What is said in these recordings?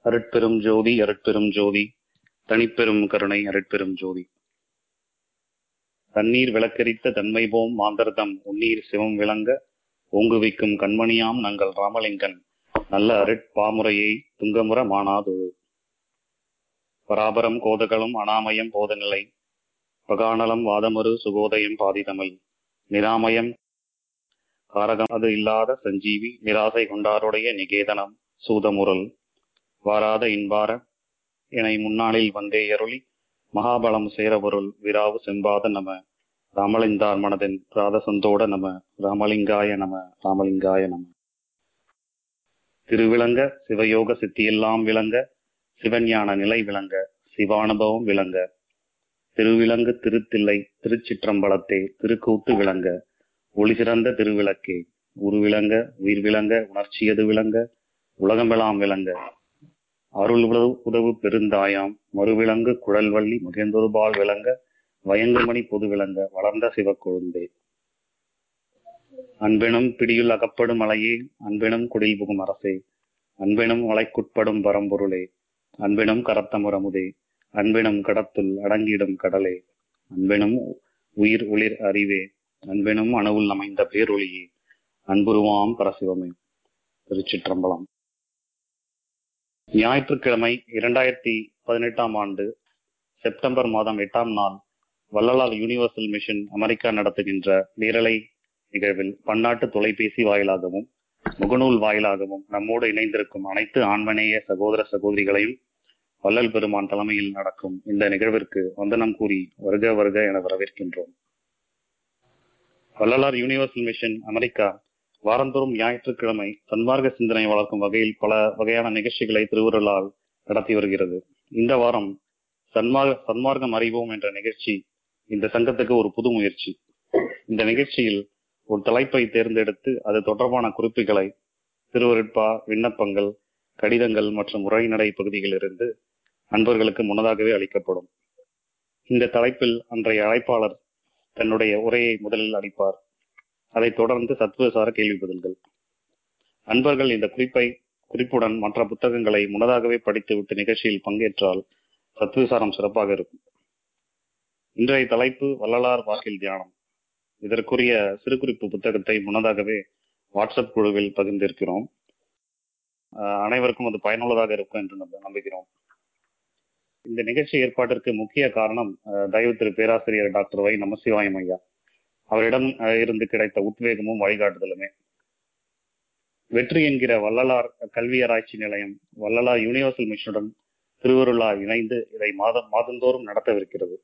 அருட்பெரும் ஜோதி அருட்பெரும் ஜோதி தனிப்பெரும் கருணை அருட்பெரும் ஜோதி தண்ணீர் விளக்கரித்த தன்மை போம் மாந்தர்தம் உன்னீர் சிவம் விளங்க ஓங்குவிக்கும் கண்மணியாம் நங்கள் ராமலிங்கன் நல்ல அருட்பாமுறையை துங்கமுற மானாதொழு பராபரம் கோதகளும் அனாமயம் போதநிலை பகானலம் வாதமரு சுகோதயம் பாதிதமை நிராமயம் காரகம் அது இல்லாத சஞ்சீவி நிராசை கொண்டாருடைய நிகேதனம் சூதமுரல் வாராத இன்பார இணை முன்னாளில் வந்தே அருளி மகாபலம் சேரபொருள் விராவு செம்பாத நம ராமலிந்தார் மனதின் பிராதசந்தோட நம ராமலிங்காய நம ராமலிங்காய நம திருவிளங்க சிவயோக சித்தியெல்லாம் விளங்க சிவஞான நிலை விளங்க சிவானுபவம் விளங்க திருவிலங்கு திருத்தில்லை திருச்சிற்றம்பலத்தே திருக்கூட்டு விளங்க ஒளி சிறந்த திருவிளக்கே உருவிளங்க உயிர் விளங்க உணர்ச்சியது விளங்க உலகமெல்லாம் விளங்க அருள் உதவு உதவு பெருந்தாயாம் மறுவிலங்கு குழல்வள்ளி மகிழ்ந்தொருபால் விளங்க வயங்குமணி பொது விளங்க வளர்ந்த சிவக்கொழுந்தே அன்பெனும் பிடியுள் அகப்படும் அலையே அன்பெனும் குடில் புகும் அரசே அன்பெனும் வளைக்குட்படும் பரம்பொருளே அன்பெனும் கரத்தமுறமுதே அன்பெனும் கடத்துள் அடங்கிடும் கடலே அன்பெனும் உயிர் ஒளிர் அறிவே அன்பெனும் அணுவுள் அமைந்த பேரொளியே அன்புருவாம் பரசிவமே திருச்சிற்றம்பலம் ஞாயிற்றுக்கிழமை இரண்டாயிரத்தி பதினெட்டாம் ஆண்டு செப்டம்பர் மாதம் எட்டாம் நாள் வள்ளலார் யூனிவர்சல் மிஷன் அமெரிக்கா நடத்துகின்ற நேரலை நிகழ்வில் பன்னாட்டு தொலைபேசி வாயிலாகவும் முகநூல் வாயிலாகவும் நம்மோடு இணைந்திருக்கும் அனைத்து ஆண்மநேய சகோதர சகோதரிகளையும் வள்ளல் பெருமான் தலைமையில் நடக்கும் இந்த நிகழ்விற்கு வந்தனம் கூறி வருக வருக என வரவேற்கின்றோம் வள்ளலார் யூனிவர்சல் மிஷன் அமெரிக்கா வாரந்தோறும் ஞாயிற்றுக்கிழமை சன்மார்க்க சிந்தனை வளர்க்கும் வகையில் பல வகையான நிகழ்ச்சிகளை திருவுருளால் நடத்தி வருகிறது இந்த வாரம் சன்மார்க்க சன்மார்க்கம் அறிவோம் என்ற நிகழ்ச்சி இந்த சங்கத்துக்கு ஒரு புது முயற்சி இந்த நிகழ்ச்சியில் ஒரு தலைப்பை தேர்ந்தெடுத்து அது தொடர்பான குறிப்புகளை திருவருட்பா விண்ணப்பங்கள் கடிதங்கள் மற்றும் உரைநடை பகுதிகளிலிருந்து அன்பர்களுக்கு முன்னதாகவே அளிக்கப்படும் இந்த தலைப்பில் அன்றைய அழைப்பாளர் தன்னுடைய உரையை முதலில் அளிப்பார் அதைத் தொடர்ந்து சத்துவசார கேள்வி பதில்கள் அன்பர்கள் இந்த குறிப்பை குறிப்புடன் மற்ற புத்தகங்களை முன்னதாகவே படித்துவிட்டு நிகழ்ச்சியில் பங்கேற்றால் சத்துவசாரம் சிறப்பாக இருக்கும் இன்றைய தலைப்பு வள்ளலார் வாக்கில் தியானம் இதற்குரிய சிறுகுறிப்பு புத்தகத்தை முன்னதாகவே வாட்ஸ்அப் குழுவில் பகிர்ந்திருக்கிறோம் அனைவருக்கும் அது பயனுள்ளதாக இருக்கும் என்று நம்புகிறோம் இந்த நிகழ்ச்சி ஏற்பாட்டிற்கு முக்கிய காரணம் தயவு திரு பேராசிரியர் டாக்டர் வை நமசிவாயம் ஐயா அவரிடம் இருந்து கிடைத்த உத்வேகமும் வழிகாட்டுதலுமே வெற்றி என்கிற வள்ளலார் கல்வி ஆராய்ச்சி நிலையம் வள்ளலார் யூனிவர்சல் மிஷனுடன் திருவருளா இணைந்து இதை மாதம் மாதந்தோறும் நடத்தவிருக்கிறது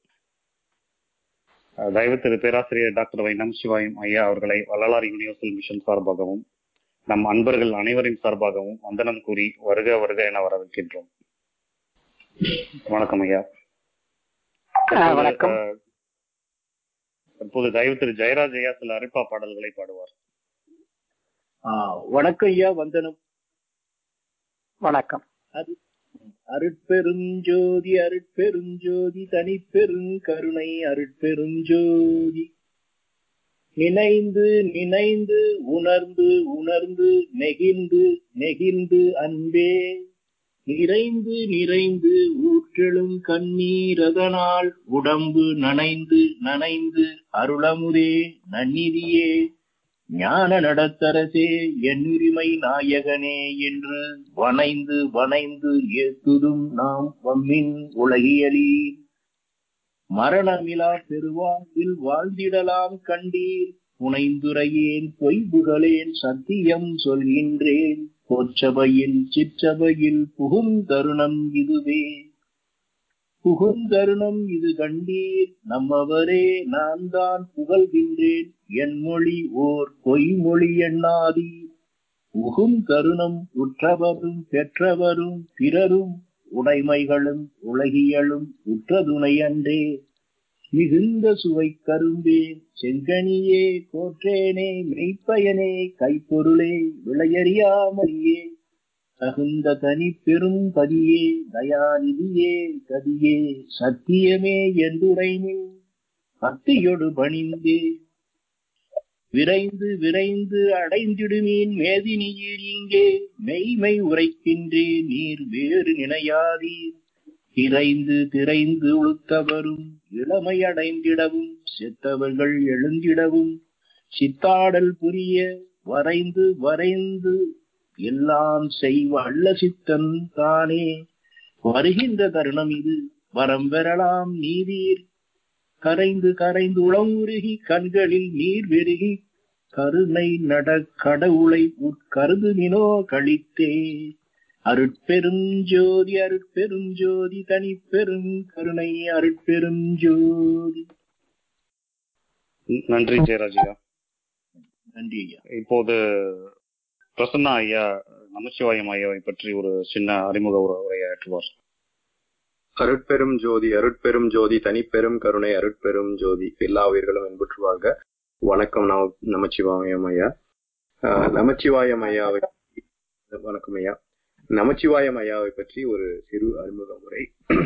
தயவு திரு பேராசிரியர் டாக்டர் வை நமசிவாயம் ஐயா அவர்களை வள்ளலார் யூனிவர்சல் மிஷன் சார்பாகவும் நம் அன்பர்கள் அனைவரின் சார்பாகவும் வந்தனம் கூறி வருக வருக என வரவேற்கின்றோம் வணக்கம் ஐயா வணக்கம் தற்போது தயவு திரு ஜெயராஜ் ஐயா சில அரிப்பா பாடல்களை பாடுவார் வணக்கம் ஐயா வந்தனம் வணக்கம் அருட்பெருஞ்சோதி அருட்பெருஞ்சோதி தனிப்பெருங்கருணை அருட்பெருஞ்சோதி நினைந்து நினைந்து உணர்ந்து உணர்ந்து நெகிழ்ந்து நெகிழ்ந்து அன்பே நிறைந்து நிறைந்து ஊற்றெழும் கண்ணீரதனால் உடம்பு நனைந்து நனைந்து அருளமுதே நன்னிதியே ஞான நடத்தரசே என் உரிமை நாயகனே என்று வனைந்து வனைந்து ஏத்துதும் நாம் வம்மின் உலகியலீர் மரணமிலா பெருவாழ்வில் வாழ்ந்திடலாம் கண்டீர் புனைந்துரையேன் பொய்புகளேன் சத்தியம் சொல்கின்றேன் பொற்சபையில் சிற்றபையில் புகுந்தருணம் இதுவே புகுந்தருணம் இது கண்டீர் நம்மவரே நான் தான் புகழ்கின்றேன் என் மொழி ஓர் பொய்மொழி எண்ணாதி உகும் தருணம் உற்றவரும் பெற்றவரும் பிறரும் உடைமைகளும் உலகியலும் உற்றதுணை அன்றே மிகுந்த சுவை கரும்பே செங்கனியே கோற்றேனே மெய்ப்பயனே கைப்பொருளே விளையறியாமலியே தகுந்த தனி பெரும் பதியே தயாநிதியே கதியே சத்தியமே என்றுரைமின் பக்தியொடு பணிந்தே விரைந்து விரைந்து அடைந்திடுமீன் மேதினியில் இங்கே மெய்மை உரைக்கின்றே நீர் வேறு நினையாதீர் திரைந்து திரைந்து உளுத்தவரும் இளமை அடைந்திடவும் செத்தவர்கள் எழுந்திடவும் சித்தாடல் புரிய வரைந்து வரைந்து எல்லாம் செய்வ அல்ல சித்தன் தானே வருகின்ற தருணம் இது வரம் பெறலாம் நீதீர் கரைந்து கரைந்து உளவுருகி கண்களில் நீர் பெருகி கருணை நட கடவுளை உட்கருதுமினோ கழித்தே அருட்பெருஞ்சோதி அருட்பெருஞ்சோதி தனி பெரும் கருணை அருட்பெருஞ்சோதி நன்றி ஜெயராஜியா நன்றி ஐயா இப்போது பிரசன்னா ஐயா நமச்சிவாயம் ஐயாவை பற்றி ஒரு சின்ன அறிமுக உரை- உரையாற்றுவார் அருட்பெரும் ஜோதி அருட்பெரும் ஜோதி தனிப்பெரும் கருணை அருட்பெரும் ஜோதி எல்லா உயிர்களும் என்புற்று வாழ்க வணக்கம் நம நமச்சிவாயம் ஐயா ஆஹ், நமச்சிவாயம் ஐயாவை வணக்கம் ஐயா நமச்சிவாயம் ஐயாவை பற்றி ஒரு சிறு அறிமுக முறை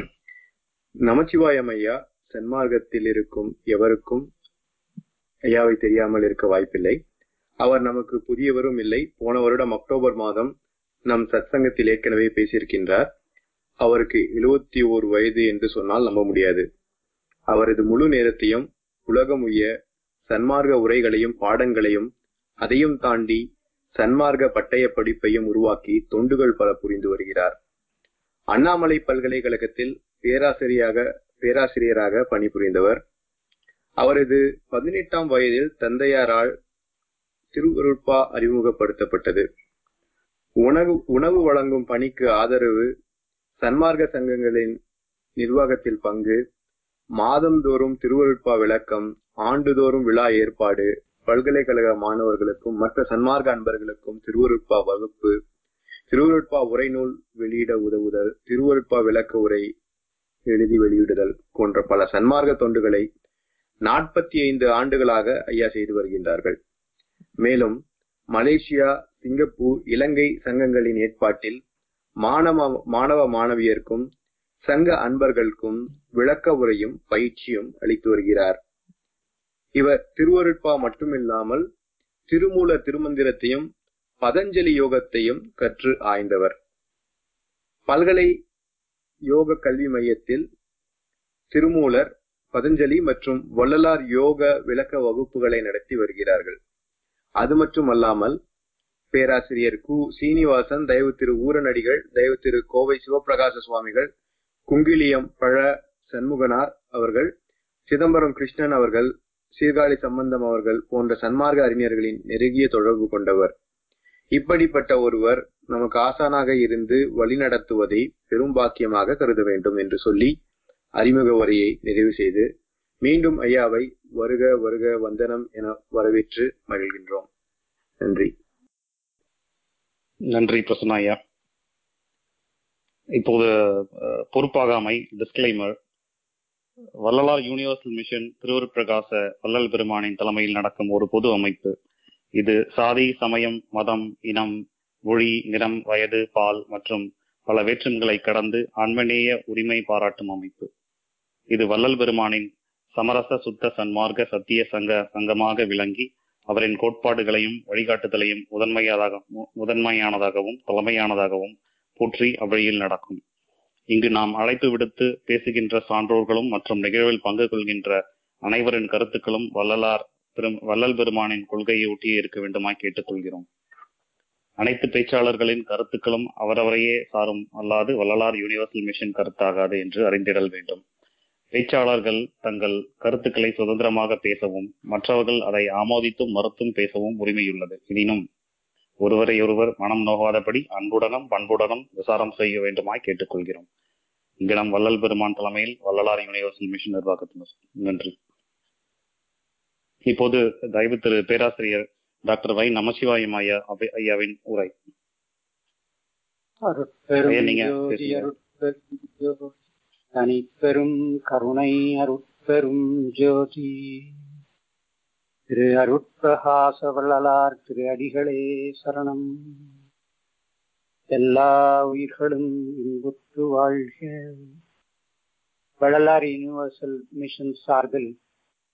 நமச்சிவாயம் ஐயா சன்மார்க்கத்தில் இருக்கும் எவருக்கும் ஐயாவை தெரியாமல் இருக்க வாய்ப்பில்லை அவர் நமக்கு புதியவரும் இல்லை போன வருடம் அக்டோபர் மாதம் நம் சத்சங்கத்தில் ஏற்கனவே பேசியிருக்கின்றார் அவருக்கு எழுபத்தி ஓரு வயது என்று சொன்னால் நம்ப முடியாது அவரது முழு நேரத்தையும் உலகம் உய்ய சன்மார்க்க உரைகளையும் பாடங்களையும் அதையும் தாண்டி சன்மார்க்க பட்டய படிப்பையும் உருவாக்கி தொண்டுகள் பல புரிந்து வருகிறார் அண்ணாமலை பல்கலைக்கழகத்தில் பேராசிரியராக பேராசிரியராக பணிபுரிந்தவர் அவரது பதினெட்டாம் வயதில் தந்தையாரால் திருவருட்பா அறிமுகப்படுத்தப்பட்டது உணவு உணவு வழங்கும் பணிக்கு ஆதரவு சன்மார்க்க சங்கங்களின் நிர்வாகத்தில் பங்கு மாதந்தோறும் திருவருட்பா விளக்கம் ஆண்டுதோறும் விழா ஏற்பாடு பல்கலைக்கழக மாணவர்களுக்கும் மற்ற சன்மார்க்க அன்பர்களுக்கும் திருவருட்பா வகுப்பு திருவருட்பா உரைநூல் வெளியிட உதவுதல் திருவருட்பா விளக்க உரை எழுதி வெளியிடுதல் போன்ற பல சன்மார்க்க தொண்டுகளை நாற்பத்தி ஐந்து ஆண்டுகளாக ஐயா செய்து வருகின்றார்கள் மேலும் மலேசியா சிங்கப்பூர் இலங்கை சங்கங்களின் ஏற்பாட்டில் மாணவ மாணவ மாணவியருக்கும் சங்க அன்பர்களுக்கும் விளக்க உரையும் பயிற்சியும் அளித்து வருகிறார் இவர் திருவருட்பா மட்டுமில்லாமல் திருமூல திருமந்திரத்தையும் பதஞ்சலி யோகத்தையும் கற்று ஆய்ந்தவர் பல்கலை யோக கல்வி மையத்தில் திருமூலர் பதஞ்சலி மற்றும் வள்ளலார் யோக விளக்க வகுப்புகளை நடத்தி வருகிறார்கள் அது மட்டுமல்லாமல் பேராசிரியர் கு சீனிவாசன் தயவு திரு ஊரநடிகள் தயவு திரு கோவை சிவபிரகாச சுவாமிகள் குங்கிலியம் பழ சண்முகனார் அவர்கள் சிதம்பரம் கிருஷ்ணன் அவர்கள் சீர்காழி சம்பந்தம் அவர்கள் போன்ற சன்மார்க்க அறிஞர்களின் நெருங்கிய தொடர்பு கொண்டவர் இப்படிப்பட்ட ஒருவர் நமக்கு ஆசானாக இருந்து வழிநடத்துவதை பெரும் பாக்கியமாக கருத வேண்டும் என்று சொல்லி அறிமுக உரையை நிறைவு செய்து மீண்டும் ஐயாவை வருக வருக வந்தனம் என வரவேற்று மகிழ்கின்றோம் நன்றி நன்றி பிரசன்னா ஐயா இப்போது அஹ், பொறுப்பாகாமை disclaimer Vallalar universal mission Thiruvarutprakasa Vallal பெருமானின் தலைமையில் நடக்கும் ஒரு பொது அமைப்பு இது சாதி சமயம் மதம் இனம் மொழி நிறம் வயது பால் மற்றும் பல வேற்றுமைகளை கடந்து ஆன்மநேய உரிமை பாராட்டும் அமைப்பு இது வள்ளல் பெருமானின் சமரச சுத்த சன்மார்க்க சத்திய சங்க சங்கமாக விளங்கி அவரின் கோட்பாடுகளையும் வழிகாட்டுதலையும் முதன்மையாதாக மு- முதன்மையானதாகவும் தலைமையானதாகவும் போற்றி அவ்வழியில் நடக்கும் இங்கு நாம் அழைப்பு விடுத்து பேசுகின்ற சான்றோர்களும் மற்றும் நிகழ்வில் பங்கு கொள்கின்ற அனைவரின் கருத்துக்களும் வள்ளலார் பெரும் வள்ளல் பெருமானின் கொள்கையை ஒட்டியே இருக்க வேண்டுமாய் கேட்டுக்கொள்கிறோம் அனைத்து பேச்சாளர்களின் கருத்துக்களும் அவரவரையே சாரும் அல்லாது வள்ளலார் யூனிவர்சல் மிஷன் கருத்தாகாது என்று அறிந்திடல் வேண்டும் பேச்சாளர்கள் தங்கள் கருத்துக்களை சுதந்திரமாக பேசவும் மற்றவர்கள் அதை ஆமோதித்தும் மறுத்தும் பேசவும் உரிமையுள்ளது எனினும் ஒருவரை ஒருவர் மனம் நோகாதபடி அன்புடனும் பண்புடனும் விசாரம் செய்ய வேண்டுமாய் கேட்டுக்கொள்கிறோம் இங்கு நம் வள்ளல் பெருமான் தலைமையில் வள்ளலார் யூனிவர்சல் மிஷன் நிர்வாகத்தினர் நன்றி இப்போது தயவு திரு பேராசிரியர் டாக்டர் வை நமசிவாயம் ஐயா அவை- ஐயாவின் உரை அருட்பெரும் ஐயா, நீங்க ஜோதி பேசுங்க. அருட்பெரும் ஜோதி தனிப்பெரும் கருணை அருட்பெரும் ஜோதி திரு அருட்பிரகாச வள்ளலார் திரு அடிகளே சரணம் எல்லா உயிர்களும் இன்புற்று வாழ்க வள்ளலார் யூனிவர்சல் மிஷன் சார்பில்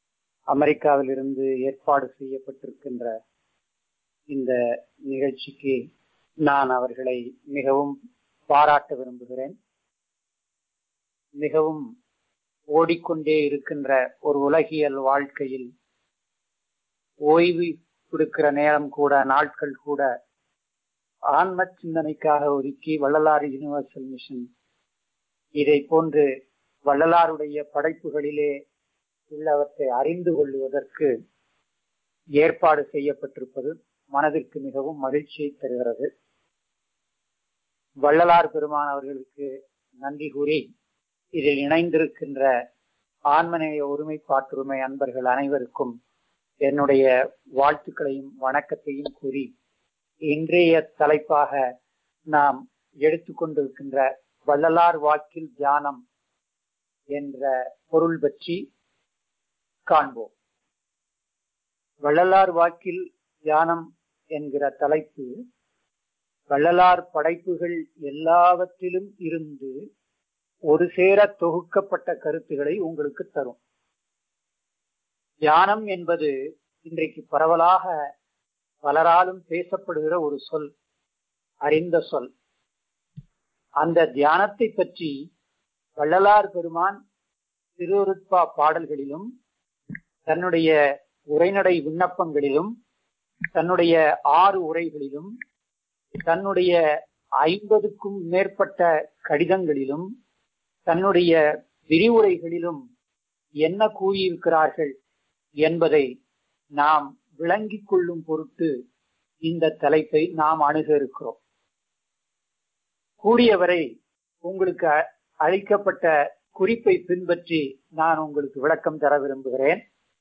அமெரிக்காவிலிருந்து ஏற்பாடு செய்யப்பட்டிருக்கின்ற இந்த நிகழ்ச்சிக்கு நான் அவர்களை மிகவும் பாராட்ட விரும்புகிறேன் மிகவும் ஓடிக்கொண்டே இருக்கின்ற ஒரு உலகியல் வாழ்க்கையில் ஓய்வு கொடுக்கிற நேரம் கூட நாட்கள் கூட ஆன்ம சிந்தனைக்காக ஒதுக்கி வள்ளலார் யூனிவர்சல் மிஷன் இதை போன்று வள்ளலாருடைய படைப்புகளிலே உள்ளவற்றை அறிந்து கொள்வதற்கு ஏற்பாடு செய்யப்பட்டிருப்பது மனதிற்கு மிகவும் மகிழ்ச்சியை தருகிறது வள்ளலார் பெருமான் அவர்களுக்கு நன்றி கூறி இதில் இணைந்திருக்கின்ற ஆன்மநேய ஒருமைப்பாட்டுரிமை அன்பர்கள் அனைவருக்கும் என்னுடைய வாழ்த்துக்களையும் வணக்கத்தையும் கூறி இன்றைய தலைப்பாக நாம் எடுத்துக்கொண்டிருக்கின்ற வள்ளலார் வாக்கில் தியானம் என்ற பொருள் பற்றி காண்போம் வள்ளலார் வாக்கில் தியானம் என்கிற தலைப்பு வள்ளலார் படைப்புகள் எல்லாவற்றிலும் இருந்து ஒரு சேர தொகுக்கப்பட்ட கருத்துக்களை உங்களுக்கு தரும் தியானம் என்பது இன்றைக்கு பரவலாக பலராலும் பேசப்படுகிற ஒரு சொல் அறிந்த சொல் அந்த தியானத்தை பற்றி வள்ளலார் பெருமான் திருவருட்பா பாடல்களிலும் தன்னுடைய உரைநடை விண்ணப்பங்களிலும் தன்னுடைய ஆறு உரைகளிலும் தன்னுடைய ஐம்பதுக்கும் மேற்பட்ட கடிதங்களிலும் தன்னுடைய விரிவுரைகளிலும் என்ன கூறியிருக்கிறார்கள் என்பதை நாம் விளங்கிக் கொள்ளும் பொருட்டு இந்த தலைப்பை நாம் அணுக இருக்கிறோம் கூடியவரை உங்களுக்கு அளிக்கப்பட்ட குறிப்பை பின்பற்றி நான் உங்களுக்கு விளக்கம் தர விரும்புகிறேன்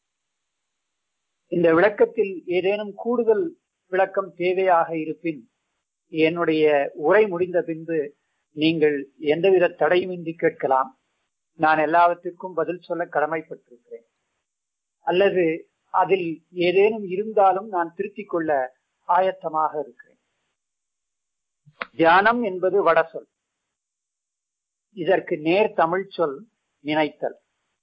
இந்த விளக்கத்தில் ஏதேனும் கூடுதல் விளக்கம் தேவையாக இருப்பின் என்னுடைய உரை முடிந்த பின்பு நீங்கள் எந்தவித தடையுமின்றி கேட்கலாம் நான் எல்லாவற்றிற்கும் பதில் சொல்ல கடமைப்பட்டிருக்கிறேன் அல்லது அதில் ஏதேனும் இருந்தாலும் நான் திருத்திக் கொள்ள ஆயத்தமாக இருக்கிறேன் தியானம் என்பது வட சொல் இதற்கு நேர் தமிழ் சொல் நினைத்தல்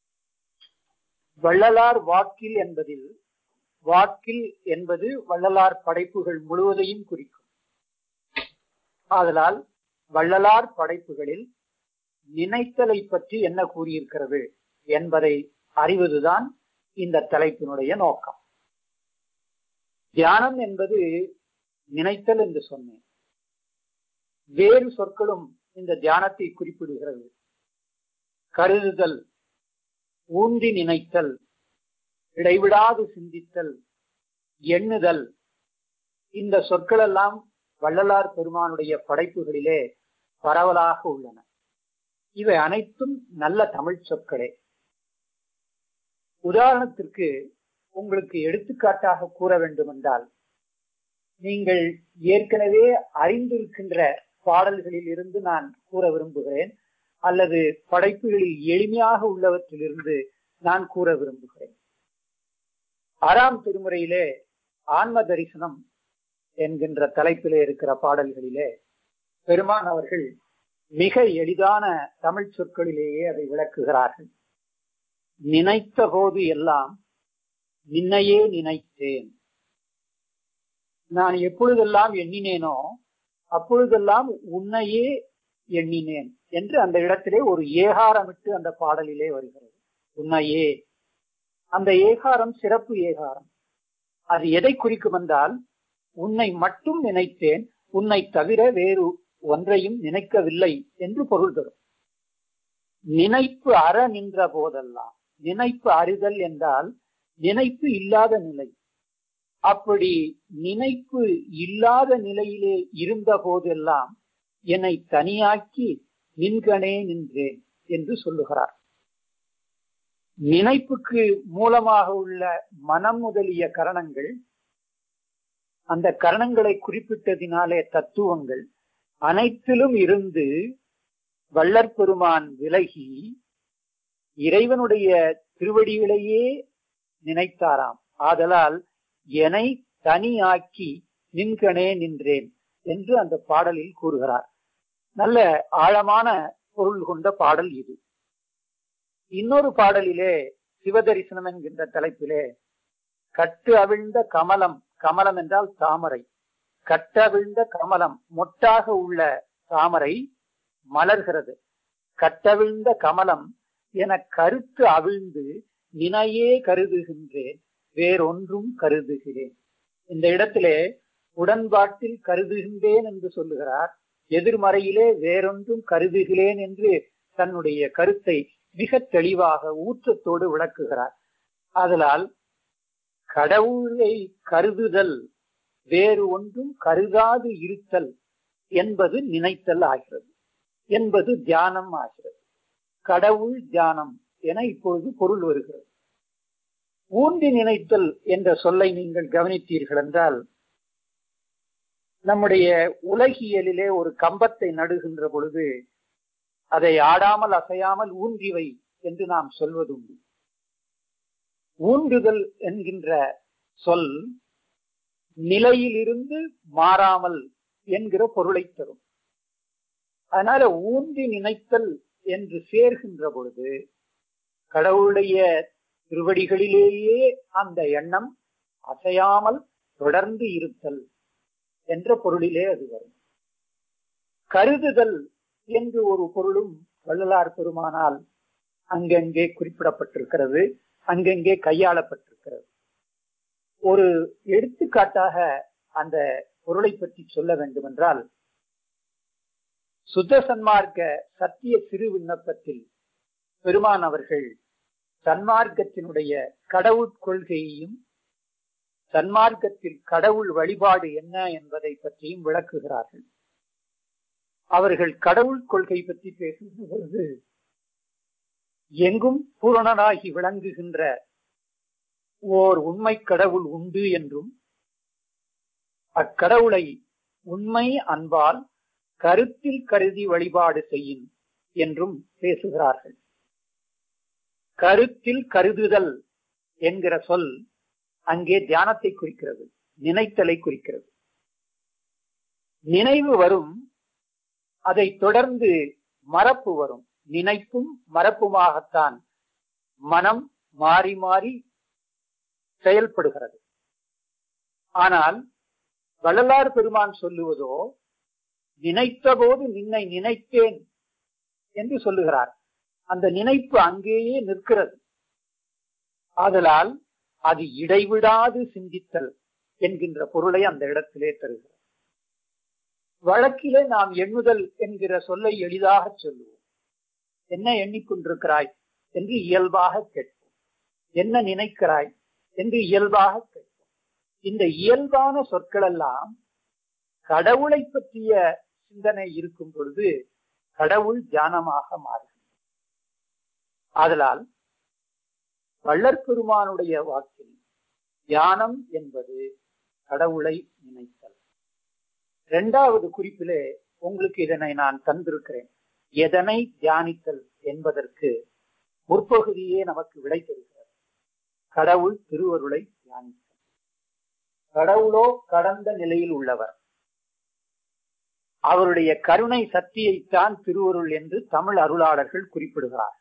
வள்ளலார் வாக்கில் என்பதில் வாக்கில் என்பது வள்ளலார் படைப்புகள் முழுவதையும் குறிக்கும் ஆதலால் வள்ளலார் படைப்புகளில் நினைத்தலை பற்றி என்ன கூறியிருக்கிறது என்பதை அறிவதுதான் இந்த தலைப்பினுடைய நோக்கம் தியானம் என்பது நினைத்தல் என்று சொன்னேன் வேறு சொற்களும் இந்த தியானத்தை குறிப்பிடுகிறது கருதுதல் ஊன்றி நினைத்தல் இடைவிடாது சிந்தித்தல் எண்ணுதல் இந்த சொற்கள் எல்லாம் வள்ளலார் பெருமானுடைய படைப்புகளிலே பரவலாக உள்ளன இவை அனைத்தும் நல்ல தமிழ் சொற்களே உதாரணத்திற்கு உங்களுக்கு எடுத்துக்காட்டாக கூற வேண்டும் என்றால் நீங்கள் ஏற்கனவே அறிந்திருக்கின்ற பாடல்களில் இருந்து நான் கூற விரும்புகிறேன் அல்லது படைப்புகளில் எளிமையாக உள்ளவற்றிலிருந்து நான் கூற விரும்புகிறேன் ஆறாம் திருமுறையிலே ஆன்ம தரிசனம் என்கின்ற தலைப்பிலே இருக்கிற பாடல்களிலே பெருமான் அவர்கள் மிக எளிதான தமிழ் சொற்களிலேயே அதை விளக்குகிறார்கள் நினைத்த போது எல்லாம் நின்னையே நினைத்தேன் நான் எப்பொழுதெல்லாம் எண்ணினேனோ அப்பொழுதெல்லாம் உன்னையே எண்ணினேன் என்று அந்த இடத்திலே ஒரு ஏகாரமிட்டு அந்த பாடலிலே வருகிறது உன்னையே அந்த ஏகாரம் சிறப்பு ஏகாரம் அது எதை குறிக்கும் என்றால் உன்னை மட்டும் நினைத்தேன் உன்னை தவிர வேறு ஒன்றையும் நினைக்கவில்லை என்று பொருள் தரும் நினைப்பு அற நின்ற போதெல்லாம் நினைப்பு அறிதல் என்றால் நினைப்பு இல்லாத நிலை அப்படி நினைப்பு இல்லாத நிலையிலே இருந்த போதெல்லாம் என்னை தனியாக்கி நின்கனே நின்றேன் என்று சொல்லுகிறார் நினைப்புக்கு மூலமாக உள்ள மனம் முதலிய கரணங்கள் அந்த கரணங்களை குறிப்பிட்டதினாலே தத்துவங்கள் அனைத்திலும் இருந்து வள்ளற் பெருமான் விலகி இறைவனுடைய திருவடிகளையே நினைத்தாராம் ஆதலால் என்னை தனியாக்கி நின்கனே நின்றேன் என்று அந்த பாடலில் கூறுகிறார் நல்ல ஆழமான பொருள் கொண்ட பாடல் இது இன்னொரு பாடலிலே சிவதரிசனம் என்கின்ற தலைப்பிலே கட்டு அவிழ்ந்த கமலம் கமலம் என்றால் தாமரை கட்டவிழ்ந்த கமலம் மொட்டாக உள்ள தாமரை மலர்கிறது கட்டவிழ்ந்த கமலம் என கருத்து அவிழ்ந்து நினையே கருதுகின்றேன் வேறொன்றும் கருதுகிறேன் இந்த இடத்திலே உடன்பாட்டில் கருதுகின்றேன் என்று சொல்லுகிறார் எதிர்மறையிலே வேறொன்றும் கருதுகிறேன் என்று தன்னுடைய கருத்தை மிக தெளிவாக ஊற்றத்தோடு விளக்குகிறார் அதனால் கடவுளை கருதுதல் வேறு ஒன்றும் கருதாது இருத்தல் என்பது நினைத்தல் ஆகிறது என்பது தியானம் ஆகிறது கடவுள் தியானம் என இப்பொழுது பொருள் வருகிறது ஊன்றி நினைத்தல் என்ற சொல்லை நீங்கள் கவனித்தீர்கள் என்றால் நம்முடைய உலகியலிலே ஒரு கம்பத்தை நடுகின்ற பொழுது அதை ஆடாமல் அசையாமல் ஊன்றிவை என்று நாம் சொல்வதுண்டு ஊன்றுதல் என்கின்ற சொல் நிலையிலிருந்து மாறாமல் என்கிற பொருளை தரும் அதனால ஊன்றி நினைத்தல் என்று சேர்கின்ற பொழுது கடவுளுடைய திருவடிகளிலேயே அந்த எண்ணம் அசையாமல் தொடர்ந்து இருத்தல் என்ற பொருளிலே அது வரும் கருதுதல் என்று ஒரு பொருளும் வள்ளலார் பெருமானால் அங்கங்கே குறிப்பிடப்பட்டிருக்கிறது அங்கங்கே கையாளப்பட்டிருக்கிறது ஒரு எடுத்துக்காட்டாக அந்த பொருளை பற்றி சொல்ல வேண்டுமென்றால் சுத்த சன்மார்க்க சத்திய சிறு விண்ணப்பத்தில் பெருமான் அவர்கள் சன்மார்க்கத்தினுடைய கடவுள் கொள்கையையும் சன்மார்க்கத்தில் கடவுள் வழிபாடு என்ன என்பதை பற்றியும் விளக்குகிறார்கள் அவர்கள் கடவுள் கொள்கை பற்றி பேசுகின்ற பொழுது எங்கும் பூரணனாகி விளங்குகின்ற ஓர் உண்மை கடவுள் உண்டு என்றும் அக்கடவுளை உண்மை அன்பால் கருத்தில் கருதி வழிபாடு செய்யும் என்றும் பேசுகிறார்கள் கருத்தில் கருதுதல் என்கிற சொல் அங்கே தியானத்தை குறிக்கிறது நினைத்தலை குறிக்கிறது நினைவு வரும் அதை தொடர்ந்து மறப்பு வரும் நினைப்பும் மறப்புமாகத்தான் மனம் மாறி மாறி செயல்படுகிறது ஆனால் வள்ளலார் பெருமான் சொல்லுவதோ நினைத்த போது நின்னை நினைத்தேன் என்று சொல்லுகிறார் அந்த நினைப்பு அங்கேயே நிற்கிறது ஆதலால் அது இடைவிடாது சிந்தித்தல் என்கின்ற பொருளை அந்த இடத்திலே தருகிறது வழக்கிலே நாம் எண்ணுதல் என்கிற சொல்லை எளிதாக சொல்லுவோம் என்ன எண்ணிக்கொண்டிருக்கிறாய் என்று இயல்பாக கேட்போம் என்ன நினைக்கிறாய் என்று இயல்பாக கேட்போம் இந்த இயல்பான சொற்கள் எல்லாம் கடவுளை பற்றிய சிந்தனை இருக்கும் பொழுது கடவுள் தியானமாக மாறுகிறது ஆதலால் வள்ளற் பெருமானுடைய வாக்கில் தியானம் என்பது கடவுளை நினைத்தல் இரண்டாவது குறிப்பிலே உங்களுக்கு இதனை நான் தந்திருக்கிறேன் எதனை தியானித்தல் என்பதற்கு முற்பகுதியே நமக்கு விடை தருகிறது கடவுள் திருவருளை தியானித்தல் கடவுளோ கடந்த நிலையில் உள்ளவர் அவருடைய கருணை சக்தியைத்தான் திருவருள் என்று தமிழ் அருளாளர்கள் குறிப்பிடுகிறார்கள்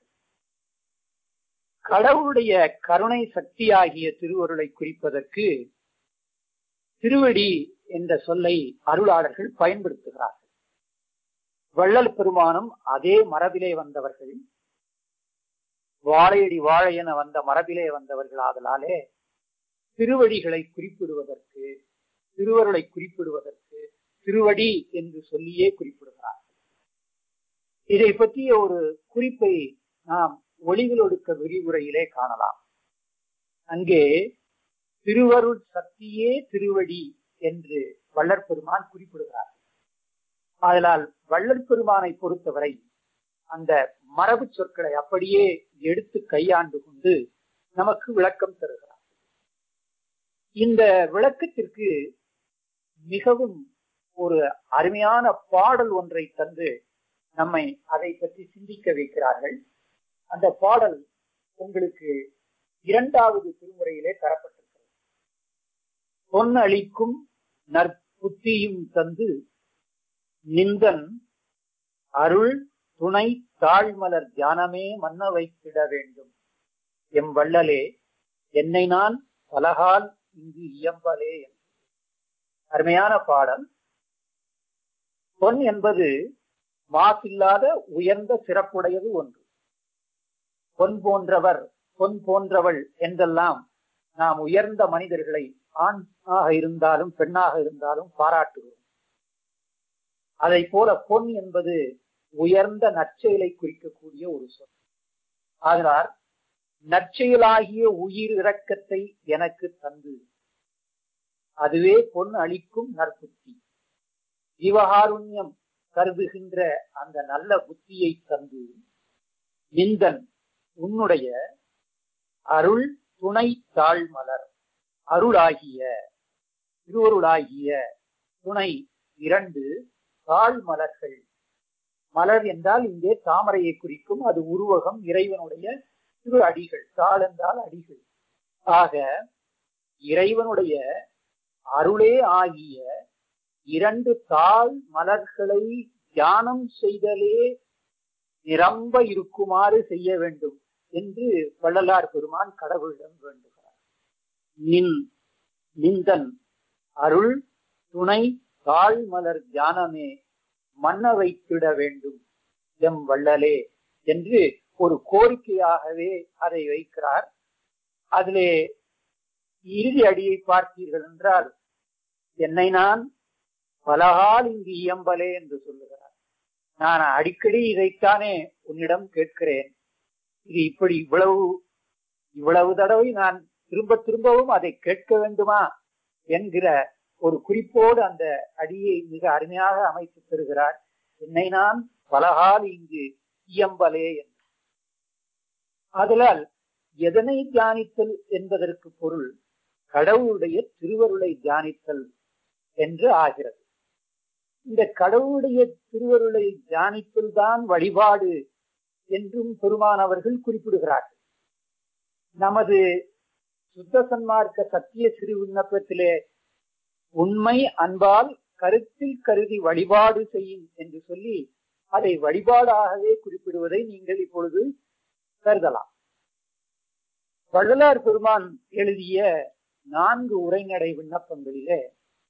கடவுளுடைய கருணை சக்தியாகிய திருவருளை குறிப்பதற்கு திருவடி என்ற சொல்லை அருளாளர்கள் பயன்படுத்துகிறார்கள் வள்ளல் பெருமானும் அதே மரபிலே வந்தவர்கள் வாழையடி வாழையென வந்த மரபிலே வந்தவர்கள் ஆதலாலே திருவடிகளை குறிப்பிடுவதற்கு திருவருளை குறிப்பிடுவதற்கு திருவடி என்று சொல்லியே குறிப்பிடுகிறார்கள் இதை பற்றிய ஒரு குறிப்பை நாம் ஒளிகளொடுக்க விரிவுரையிலே காணலாம் அங்கே திருவருள் சக்தியே திருவடி என்று வள்ளற் பெருமான் குறிப்பிடுகிறார் அதனால் வள்ளற் பெருமானை பொறுத்தவரை அந்த மரபு சொற்களை அப்படியே எடுத்து கையாண்டு கொண்டு நமக்கு விளக்கம் தருகிறார் இந்த விளக்கத்திற்கு மிகவும் ஒரு அருமையான பாடல் ஒன்றை தந்து நம்மை அதை பற்றி சிந்திக்க வைக்கிறார்கள் அந்த பாடல் உங்களுக்கு இரண்டாவது திருமுறையிலே தரப்பட்டிருக்கிறது பொன்னளிக்கும் நற்புத்தியும் தந்து நிந்தன் அருள் துணை தாழ்மலர் தியானமே மன்ன வைத்திட வேண்டும் எம் வள்ளலே என்னை நான் பலகால் இங்கு இயம்பலே என்று. அருமையான பாடல் பொன் என்பது மாசில்லாத உயர்ந்த சிறப்புடையது ஒன்று பொன் போன்றவர் பொன் போன்றவள் என்றெல்லாம் நாம் உயர்ந்த மனிதர்களை ஆணாக இருந்தாலும் பெண்ணாக இருந்தாலும் பாராட்டுகிறோம் அதை போல பொன் என்பது உயர்ந்த நற்செயலை குறிக்கக்கூடிய ஒரு சொல் ஆதலால் நற்செயலாகிய உயிர் இரக்கத்தை எனக்கு தந்து அதுவே பொன் அளிக்கும் நற்புத்தி ஜீவகாருண்யம் கருதுகின்ற அந்த நல்ல புத்தியை தந்து நிந்தன் உன்னுடைய அருள் துணை தாழ்மலர் அருளாகிய திருவருளாகிய துணை இரண்டு தாழ்மலர்கள் மலர் என்றால் இங்கே தாமரையை குறிக்கும் அது உருவகம் இறைவனுடைய திரு அடிகள் தாள் என்றால் அடிகள் ஆக இறைவனுடைய அருளே ஆகிய இரண்டு தாழ் மலர்களை தியானம் செய்தலே நிரம்ப இருக்குமாறு செய்ய வேண்டும் என்று வள்ளலார் பெருமான் கடவுளிடம் வேண்டுகிறார் நின் நிந்தன் அருள் துணை தாழ் மலர் தியானமே மன்ன வைத்திட வேண்டும் எம் வள்ளலே என்று ஒரு கோரிக்கையாகவே அதை வைக்கிறார் அதிலே இறுதி அடியை பார்த்தீர்கள் என்றால் என்னை நான் பலகால் இங்கு இயம்பலே என்று சொல்லுகிறார் நான் அடிக்கடி இதைத்தானே உன்னிடம் கேட்கிறேன் இது இப்படி இவ்வளவு இவ்வளவு தடவை நான் திரும்ப திரும்பவும் அதை கேட்க வேண்டுமா என்கிற ஒரு குறிப்போடு அந்த அடியை மிக அருமையாக அமைத்து தருகிறார் என்னை நான் பலகால் இங்கு இயம்பலே என்று ஆதலால் எதனை தியானித்தல் என்பதற்கு பொருள் கடவுளுடைய திருவருளை தியானித்தல் என்று ஆகிறது இந்த கடவுளுடைய திருவருளை தியானித்தல் தான் வழிபாடு என்றும் பெருமான் அவர்கள் குறிப்பிடுகிறார்கள் நமது சுத்த சன்மார்க்க சத்திய சிறு விண்ணப்பத்திலே உண்மை அன்பால் கருத்தில் கருதி வழிபாடு செய்யும் என்று சொல்லி அதை வழிபாடாகவே குறிப்பிடுவதை நீங்கள் இப்பொழுது கருதலாம் வள்ளலார் பெருமான் எழுதிய நான்கு உரைநடை விண்ணப்பங்களிலே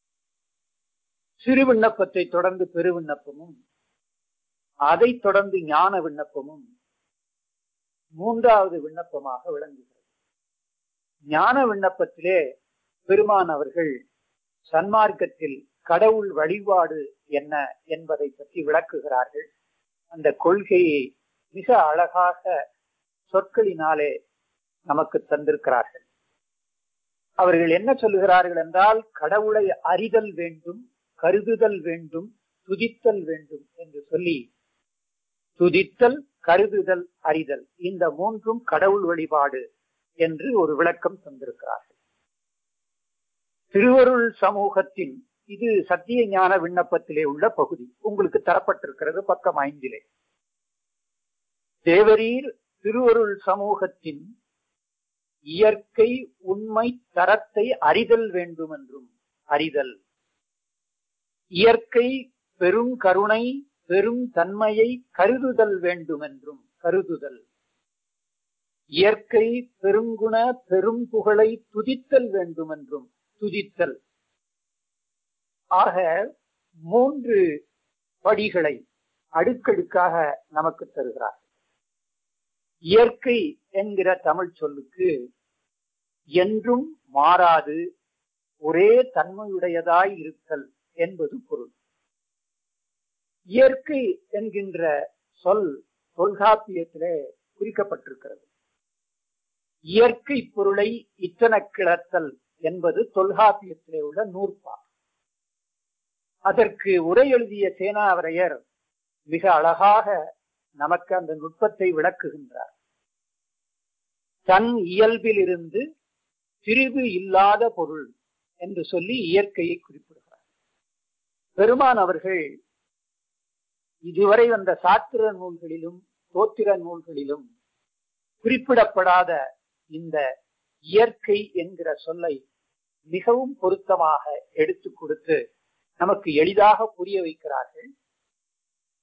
சிறு விண்ணப்பத்தை தொடர்ந்து பெரு விண்ணப்பமும் அதைத் தொடர்ந்து ஞான விண்ணப்பமும் மூன்றாவது விண்ணப்பமாக விளங்குகிறது ஞான விண்ணப்பத்திலே பெருமான் அவர்கள் சன்மார்க்கத்தில் கடவுள் வழிபாடு என்ன என்பதை பற்றி விளக்குகிறார்கள் அந்த கொள்கையை மிக அழகாக சொற்களினாலே நமக்கு தந்திருக்கிறார்கள் அவர்கள் என்ன சொல்லுகிறார்கள் என்றால் கடவுளை அறிதல் வேண்டும் கருதுதல் வேண்டும் துதித்தல் வேண்டும் என்று சொல்லி துதித்தல் கருதுதல் அறிதல் இந்த மூன்றும் கடவுள் வழிபாடு என்று ஒரு விளக்கம் தந்திருக்கிறார்கள் திருவருள் சமூகத்தின் இது சத்திய ஞான விண்ணப்பத்திலே உள்ள பகுதி உங்களுக்கு தரப்பட்டிருக்கிறது பக்கம் ஐந்திலே தேவரீர் திருவருள் சமூகத்தின் இயற்கை உண்மை தரத்தை அறிதல் வேண்டும் என்றும் அறிதல் இயற்கை பெரும் கருணை பெரும் தன்மையை கருதுதல் வேண்டும் என்றும் கருதுதல் இயற்கை பெருங்குண பெரும் புகழை துதித்தல் வேண்டும் என்றும் துதித்தல் ஆக மூன்று படிகளை அடுக்கடுக்காக நமக்கு தருகிறார் இயற்கை என்கிற தமிழ் சொல்லுக்கு என்றும் மாறாது ஒரே தன்மையுடையதாய் இருத்தல் என்பது பொருள் இயற்கை என்கின்ற சொல் தொல்காப்பியத்திலே குறிக்கப்பட்டிருக்கிறது இயற்கை பொருளை இத்தன கிளத்தல் என்பது தொல்காப்பியத்திலே உள்ள நூற்பா அதற்கு உரை எழுதிய சேனாவரையர் மிக அழகாக நமக்கு அந்த நுட்பத்தை விளக்குகின்றார் தன் இயல்பிலிருந்து திரிவு இல்லாத பொருள் என்று சொல்லி இயற்கையை குறிப்பிடுகிறார் பெருமான் அவர்கள் இதுவரை வந்த சாத்திர நூல்களிலும் தோத்திர நூல்களிலும் குறிப்பிடப்படாத இந்த இயற்கை என்கிற சொல்லை மிகவும் பொருத்தமாக எடுத்து கொடுத்து நமக்கு எளிதாக புரிய வைக்கிறார்கள்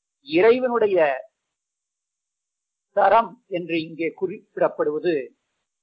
இறைவனுடைய தரம் என்று இங்கே குறிப்பிடப்படுவது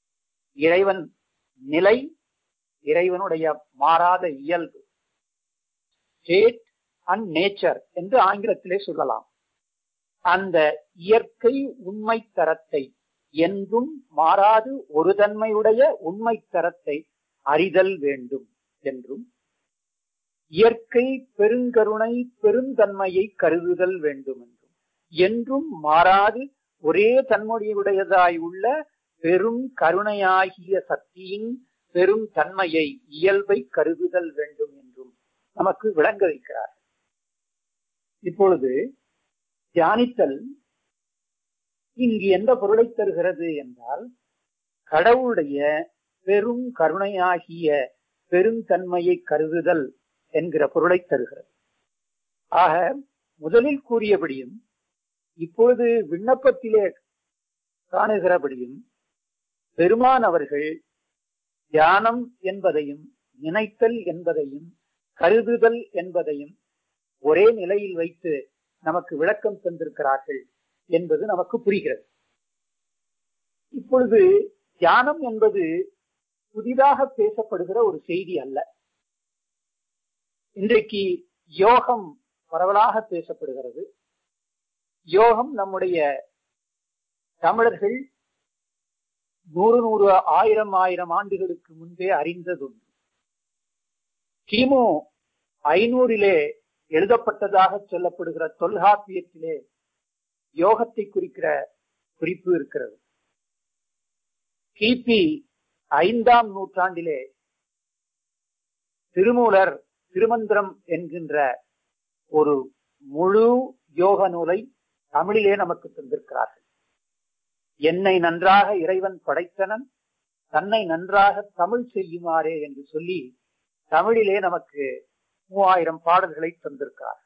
இறைவன் நிலை இறைவனுடைய மாறாத இயல்பு ஸ்டேட் அண்ட் நேச்சர் என்று ஆங்கிலத்திலே சொல்லலாம் அந்த இயற்கை உண்மை தரத்தை என்றும் மாறாது ஒரு தன்மையுடைய உண்மை தரத்தை அறிதல் வேண்டும் என்றும் இயற்கை பெருங்கருணை பெருந்தன்மையை கருதுதல் வேண்டும் என்றும் என்றும் மாறாது ஒரே தன்மையுடையதாய் உள்ள பெரும் கருணையாகிய சக்தியின் பெரும் தன்மையை இயல்பை கருதுதல் வேண்டும் என்றும் நமக்கு விளங்க வைக்கிறார் இப்பொழுது தியானித்தல் இங்கு எந்த பொருளை தருகிறது என்றால் கடவுளுடைய பெரும் கருணையாகிய பெருந்தன்மையை கருதுதல் என்கிற பொருளை தருகிறது ஆக முதலில் கூறியபடியும் இப்பொழுது விண்ணப்பத்திலே காணுகிறபடியும் பெருமான் அவர்கள் தியானம் என்பதையும் நினைத்தல் என்பதையும் கருதுதல் என்பதையும் ஒரே நிலையில் வைத்து நமக்கு விளக்கம் தந்திருக்கிறார்கள் என்பது நமக்கு புரிகிறது இப்பொழுது தியானம் என்பது புதிதாக பேசப்படுகிற ஒரு செய்தி அல்ல இன்றைக்கு யோகம் பரவலாக பேசப்படுகிறது யோகம் நம்முடைய தமிழர்கள் நூறு நூறு ஆயிரம் ஆயிரம் ஆண்டுகளுக்கு முன்பே அறிந்ததுண்டு கிமு ஐநூறிலே எழுதப்பட்டதாக சொல்லப்படுகிற தொல்காப்பியத்திலே யோகத்தை குறிக்கிற குறிப்பு இருக்கிறது கிபி ஐந்தாம் நூற்றாண்டிலே திருமூலர் திருமந்திரம் என்கின்ற ஒரு முழு யோக நூலை தமிழிலே நமக்கு தந்திருக்கிறார்கள் என்னை நன்றாக இறைவன் படைத்தனன் தன்னை நன்றாக தமிழ் செய்யுமாறே என்று சொல்லி தமிழிலே நமக்கு மூவாயிரம் பாடல்களை தந்திருக்கிறார்கள்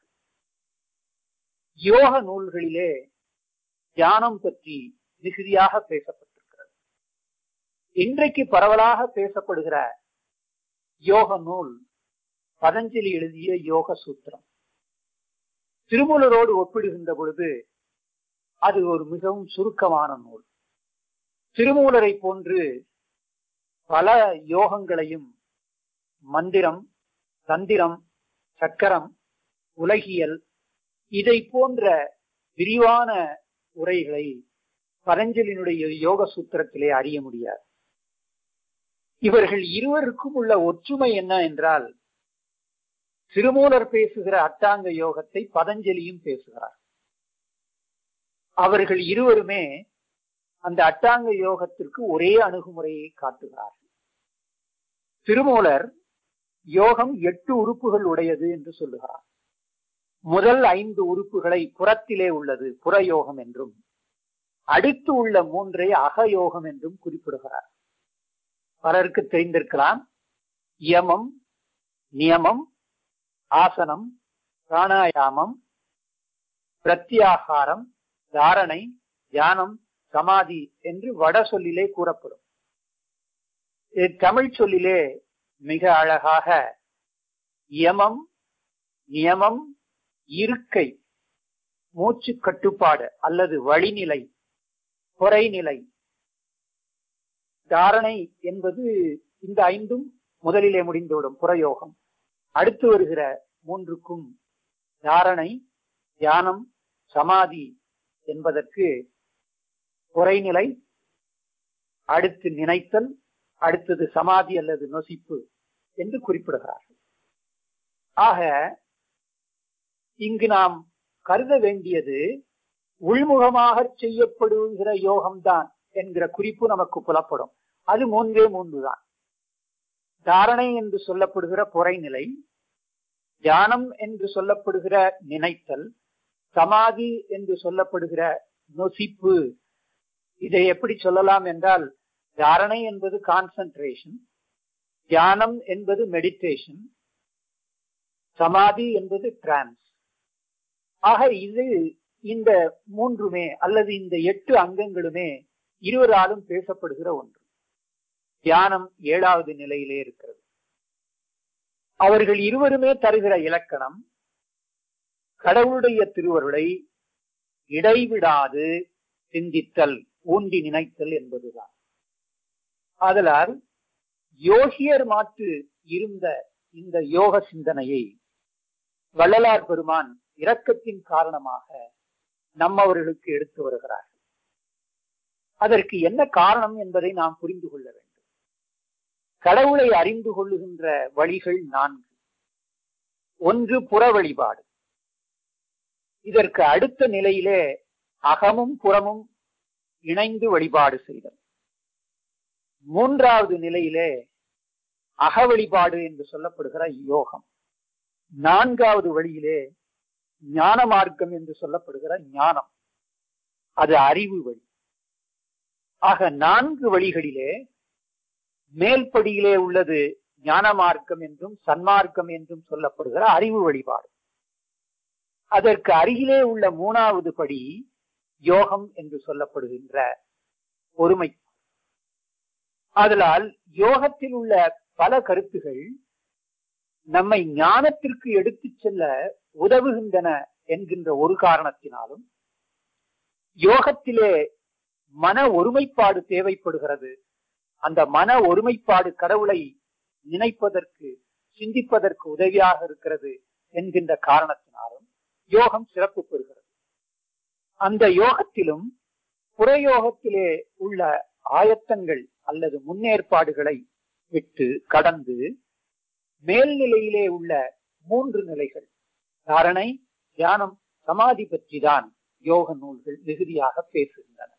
யோக நூல்களிலே தியானம் பற்றி மிகுதியாக பேசப்பட்டிருக்கிறது இன்றைக்கு பரவலாக பேசப்படுகிற யோக நூல் பதஞ்சலி எழுதிய யோக சூத்திரம் திருமூலரோடு ஒப்பிடுகின்ற பொழுது அது ஒரு மிகவும் சுருக்கமான நூல் திருமூலரை போன்று பல யோகங்களையும் மந்திரம் தந்திரம் சக்கரம் உலகியல் இதை போன்ற விரிவான உரைகளை பதஞ்சலினுடைய யோக சூத்திரத்திலே அறிய முடியாது இவர்கள் இருவருக்கும் உள்ள ஒற்றுமை என்ன என்றால் திருமூலர் பேசுகிற அட்டாங்க யோகத்தை பதஞ்சலியும் பேசுகிறார் அவர்கள் இருவருமே அந்த அட்டாங்க யோகத்திற்கு ஒரே அணுகுமுறையை காட்டுகிறார்கள் திருமூலர் யோகம் எட்டு உறுப்புகள் உடையது என்று சொல்லுகிறார் முதல் ஐந்து உறுப்புகளை புறத்திலே உள்ளது புறயோகம் என்றும் அடுத்து உள்ள மூன்றை அகயோகம் என்றும் குறிப்பிடுகிறார் பலருக்கு தெரிந்திருக்கலாம் யமம் நியமம் ஆசனம் பிராணாயாமம் பிரத்யாகாரம் தாரணை தியானம் சமாதி என்று வட சொல்லிலே கூறப்படும் தமிழ் சொல்லிலே மிக அழகாக யமம் நியமம் இருக்கை மூச்சு கட்டுப்பாடு அல்லது வழிநிலை பொறைநிலை தாரணை என்பது இந்த ஐந்தும் முதலிலே முடிந்துவிடும் புறயோகம் அடுத்து வருகிற மூன்றுக்கும் தாரணை தியானம் சமாதி என்பதற்கு குறைநிலை அடுத்து நினைத்தல் அடுத்தது சமாதி அல்லது நொசிப்பு என்று குறிப்பிடுகிறார்கள் ஆக இங்கு நாம் கருத வேண்டியது உள்முகமாக செய்யப்படுகிற யோகம்தான் என்கிற குறிப்பு நமக்கு புலப்படும் அது மூன்றே மூன்றுதான் தாரணை என்று சொல்லப்படுகிற புறைநிலை தியானம் என்று சொல்லப்படுகிற நினைத்தல் சமாதி என்று சொல்லப்படுகிற நொசிப்பு இதை எப்படி சொல்லலாம் என்றால் தாரணை என்பது கான்சன்ட்ரேஷன் தியானம் என்பது மெடிடேஷன் சமாதி என்பது டிரான்ஸ் ஆக இது இந்த மூன்றுமே அல்லது இந்த எட்டு அங்கங்களுமே இருவராலும் பேசப்படுகிற ஒன்று தியானம் ஏழாவது நிலையிலே இருக்கிறது அவர்கள் இருவருமே தருகிற இலக்கணம் கடவுளுடைய திருவருளை இடைவிடாது சிந்தித்தல் ஊன்றி நினைத்தல் என்பதுதான் ஆதலால் யோகியர் மாற்று இருந்த இந்த யோக சிந்தனையை வள்ளலார் பெருமான் இரக்கத்தின் காரணமாக நம்மவர்களுக்கு எடுத்து வருகிறார் அதற்கு என்ன காரணம் என்பதை நாம் புரிந்து கொள்ள வேண்டும் கடவுளை அறிந்து கொள்ளுகின்ற வழிகள் நான்கு ஒன்று புற வழிபாடு இதற்கு அடுத்த நிலையிலே அகமும் புறமும் இணைந்து வழிபாடு செய்தல் மூன்றாவது நிலையிலே அக வழிபாடு என்று சொல்லப்படுகிற யோகம் நான்காவது வழியிலே ஞான மார்க்கம் என்று சொல்லப்படுகிற ஞானம் அது அறிவு வழி ஆக நான்கு வழிகளிலே மேல்படியிலே உள்ளது ஞான மார்க்கம் என்றும் சன்மார்க்கம் என்றும் சொல்லப்படுகிற அறிவு வழிபாடு அதற்கு அருகிலே உள்ள மூணாவது படி யோகம் என்று சொல்லப்படுகின்ற ஒருமை ஆதலால் யோகத்தில் உள்ள பல கருத்துகள் நம்மை ஞானத்திற்கு எடுத்துச் செல்ல உதவுகின்றன என்கின்ற ஒரு காரணத்தினாலும் யோகத்திலே மன ஒருமைப்பாடு தேவைப்படுகிறது அந்த மன ஒருமைப்பாடு கடவுளை நினைப்பதற்கு சிந்திப்பதற்கு உதவியாக இருக்கிறது என்கின்ற காரணத்தினாலும் யோகம் சிறப்பு பெறுகிறது அந்த யோகத்திலும் புறயோகத்திலே உள்ள ஆயத்தங்கள் அல்லது முன்னேற்பாடுகளை விட்டு கடந்து மேல்நிலையிலே உள்ள மூன்று நிலைகள் தாரணை தியானம் சமாதி பற்றி தான் யோக நூல்கள் மிகுதியாக பேசுகின்றன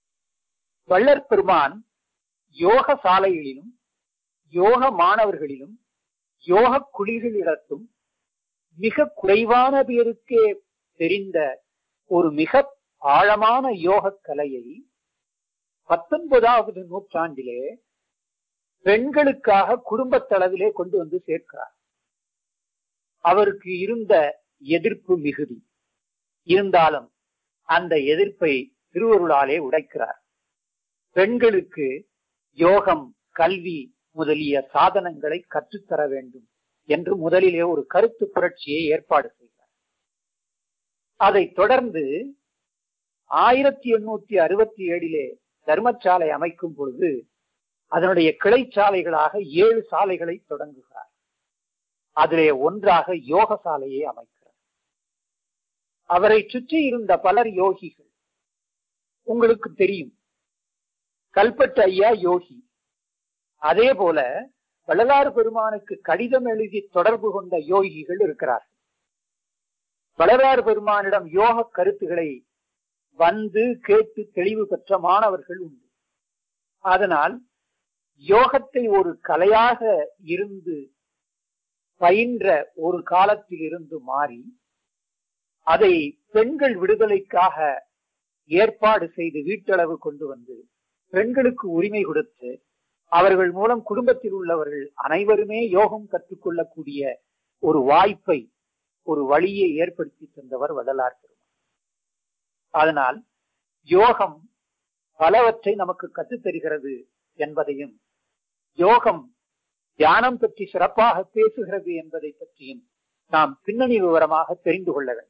வள்ளற் பெருமான் யோக சாலைகளிலும் யோக மாணவர்களிலும் யோக குழிகளிடத்தும் மிக குறைவான பேருக்கே தெரிந்த ஒரு மிக ஆழமான யோக கலையை பத்தொன்பதாவது நூற்றாண்டிலே பெண்களுக்காக குடும்பத்தளவிலே கொண்டு வந்து சேர்க்கிறார் அவருக்கு இருந்த எதிர்ப்பு மிகுதி இருந்தாலும் அந்த எதிர்ப்பை திருவருளாலே உடைக்கிறார் பெண்களுக்கு யோகம் கல்வி முதலிய சாதனங்களை கற்றுத்தர வேண்டும் என்று முதலிலே ஒரு கருத்து புரட்சியை ஏற்பாடு செய்கிறார் அதை தொடர்ந்து ஆயிரத்தி எண்ணூத்தி அறுபத்தி ஏழிலே தர்மசாலை அமைக்கும் பொழுது அதனுடைய கிளை சாலைகளாக ஏழு சாலைகளை தொடங்குகிறார் அதிலே ஒன்றாக யோக சாலையை அமைக்கிறார் அவரை சுற்றி இருந்த பலர் யோகிகள் உங்களுக்கு தெரியும் கல்பட்டு ஐயா யோகி அதே போல வள்ளலார் பெருமானுக்கு கடிதம் எழுதி தொடர்பு கொண்ட யோகிகள் இருக்கிறார்கள் வள்ளலார் பெருமானிடம் யோக கருத்துக்களை வந்து கேட்டு தெளிவு பெற்ற மாணவர்கள் உண்டு அதனால் யோகத்தை ஒரு கலையாக இருந்து பயின்ற ஒரு காலத்தில் இருந்து மாறி அதை பெண்கள் விடுதலைக்காக ஏற்பாடு செய்து வீட்டளவு கொண்டு வந்து பெண்களுக்கு உரிமை கொடுத்து அவர்கள் மூலம் குடும்பத்தில் உள்ளவர்கள் அனைவருமே யோகம் கற்றுக்கொள்ளக்கூடிய ஒரு வாய்ப்பை ஒரு வழியை ஏற்படுத்தி தந்தவர் வள்ளலார் பெருமான் அதனால் யோகம் பலவற்றை நமக்கு கற்றுத்தருகிறது என்பதையும் யோகம் தியானம் பற்றி சிறப்பாக பேசுகிறது என்பதை பற்றியும் நாம் பின்னணி விவரமாக தெரிந்து கொள்ள வேண்டும்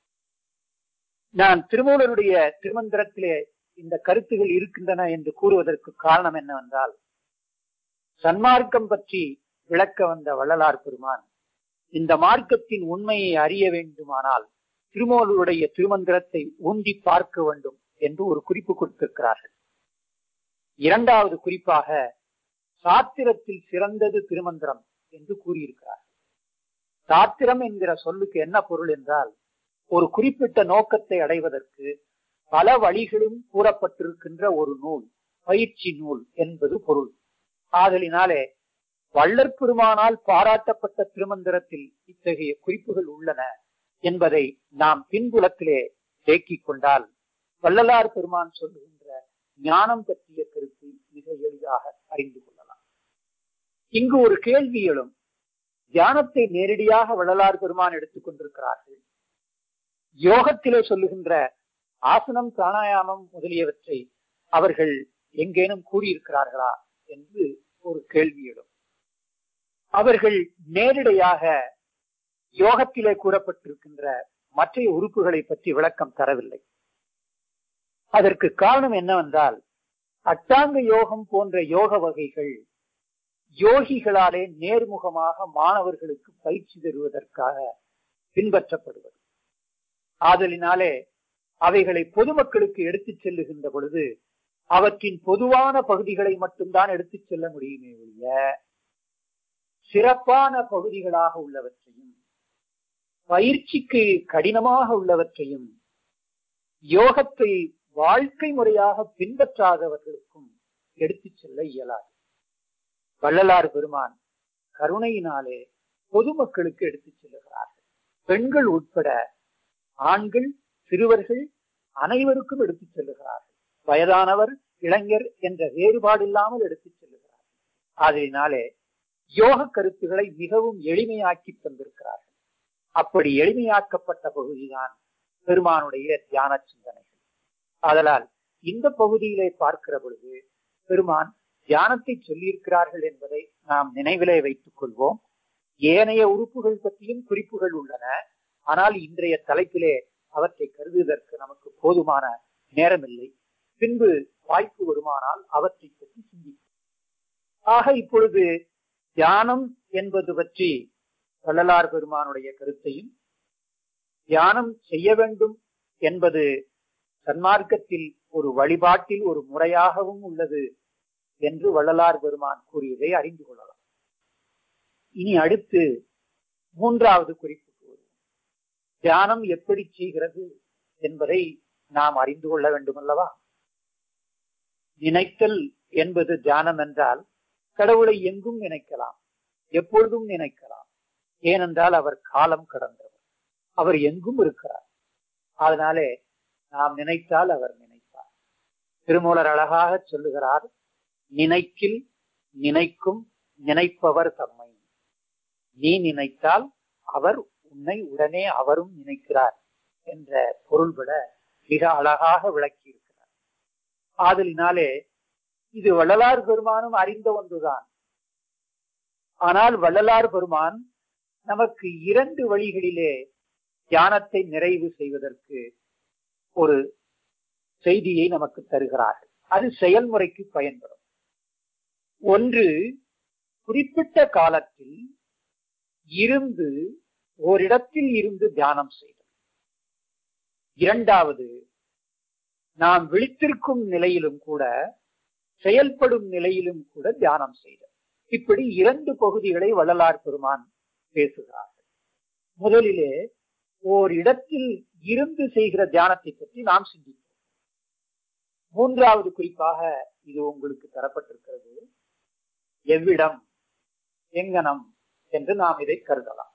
நான் திருமூலருடைய திருமந்திரத்திலே இந்த கருத்துகள் இருக்கின்றன என்று கூறுவதற்கு காரணம் என்னவென்றால் சன்மார்க்கம் பற்றி விளக்க வந்த வள்ளலார் பெருமான் இந்த மார்க்கத்தின் உண்மையை அறிய வேண்டுமானால் திருமூலருடைய திருமந்திரத்தை ஊன்றி பார்க்க வேண்டும் என்று ஒரு குறிப்பு கொடுத்திருக்கிறார்கள் இரண்டாவது குறிப்பாக சாத்திரத்தில் சிறந்தது திருமந்திரம் என்று கூறியிருக்கிறார் சாத்திரம் என்கிற சொல்லுக்கு என்ன பொருள் என்றால் ஒரு குறிப்பிட்ட நோக்கத்தை அடைவதற்கு பல வழிகளும் கூறப்பட்டிருக்கின்ற ஒரு நூல் பயிற்சி நூல் என்பது பொருள் ஆதலினாலே வள்ளற் பெருமானால் பாராட்டப்பட்ட திருமந்திரத்தில் இத்தகைய குறிப்புகள் உள்ளன என்பதை நாம் பின்புலத்திலே தேக்கிக் கொண்டால் வள்ளலார் பெருமான் சொல்லுகின்ற ஞானம் பற்றிய கருத்தை மிக எளிதாக அறிந்து கொள்ளலாம் இங்கு ஒரு கேள்வி எழும் தியானத்தை நேரடியாக வள்ளலார் பெருமான் எடுத்துக் கொண்டிருக்கிறார்கள் யோகத்திலே சொல்லுகின்ற ஆசனம் பிராணாயாமம் முதலியவற்றை அவர்கள் எங்கேனும் கூறியிருக்கிறார்களா என்று ஒரு கேள்வி எழும் அவர்கள் நேரடியாக யோகத்திலே கூறப்பட்டிருக்கின்ற மற்ற உறுப்புகளை பற்றி விளக்கம் தரவில்லை அதற்கு காரணம் என்னவென்றால் அட்டாங்க யோகம் போன்ற யோக வகைகள் யோகிகளாலே நேர்முகமாக மாணவர்களுக்கு பயிற்சி தருவதற்காக பின்பற்றப்படுவது ஆதலினாலே அவைகளை பொதுமக்களுக்கு எடுத்துச் செல்லுகின்ற பொழுது அவற்றின் பொதுவான பகுதிகளை மட்டும்தான் எடுத்துச் செல்ல முடியுமே ஒழிய சிறப்பான பகுதிகளாக உள்ளவற்றையும் பயிற்சிக்கு கடினமாக உள்ளவற்றையும் யோகத்தை வாழ்க்கை முறையாக பின்பற்றாதவர்களுக்கும் எடுத்துச் செல்ல இயலாது வள்ளலார் பெருமான் கருணையினாலே பொதுமக்களுக்கு எடுத்துச் செல்லுகிறார்கள் பெண்கள் உட்பட ஆண்கள் சிறுவர்கள் அனைவருக்கும் எடுத்துச் செல்லுகிறார்கள் வயதானவர் இளைஞர் என்ற வேறுபாடு இல்லாமல் எடுத்துச் செல்லுகிறார்கள் அதனாலே யோக கருத்துக்களை மிகவும் எளிமையாக்கி தந்திருக்கிறார்கள் அப்படி எளிமையாக்கப்பட்ட பகுதிதான் பெருமானுடைய தியான சிந்தனைகள் அதனால் இந்த பகுதியிலே பார்க்கிற பொழுது பெருமான் தியானத்தை சொல்லியிருக்கிறார்கள் என்பதை நாம் நினைவிலே வைத்துக் கொள்வோம் ஏனைய உறுப்புகள் பற்றியும் குறிப்புகள் உள்ளன ஆனால் இன்றைய தலைப்பிலே அவற்றை கருதுவதற்கு நமக்கு போதுமான நேரமில்லை பின்பு வாய்ப்பு வருமானால் அவற்றை பற்றி சிந்திப்போம் ஆக இப்பொழுது தியானம் என்பது பற்றி வள்ளலார் பெருமானுடைய கருத்தையும் தியானம் செய்ய வேண்டும் என்பது சன்மார்க்கத்தில் ஒரு வழிபாட்டில் ஒரு முறையாகவும் உள்ளது என்று வள்ளலார் பெருமான் கூறியதை அறிந்து கொள்ளலாம் இனி அடுத்து மூன்றாவது குறிப்புக்கு வருவோம் தியானம் எப்படி செய்கிறது என்பதை நாம் அறிந்து கொள்ள வேண்டும் அல்லவா நினைத்தல் என்பது தியானம் என்றால் கடவுளை எங்கும் நினைக்கலாம் எப்பொழுதும் நினைக்கலாம் ஏனென்றால் அவர் காலம் கடந்தவர் அவர் எங்கும் இருக்கிறார் அதனாலே நாம் நினைத்தால் அவர் நினைப்பார் திருமூலர் அழகாக சொல்லுகிறார் நினைக்கில் நினைக்கும் நினைப்பவர் தம்மை நீ நினைத்தால் அவர் உன்னை உடனே அவரும் நினைக்கிறார் என்ற பொருள்பட மிக அழகாக விளக்கி இருக்கிறார் ஆதலினாலே இது வள்ளலார் பெருமானும் அறிந்த ஒன்றுதான் ஆனால் வள்ளலார் பெருமான் நமக்கு இரண்டு வழிகளிலே தியானத்தை நிறைவு செய்வதற்கு ஒரு செய்தியை நமக்கு தருகிறார்கள் அது செயல்முறைக்கு பயன்படும் ஒன்று குறிப்பிட்ட காலத்தில் இருந்து ஓரிடத்தில் இருந்து தியானம் செய்தல் இரண்டாவது நாம் விழித்திருக்கும் நிலையிலும் கூட செயல்படும் நிலையிலும் கூட தியானம் செய்தல் இப்படி இரண்டு பகுதிகளை வள்ளலார் பெருமான் பேசுகிறார்கள் முதலிலே ஓர் இடத்தில் இருந்து செய்கிற தியானத்தை பற்றி நாம் சிந்திப்போம் மூன்றாவது குறிப்பாக இது உங்களுக்கு தரப்பட்டிருக்கிறது எவ்விடம் எங்கனம் என்று நாம் இதை கருதலாம்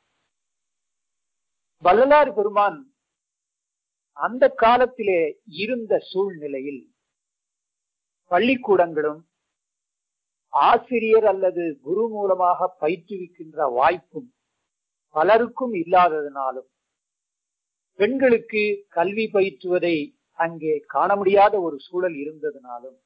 வள்ளலார் பெருமான் அந்த காலத்திலே இருந்த சூழ்நிலையில் பள்ளிக்கூடங்களும் ஆசிரியர் அல்லது குரு மூலமாக பயிற்றுவிக்கின்ற வாய்ப்பும் பலருக்கும் இல்லாததினாலும் பெண்களுக்கு கல்வி பயிற்றுவதை அங்கே காண முடியாத ஒரு சூழல் இருந்ததினாலும்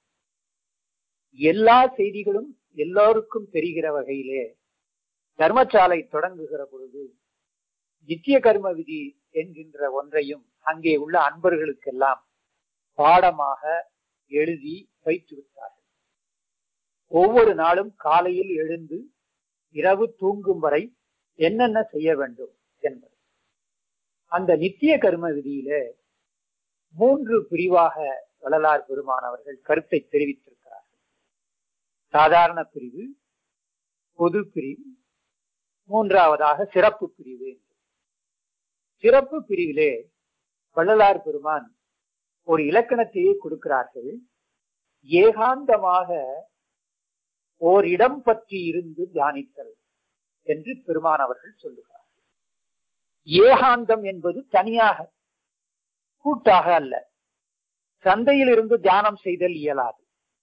எல்லா செய்திகளும் எல்லோருக்கும் தெரிகிற வகையிலே தர்மசாலை தொடங்குகிற பொழுது நித்திய கர்ம விதி என்கின்ற ஒன்றையும் அங்கே உள்ள அன்பர்களுக்கெல்லாம் பாடமாக எழுதி பயிற்றுவித்தார்கள் ஒவ்வொரு நாளும் காலையில் எழுந்து இரவு தூங்கும் வரை என்னென்ன செய்ய வேண்டும் என்பது அந்த நித்திய கர்ம விதியில மூன்று பிரிவாக வள்ளலார் பெருமான் அவர்கள் கருத்தை தெரிவித்திருக்கிறார்கள் சாதாரண பிரிவு பொது பிரிவு மூன்றாவதாக சிறப்பு பிரிவு என்று சிறப்பு பிரிவிலே வள்ளலார் பெருமான் ஒரு இலக்கணத்தையே கொடுக்கிறார்கள் ஏகாந்தமாக ஓர் இடம் பற்றி இருந்து தியானித்தல் என்று பெருமான் அவர்கள் சொல்லுகிறார் ஏகாந்தம் என்பது தனியாக கூட்டாக அல்ல சந்தையில் இருந்து தியானம் செய்தல் இயலாது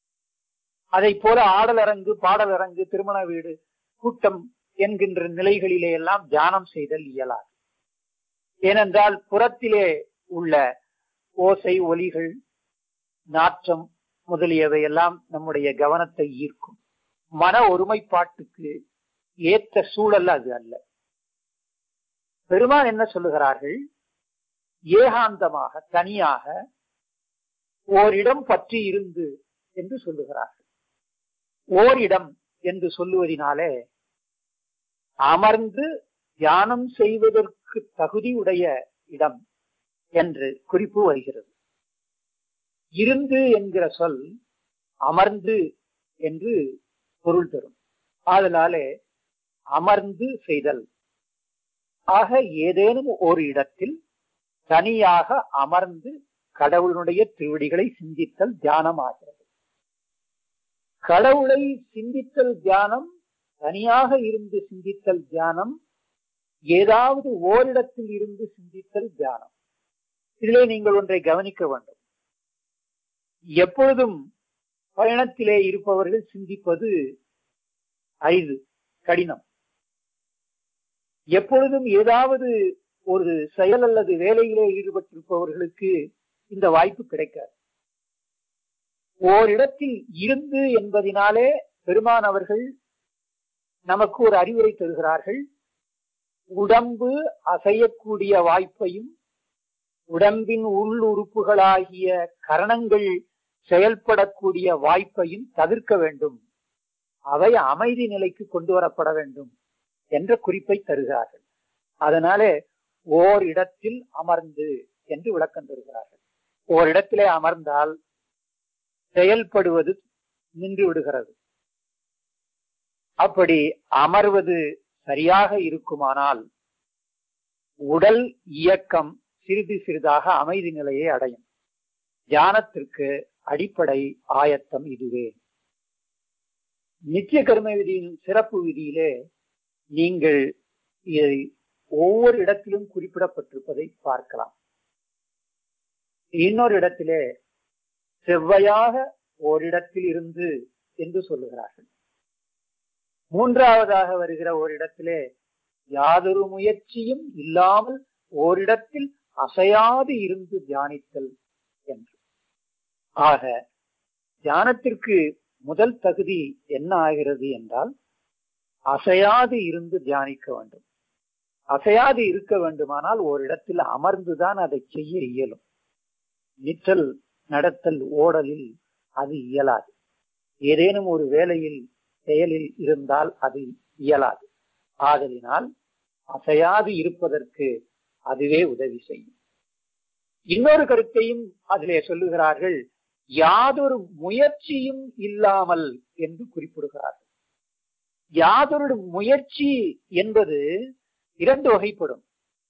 அதை போல ஆடலரங்கு பாடலரங்கு திருமண வீடு கூட்டம் என்கின்ற நிலைகளிலே எல்லாம் தியானம் செய்தல் இயலாது ஏனென்றால் புறத்திலே உள்ள ஓசை ஒலிகள் நாற்றம் முதலியவை எல்லாம் நம்முடைய கவனத்தை ஈர்க்கும் மன ஒருமைப்பாட்டுக்கு ஏற்ற சூழல் அது அல்ல பெருமான் என்ன சொல்லுகிறார்கள் ஏகாந்தமாக தனியாக ஓரிடம் பற்றி இருந்து என்று சொல்லுகிறார்கள் ஓரிடம் என்று சொல்லுவதினாலே அமர்ந்து தியானம் செய்வதற்கு தகுதியுடைய இடம் என்று குறிப்பு வருகிறது இருந்து என்கிற சொல் அமர்ந்து என்று பொருள் தரும் ஆதலாலே அமர்ந்து செய்தல் ஆக ஏதேனும் ஒரு இடத்தில் தனியாக அமர்ந்து கடவுளுடைய திருவடிகளை சிந்தித்தல் தியானம் ஆகிறது கடவுளை சிந்தித்தல் தியானம் தனியாக இருந்து சிந்தித்தல் தியானம் ஏதாவது ஓரிடத்தில் இருந்து சிந்தித்தல் தியானம் இதிலே நீங்கள் ஒன்றை கவனிக்க வேண்டும் எப்பொழுதும் பயணத்திலே இருப்பவர்கள் சிந்திப்பது அரிது கடினம் எப்பொழுதும் ஏதாவது ஒரு செயல் அல்லது வேலையிலே ஈடுபட்டிருப்பவர்களுக்கு இந்த வாய்ப்பு கிடைக்காது ஓரிடத்தில் இருந்து என்பதினாலே பெருமான் அவர்கள் நமக்கு ஒரு அறிவுரை தருகிறார்கள் உடம்பு அசையக்கூடிய வாய்ப்பையும் உடம்பின் உள் உறுப்புகளாகிய கரணங்கள் செயல்படக்கூடிய வாய்ப்பையும் தவிர்க்க வேண்டும் அவை அமைதி நிலைக்கு கொண்டு வரப்பட வேண்டும் என்ற குறிப்பை தருகிறார்கள் அதனாலே ஓர் இடத்தில் அமர்ந்து என்று விளக்கம் தருகிறார்கள் ஓரிடத்திலே அமர்ந்தால் செயல்படுவது நின்று விடுகிறது அப்படி அமர்வது சரியாக இருக்குமானால் உடல் இயக்கம் சிறிது சிறிதாக அமைதி நிலையை அடையும் தியானத்திற்கு அடிப்படை ஆயத்தம் இதுவே நித்திய கர்ம விதியின் சிறப்பு விதியிலே நீங்கள் இதை ஒவ்வொரு இடத்திலும் குறிப்பிடப்பட்டிருப்பதை பார்க்கலாம் இன்னொரு இடத்திலே செவ்வையாக ஓரிடத்தில் இருந்து என்று சொல்லுகிறார்கள் மூன்றாவதாக வருகிற ஓரிடத்திலே யாதொரு முயற்சியும் இல்லாமல் ஓரிடத்தில் அசையாது இருந்து தியானித்தல் என்று ஆக தியானத்திற்கு முதல் தகுதி என்ன ஆகிறது என்றால் அசையாது இருந்து தியானிக்க வேண்டும் அசையாது இருக்க வேண்டுமானால் ஓரிடத்தில் அமர்ந்துதான் அதை செய்ய இயலும் நிற்றல் நடத்தல் ஓடலில் அது இயலாது ஏதேனும் ஒரு வேலையில் செயலில் இருந்தால் அது இயலாது ஆதலினால் அசையாது இருப்பதற்கு அதுவே உதவி செய்யும் இன்னொரு கருத்தையும் அதிலே சொல்லுகிறார்கள் யாதொரு முயற்சியும் இல்லாமல் என்று குறிப்பிடுகிறார்கள் யாதொரு முயற்சி என்பது இரண்டு வகைப்படும்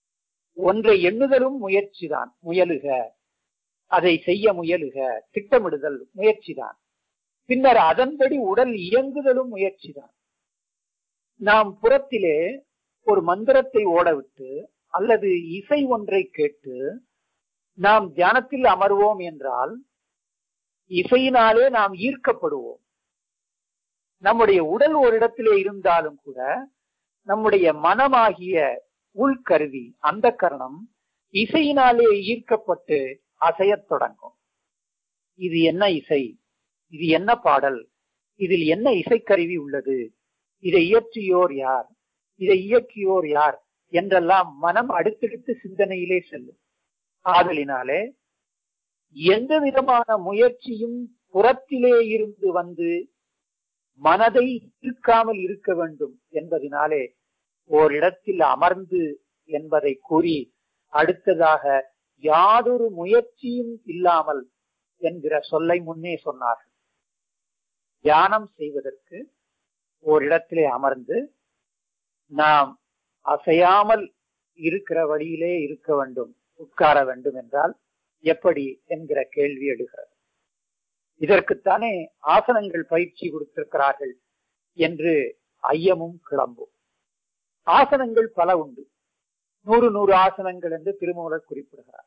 ஒன்றை எண்ணுதலும் முயற்சிதான் முயலுக அதை செய்ய முயலுக திட்டமிடுதல் முயற்சிதான் பின்னர் அதன்படி உடல் இயங்குதலும் முயற்சிதான் நாம் புறத்திலே ஒரு மந்திரத்தை ஓடவிட்டு அல்லது இசை ஒன்றை கேட்டு நாம் தியானத்தில் அமர்வோம் என்றால் இசையினாலே நாம் ஈர்க்கப்படுவோம் நம்முடைய உடல் ஒரு இடத்திலே இருந்தாலும் கூட நம்முடைய மனமாகிய உள்கருவி அந்த கரணம் இசையினாலே ஈர்க்கப்பட்டு அசையத் தொடங்கும் இது என்ன இசை இது என்ன பாடல் இதில் என்ன இசைக்கருவி உள்ளது இதை இயற்றியோர் யார் இதை இயக்கியோர் யார் என்றெல்லாம் மனம் அடுத்தடுத்து சிந்தனையிலே செல்லும் ஆதலினாலே எந்த விதமான முயற்சியும் புறத்திலே இருந்து வந்து மனதை இருக்காமல் இருக்க வேண்டும் என்பதனாலே ஓரிடத்தில் அமர்ந்து என்பதை கூறி அடுத்ததாக யாதொரு முயற்சியும் இல்லாமல் என்கிற சொல்லை முன்னே சொன்னார்கள் தியானம் செய்வதற்கு ஓரிடத்திலே அமர்ந்து நாம் அசையாமல் இருக்கிற வழியிலே இருக்க வேண்டும் உட்கார வேண்டும் என்றால் எப்படி என்கிற கேள்வி எடுகிறது இதற்குத்தானே ஆசனங்கள் பயிற்சி கொடுத்திருக்கிறார்கள் என்று ஐயமும் கிளம்பும் ஆசனங்கள் பல உண்டு நூறு நூறு ஆசனங்கள் என்று திருமூலர் குறிப்பிடுகிறார்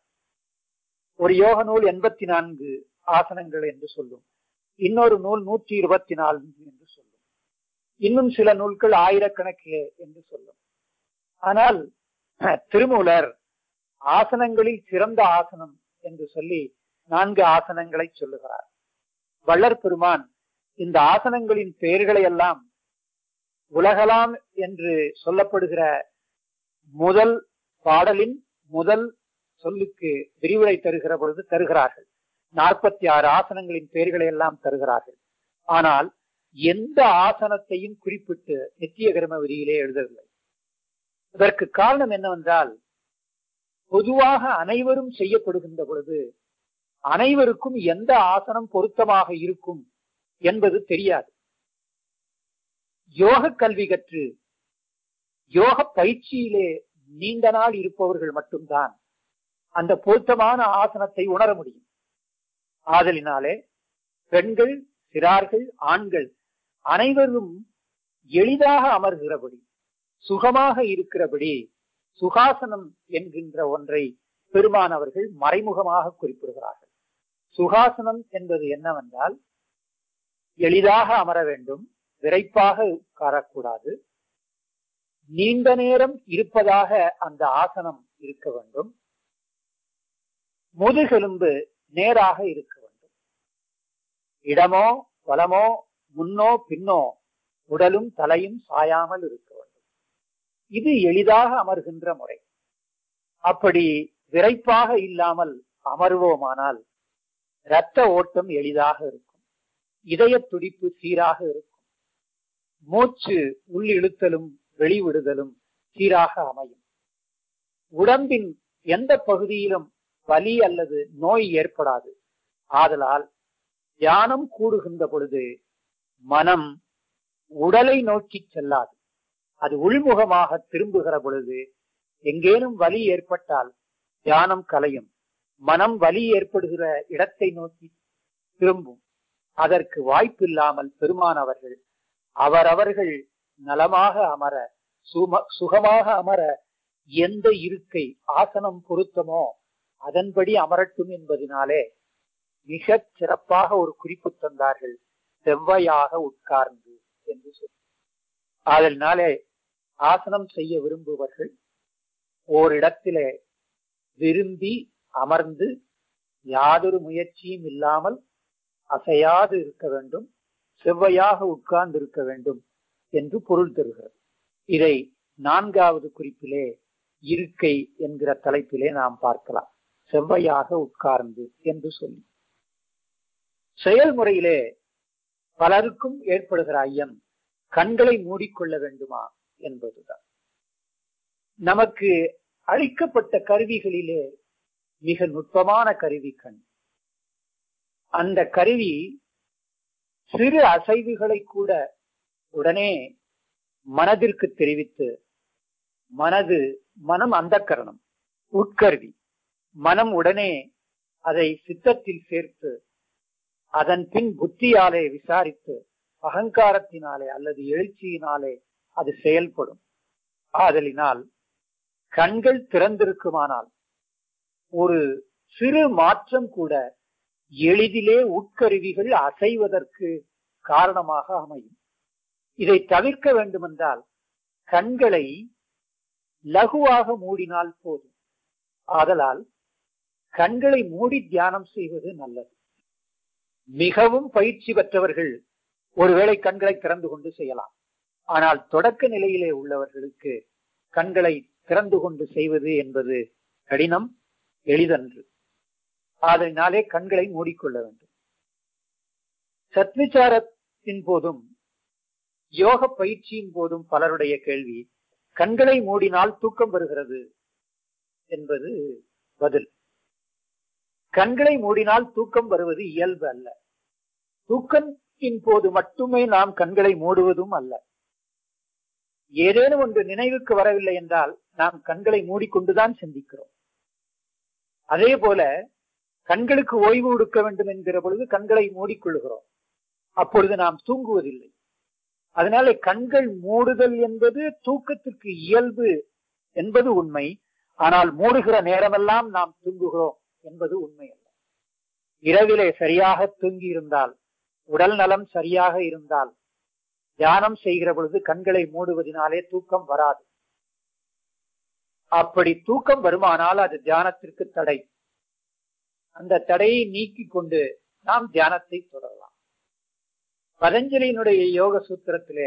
ஒரு யோக நூல் எண்பத்தி நான்கு ஆசனங்கள் என்று சொல்லும் இன்னொரு நூல் நூற்றி இருபத்தி நான்கு என்று சொல்லும் இன்னும் சில நூல்கள் ஆயிரக்கணக்கிலே என்று சொல்லும் ஆனால் திருமூலர் ஆசனங்களில் சிறந்த ஆசனம் என்று சொல்லி நான்கு ஆசனங்களை சொல்லுகிறார் வள்ளற் பெருமான் இந்த ஆசனங்களின் பெயர்களை எல்லாம் உலகலாம் என்று சொல்லப்படுகிற முதல் பாடலின் முதல் சொல்லுக்கு விரிவுரை தருகிற பொழுது தருகிறார்கள் நாற்பத்தி ஆறு ஆசனங்களின் பெயர்களை எல்லாம் தருகிறார்கள் ஆனால் எந்த ஆசனத்தையும் குறிப்பிட்டு நித்திய கர்ம விதியிலே எழுதவில்லை இதற்கு காரணம் என்னவென்றால் பொதுவாக அனைவரும் செய்யப்படுகின்ற பொழுது அனைவருக்கும் எந்த ஆசனம் பொருத்தமாக இருக்கும் என்பது தெரியாது யோக கல்வி கற்று யோக பயிற்சியிலே நீண்ட நாள் இருப்பவர்கள் மட்டும்தான் அந்த பொருத்தமான ஆசனத்தை உணர முடியும் ஆதலினாலே பெண்கள் சிறார்கள் ஆண்கள் அனைவரும் எளிதாக அமர்கிறபடி சுகமாக இருக்கிறபடி சுகாசனம் என்கின்ற ஒன்றை பெருமான் அவர்கள் மறைமுகமாக குறிப்பிடுகிறார்கள் சுகாசனம் என்பது என்னவென்றால் எளிதாக அமர வேண்டும் விரைப்பாக உட்காரக்கூடாது நீண்ட நேரம் இருப்பதாக அந்த ஆசனம் இருக்க வேண்டும் முதுகெலும்பு நேராக இருக்க வேண்டும் இடமோ வலமோ முன்னோ பின்னோ உடலும் தலையும் சாயாமல் இருக்க வேண்டும் இது எளிதாக அமர்கின்ற முறை அப்படி விரைப்பாக இல்லாமல் அமர்வோமானால் இரத்த ஓட்டம் எளிதாக இருக்கும் இதய துடிப்பு சீராக இருக்கும் மூச்சு உள் இழுத்தலும் வெளிவிடுதலும் சீராக அமையும் உடம்பின் எந்த பகுதியிலும் வலி அல்லது நோய் ஏற்படாது ஆதலால் தியானம் கூடுகின்ற பொழுது மனம் உடலை நோக்கி செல்லாது அது உள்முகமாக திரும்புகிற பொழுது எங்கேனும் வலி ஏற்பட்டால் தியானம் கலையும் மனம் வலி ஏற்படுகிற இடத்தை நோக்கி திரும்பும் அதற்கு வாய்ப்பில்லாமல் பெருமானவர்கள் அவரவர்கள் நலமாக அமர சும சுகமாக அமர எந்த இருக்கை ஆசனம் பொருத்தமோ அதன்படி அமரட்டும் என்பதனாலே மிக சிறப்பாக ஒரு குறிப்பு தந்தார்கள் செவ்வையாக உட்கார்ந்து என்று சொல்லி அதனாலே ஆசனம் செய்ய விரும்புவர்கள் ஓரிடத்திலே விரும்பி அமர்ந்து யாதொரு முயற்சியும் இல்லாமல் அசையாது இருக்க வேண்டும் செவ்வையாக உட்கார்ந்து இருக்க வேண்டும் என்று பொருள் தருகிறது இதை நான்காவது குறிப்பிலே இருக்கை என்கிற தலைப்பிலே நாம் பார்க்கலாம் செவ்வையாக உட்கார்ந்து என்று சொல்லி செயல்முறையிலே பலருக்கும் ஏற்படுகிற ஐயம் கண்களை மூடிக்கொள்ள வேண்டுமா என்பதுதான் நமக்கு அளிக்கப்பட்ட கருவிகளிலே மிக நுட்பமான கருவி கண் அந்த கருவி சிறு அசைவுகளை கூட உடனே மனதிற்கு தெரிவித்து மனது மனம் அந்த கரணம் உட்கருவி மனம் உடனே அதை சித்தத்தில் சேர்த்து அதன் பின் புத்தியாலே விசாரித்து அகங்காரத்தினாலே அல்லது எழுச்சியினாலே அது செயல்படும் ஆதலினால் கண்கள் திறந்திருக்குமானால் ஒரு சிறு மாற்றம் கூட எளிதிலே உட்கருவிகள் அசைவதற்கு காரணமாக அமையும் இதை தவிர்க்க வேண்டுமென்றால் கண்களை லகுவாக மூடினால் போதும் ஆதலால் கண்களை மூடி தியானம் செய்வது நல்லது மிகவும் பயிற்சி பெற்றவர்கள் ஒருவேளை கண்களை திறந்து கொண்டு செய்யலாம் ஆனால் தொடக்க நிலையிலே உள்ளவர்களுக்கு கண்களை திறந்து கொண்டு செய்வது என்பது கடினம் எளிதன்று அதனாலே கண்களை மூடிக்கொள்ள வேண்டும் சத்விச்சாரத்தின் போதும் யோக பயிற்சியின் போதும் பலருடைய கேள்வி கண்களை மூடினால் தூக்கம் வருகிறது என்பது பதில் கண்களை மூடினால் தூக்கம் வருவது இயல்பு அல்ல தூக்கத்தின் போது மட்டுமே நாம் கண்களை மூடுவதும் அல்ல ஏதேனும் ஒன்று நினைவுக்கு வரவில்லை என்றால் நாம் கண்களை மூடிக்கொண்டுதான் சிந்திக்கிறோம் அதே போல கண்களுக்கு ஓய்வு கொடுக்க வேண்டும் என்கிற பொழுது கண்களை மூடிக்கொள்கிறோம் அப்பொழுது நாம் தூங்குவதில்லை அதனால கண்கள் மூடுதல் என்பது தூக்கத்திற்கு இயல்பு என்பது உண்மை ஆனால் மூடுகிற நேரமெல்லாம் நாம் தூங்குகிறோம் என்பது உண்மை அல்ல இரவிலே சரியாக தூங்கி இருந்தால் உடல் நலம் சரியாக இருந்தால் தியானம் செய்கிற பொழுது கண்களை மூடுவதனாலே தூக்கம் வராது அப்படி தூக்கம் வருமானால் அது தியானத்திற்கு தடை அந்த தடையை நீக்கி கொண்டு நாம் தியானத்தை தொடரலாம் பதஞ்சலியினுடைய யோக சூத்திரத்திலே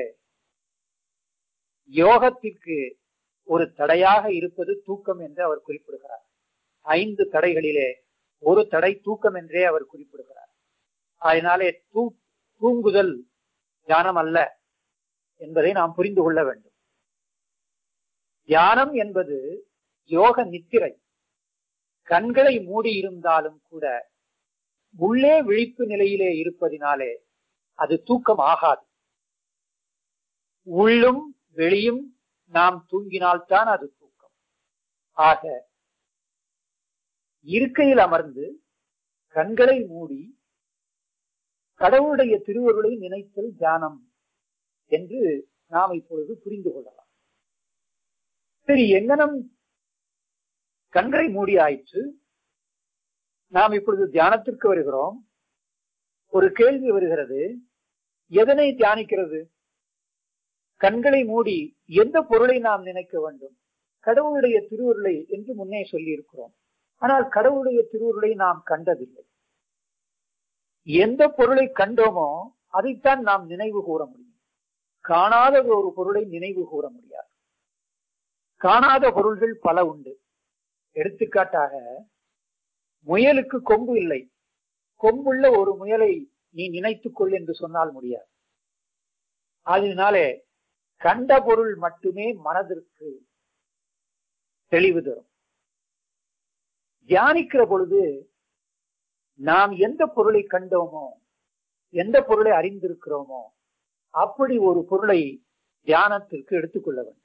யோகத்திற்கு ஒரு தடையாக இருப்பது தூக்கம் என்று அவர் குறிப்பிடுகிறார் ஐந்து தடைகளிலே ஒரு தடை தூக்கம் என்றே அவர் குறிப்பிடுகிறார் அதனாலே தூ தூங்குதல் தியானம் அல்ல என்பதை நாம் புரிந்து கொள்ள வேண்டும் தியானம் என்பது யோக நித்திரை கண்களை மூடி இருந்தாலும் கூட உள்ளே விழிப்பு நிலையிலே இருப்பதினாலே அது தூக்கம் ஆகாது உள்ளும் வெளியும் நாம் தூங்கினால்தான் அது தூக்கம் ஆக இருக்கையில் அமர்ந்து கண்களை மூடி கடவுளுடைய திருவருளை நினைத்தல் தியானம் என்று நாம் இப்பொழுது புரிந்து கொள்ளலாம் சரி எங்கனம் கண்களை மூடி ஆயிற்று நாம் இப்பொழுது தியானத்திற்கு வருகிறோம் ஒரு கேள்வி வருகிறது எதனை தியானிக்கிறது கண்களை மூடி எந்த பொருளை நாம் நினைக்க வேண்டும் கடவுளுடைய திருவுருளை என்று முன்னே சொல்லி இருக்கிறோம் ஆனால் கடவுளுடைய திருவுருளை நாம் கண்டதில்லை எந்த பொருளை கண்டோமோ அதைத்தான் நாம் நினைவு கூற முடியும் காணாத ஒரு பொருளை நினைவு கூற முடியாது காணாத பொருள்கள் பல உண்டு எடுத்துக்காட்டாக முயலுக்கு கொம்பு இல்லை கொம்புள்ள ஒரு முயலை நீ நினைத்துக் கொள் என்று சொன்னால் முடியாது அதனாலே கண்ட பொருள் மட்டுமே மனதிற்கு தெளிவு தரும் தியானிக்கிற பொழுது நாம் எந்த பொருளை கண்டோமோ எந்த பொருளை அறிந்திருக்கிறோமோ அப்படி ஒரு பொருளை தியானத்திற்கு எடுத்துக்கொள்ள வேண்டும்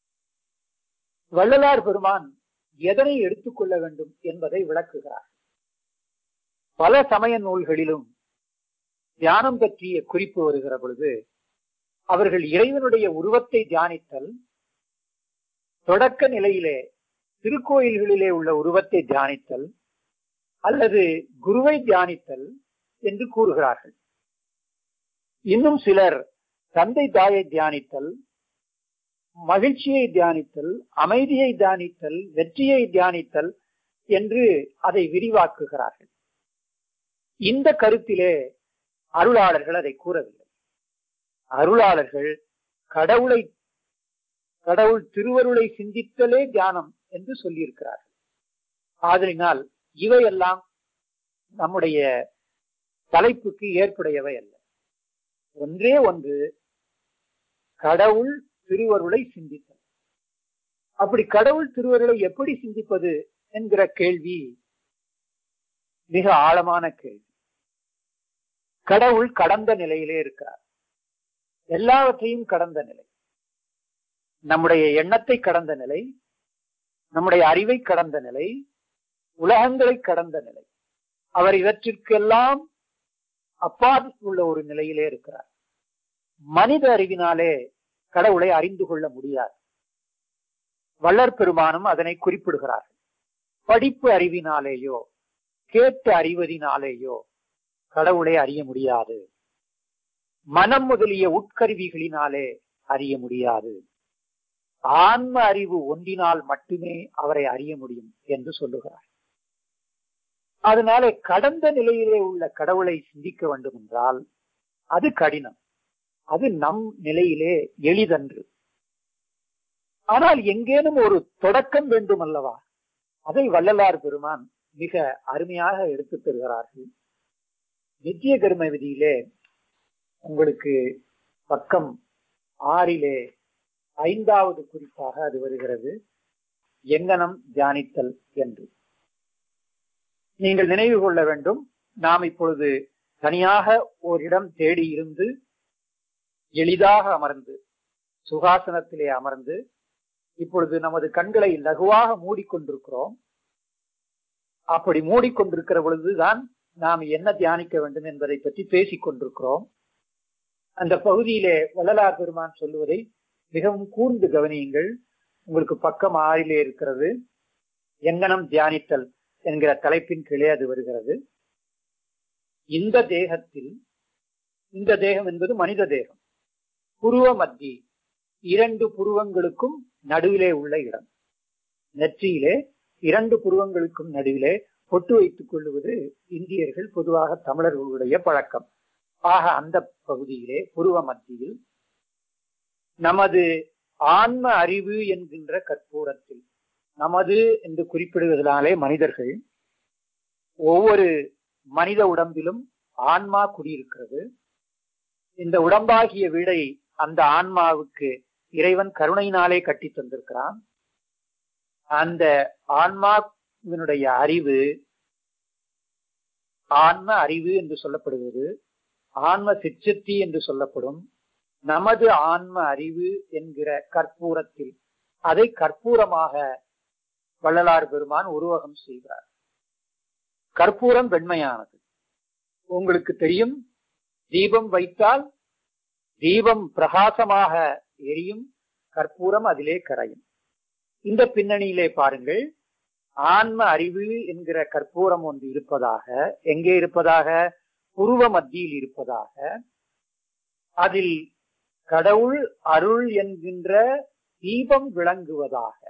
வள்ளலார் பெருமான் எதனை எடுத்துக்கொள்ள வேண்டும் என்பதை விளக்குகிறார் பல சமய நூல்களிலும் தியானம் பற்றிய குறிப்பு வருகிற பொழுது அவர்கள் இறைவனுடைய உருவத்தை தியானித்தல் தொடக்க நிலையிலே திருக்கோயில்களிலே உள்ள உருவத்தை தியானித்தல் அல்லது குருவை தியானித்தல் என்று கூறுகிறார்கள் இன்னும் சிலர் தந்தை தாயை தியானித்தல் மகிழ்ச்சியை தியானித்தல் அமைதியை தியானித்தல் வெற்றியை தியானித்தல் என்று அதை விரிவாக்குகிறார்கள் இந்த கருத்திலே அருளாளர்கள் அதை கூறவில்லை அருளாளர்கள் கடவுளை கடவுள் திருவருளை சிந்தித்தலே தியானம் என்று சொல்லியிருக்கிறார்கள் ஆதலினால் இவையெல்லாம் நம்முடைய தலைப்புக்கு ஏற்புடையவை அல்ல ஒன்றே ஒன்று கடவுள் திருவருளை சிந்தித்தல் அப்படி கடவுள் திருவருளை எப்படி சிந்திப்பது என்கிற கேள்வி மிக ஆழமான கேள்வி கடவுள் கடந்த நிலையிலே இருக்கிறார் எல்லாவற்றையும் கடந்த நிலை நம்முடைய எண்ணத்தை கடந்த நிலை நம்முடைய அறிவை கடந்த நிலை உலகங்களை கடந்த நிலை அவர் இவற்றிற்கெல்லாம் அப்பால் உள்ள ஒரு நிலையிலே இருக்கிறார் மனித அறிவினாலே கடவுளை அறிந்து கொள்ள முடியாது வள்ளற் பெருமானும் அதனை குறிப்பிடுகிறார்கள் படிப்பு அறிவினாலேயோ கேட்டு அறிவதினாலேயோ கடவுளை அறிய முடியாது மனம் முதலிய உட்கருவிகளினாலே அறிய முடியாது ஆன்ம அறிவு ஒன்றினால் மட்டுமே அவரை அறிய முடியும் என்று சொல்லுகிறார் அதனாலே கடந்த நிலையிலே உள்ள கடவுளை சிந்திக்க வேண்டும் என்றால் அது கடினம் அது நம் நிலையிலே எளிதன்று ஆனால் எங்கேனும் ஒரு தொடக்கம் வேண்டும் அல்லவா அதை வள்ளலார் பெருமான் மிக அருமையாக எடுத்து தருகிறார்கள் நித்திய கர்ம விதியிலே உங்களுக்கு பக்கம் ஆறிலே ஐந்தாவது குறிப்பாக அது வருகிறது எங்கனம் தியானித்தல் என்று நீங்கள் நினைவு கொள்ள வேண்டும் நாம் இப்பொழுது தனியாக ஓரிடம் தேடி இருந்து எளிதாக அமர்ந்து சுகாசனத்திலே அமர்ந்து இப்பொழுது நமது கண்களை லகுவாக மூடிக்கொண்டிருக்கிறோம் அப்படி மூடிக்கொண்டிருக்கிற பொழுதுதான் நாம் என்ன தியானிக்க வேண்டும் என்பதை பற்றி பேசிக் கொண்டிருக்கிறோம் அந்த பகுதியிலே வள்ளலார் பெருமான் சொல்லுவதை மிகவும் கூர்ந்து கவனியுங்கள் உங்களுக்கு பக்கம் ஆறிலே இருக்கிறது எங்கனம் தியானித்தல் என்கிற தலைப்பின் கீழே அது வருகிறது இந்த தேகத்தில் இந்த தேகம் என்பது மனித தேகம் புருவ மத்தி இரண்டு புருவங்களுக்கும் நடுவிலே உள்ள இடம் நெற்றியிலே இரண்டு புருவங்களுக்கும் நடுவிலே பொட்டு வைத்துக் கொள்ளுவது இந்தியர்கள் பொதுவாக தமிழர்களுடைய பழக்கம் ஆக அந்த பகுதியிலே புருவ மத்தியில் நமது ஆன்ம அறிவு என்கின்ற கற்பூரத்தில் நமது என்று குறிப்பிடுவதனாலே மனிதர்கள் ஒவ்வொரு மனித உடம்பிலும் ஆன்மா குடியிருக்கிறது இந்த உடம்பாகிய வீடை அந்த ஆன்மாவுக்கு இறைவன் கருணையினாலே கட்டி தந்திருக்கிறான் அந்த ஆன்மாவினுடைய அறிவு ஆன்ம அறிவு என்று சொல்லப்படுவது ஆன்ம சிற்றத்தி என்று சொல்லப்படும் நமது ஆன்ம அறிவு என்கிற கற்பூரத்தில் அதை கற்பூரமாக வள்ளலார் பெருமான் உருவகம் செய்கிறார் கற்பூரம் வெண்மையானது உங்களுக்கு தெரியும் தீபம் வைத்தால் தீபம் பிரகாசமாக எரியும் கற்பூரம் அதிலே கரையும் இந்த பின்னணியிலே பாருங்கள் ஆன்ம அறிவு என்கிற கற்பூரம் ஒன்று இருப்பதாக எங்கே இருப்பதாக புருவ மத்தியில் இருப்பதாக அதில் கடவுள் அருள் என்கின்ற தீபம் விளங்குவதாக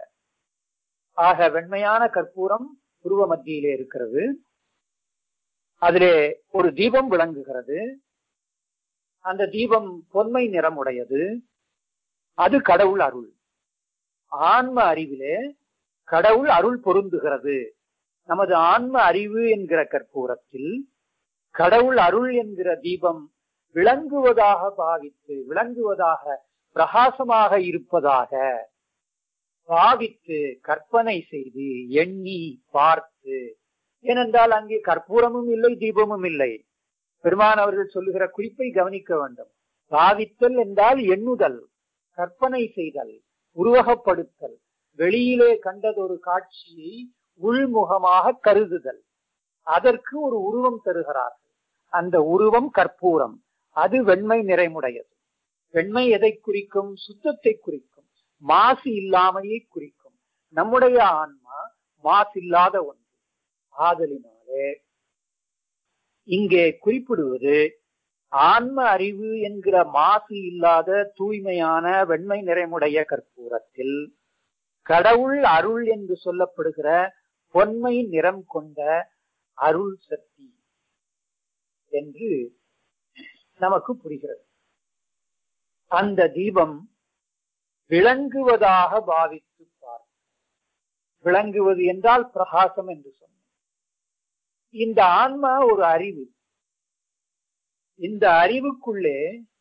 ஆக வெண்மையான கற்பூரம் புருவ மத்தியிலே இருக்கிறது அதிலே ஒரு தீபம் விளங்குகிறது அந்த தீபம் பொன்மை நிறமுடையது அது கடவுள் அருள் ஆன்ம அறிவிலே கடவுள் அருள் பொருந்துகிறது நமது ஆன்ம அறிவு என்கிற கற்பூரத்தில் கடவுள் அருள் என்கிற தீபம் விளங்குவதாக பாவித்து விளங்குவதாக பிரகாசமாக இருப்பதாக பாவித்து கற்பனை செய்து எண்ணி பார்த்து ஏனென்றால் அங்கே கற்பூரமும் இல்லை தீபமும் இல்லை பெருமான் அவர்கள் சொல்லுகிற குறிப்பை கவனிக்க வேண்டும் பாவித்தல் என்றால் எண்ணுதல் கற்பனை செய்தல் உருவகப்படுத்தல் வெளியிலே கண்டதொரு காட்சியை உள்முகமாக கருதுதல் அதற்கு ஒரு உருவம் தருகிறார்கள் அந்த உருவம் கற்பூரம் அது வெண்மை நிறைமுடையது வெண்மை எதை குறிக்கும் சுத்தத்தை குறிக்கும் மாசு இல்லாமையை குறிக்கும் நம்முடைய ஆன்மா மாசு இல்லாத ஒன்று ஆதலினாலே இங்கே குறிப்பிடுவது ஆன்ம அறிவு என்கிற மாசு இல்லாத தூய்மையான வெண்மை நிறைமுடைய கற்பூரத்தில் கடவுள் அருள் என்று சொல்லப்படுகிற பொன்மை நிறம் கொண்ட அருள் சக்தி என்று நமக்கு புரிகிறது அந்த தீபம் விளங்குவதாக பாவித்து பார் விளங்குவது என்றால் பிரகாசம் என்று சொன்ன இந்த ஆன்மா ஒரு அறிவு இந்த அறிவுக்குள்ளே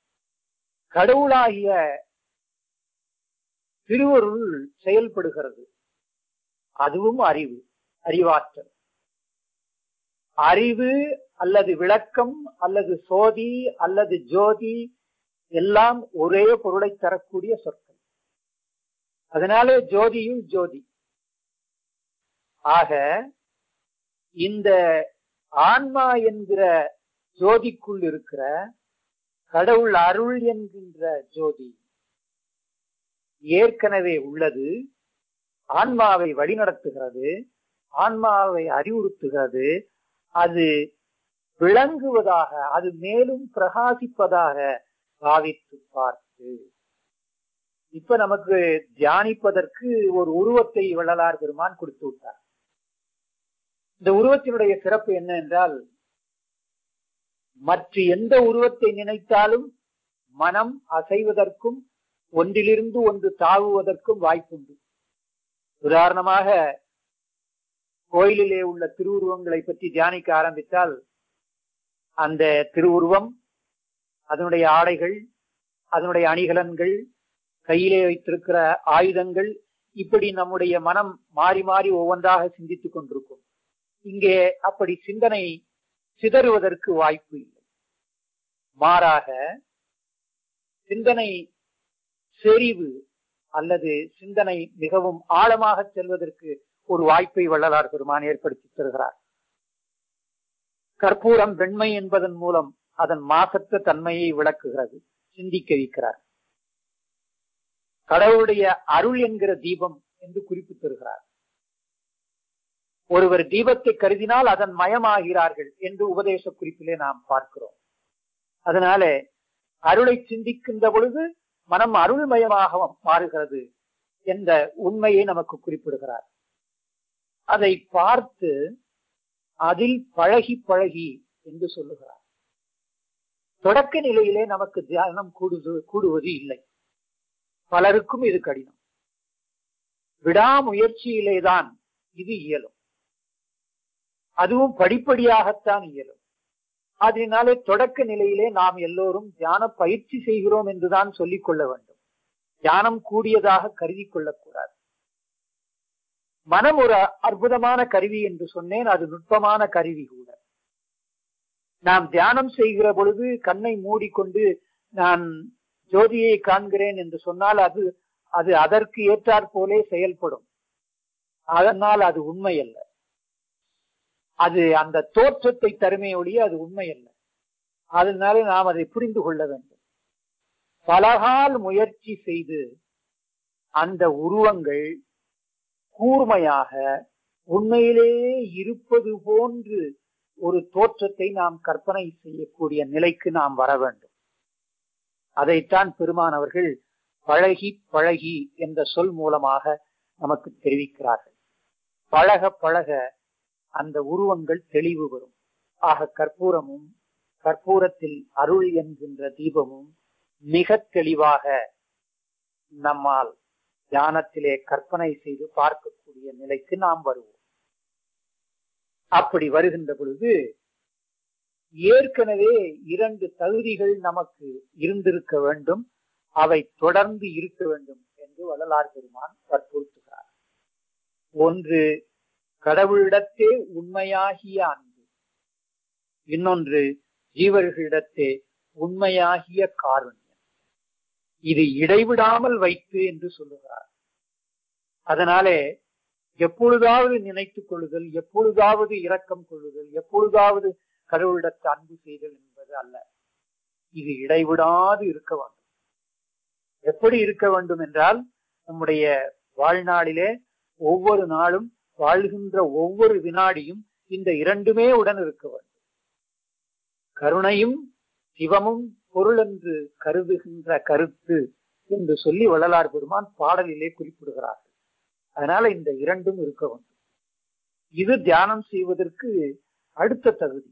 கடவுளாகிய திருவருள் செயல்படுகிறது அதுவும் அறிவு அறிவாற்றல் அறிவு அல்லது விளக்கம் அல்லது சோதி அல்லது ஜோதி எல்லாம் ஒரே பொருளை தரக்கூடிய சொற்கள் அதனாலே ஜோதியும் ஜோதி ஆக இந்த ஆன்மா என்கிற ஜோதிக்குள் இருக்கிற கடவுள் அருள் என்கின்ற ஜோதி ஏற்கனவே உள்ளது ஆன்மாவை வழிநடத்துகிறது ஆன்மாவை அறிவுறுத்துகிறது அது விளங்குவதாக அது மேலும் பிரகாசிப்பதாக பாவித்து பார்த்து இப்ப நமக்கு தியானிப்பதற்கு ஒரு உருவத்தை வள்ளலார் பெருமான் கொடுத்து விட்டார் இந்த உருவத்தினுடைய சிறப்பு என்ன என்றால் மற்ற எந்த உருவத்தை நினைத்தாலும் மனம் அசைவதற்கும் ஒன்றிலிருந்து ஒன்று தாவுவதற்கும் வாய்ப்புண்டு உதாரணமாக கோயிலிலே உள்ள திருவுருவங்களை பற்றி தியானிக்க ஆரம்பித்தால் அந்த திருவுருவம் அதனுடைய ஆடைகள் அதனுடைய அணிகலன்கள் கையிலே வைத்திருக்கிற ஆயுதங்கள் இப்படி நம்முடைய மனம் மாறி மாறி ஒவ்வொன்றாக சிந்தித்துக் கொண்டிருக்கும் இங்கே அப்படி சிந்தனை சிதறுவதற்கு வாய்ப்பு இல்லை மாறாக சிந்தனை செறிவு அல்லது சிந்தனை மிகவும் ஆழமாக செல்வதற்கு ஒரு வாய்ப்பை வள்ளலார் பெருமான் ஏற்படுத்தி தருகிறார் கற்பூரம் வெண்மை என்பதன் மூலம் அதன் மாசற்ற தன்மையை விளக்குகிறது சிந்திக்க வைக்கிறார் கடவுளுடைய அருள் என்கிற தீபம் என்று குறிப்பு தருகிறார் ஒருவர் தீபத்தை கருதினால் அதன் மயமாகிறார்கள் என்று உபதேச குறிப்பிலே நாம் பார்க்கிறோம் அதனால அருளை சிந்திக்கின்ற பொழுது மனம் அருள்மயமாக மாறுகிறது என்ற உண்மையை நமக்கு குறிப்பிடுகிறார் அதை பார்த்து அதில் பழகி பழகி என்று சொல்லுகிறார் தொடக்க நிலையிலே நமக்கு தியானம் கூடுது கூடுவது இல்லை பலருக்கும் இது கடினம் விடாமுயற்சியிலேதான் இது இயலும் அதுவும் படிப்படியாகத்தான் இயலும் அதனாலே தொடக்க நிலையிலே நாம் எல்லோரும் தியான பயிற்சி செய்கிறோம் என்றுதான் சொல்லிக் கொள்ள வேண்டும் தியானம் கூடியதாக கருதி கொள்ளக்கூடாது மனம் ஒரு அற்புதமான கருவி என்று சொன்னேன் அது நுட்பமான கருவி கூட நாம் தியானம் செய்கிற பொழுது கண்ணை மூடிக்கொண்டு நான் ஜோதியை காண்கிறேன் என்று சொன்னால் அது அது அதற்கு ஏற்றாற் போலே செயல்படும் அதனால் அது உண்மை அல்ல அது அந்த தோற்றத்தை தருமே ஒழிய அது உண்மை அல்ல அதனால நாம் அதை புரிந்து கொள்ள வேண்டும் பலகால் முயற்சி செய்து அந்த உருவங்கள் கூர்மையாக உண்மையிலேயே இருப்பது போன்று ஒரு தோற்றத்தை நாம் கற்பனை செய்யக்கூடிய நிலைக்கு நாம் வர வேண்டும் அதைத்தான் பெருமான் அவர்கள் பழகி பழகி என்ற சொல் மூலமாக நமக்கு தெரிவிக்கிறார்கள் பழக பழக அந்த உருவங்கள் தெளிவு வரும் ஆக கற்பூரமும் கற்பூரத்தில் அருள் என்கின்ற தீபமும் மிக தெளிவாக நம்மால் தியானத்திலே கற்பனை செய்து பார்க்கக்கூடிய நிலைக்கு நாம் வருவோம் அப்படி வருகின்ற பொழுது ஏற்கனவே இரண்டு தகுதிகள் நமக்கு இருந்திருக்க வேண்டும் அவை தொடர்ந்து இருக்க வேண்டும் என்று வள்ளலார் பெருமான் வற்புறுத்துகிறார் ஒன்று கடவுளிடத்தே உண்மையாகிய அன்பு இன்னொன்று ஜீவர்களிடத்தே உண்மையாகிய காருண்யம் இது இடைவிடாமல் வைத்து என்று சொல்லுகிறார் அதனாலே எப்பொழுதாவது நினைத்துக் கொள்ளுதல் எப்பொழுதாவது இரக்கம் கொள்ளுதல் எப்பொழுதாவது கடவுளிடத்து அன்பு செய்தல் என்பது அல்ல இது இடைவிடாது இருக்க வேண்டும் எப்படி இருக்க வேண்டும் என்றால் நம்முடைய வாழ்நாளிலே ஒவ்வொரு நாளும் வாழ்கின்ற ஒவ்வொரு வினாடியும் இந்த இரண்டுமே உடன் இருக்க வேண்டும் கருணையும் சிவமும் பொருள் என்று கருதுகின்ற கருத்து என்று சொல்லி வள்ளலார் பெருமான் பாடலிலே குறிப்பிடுகிறார்கள் அதனால இந்த இரண்டும் இருக்க வேண்டும் இது தியானம் செய்வதற்கு அடுத்த தகுதி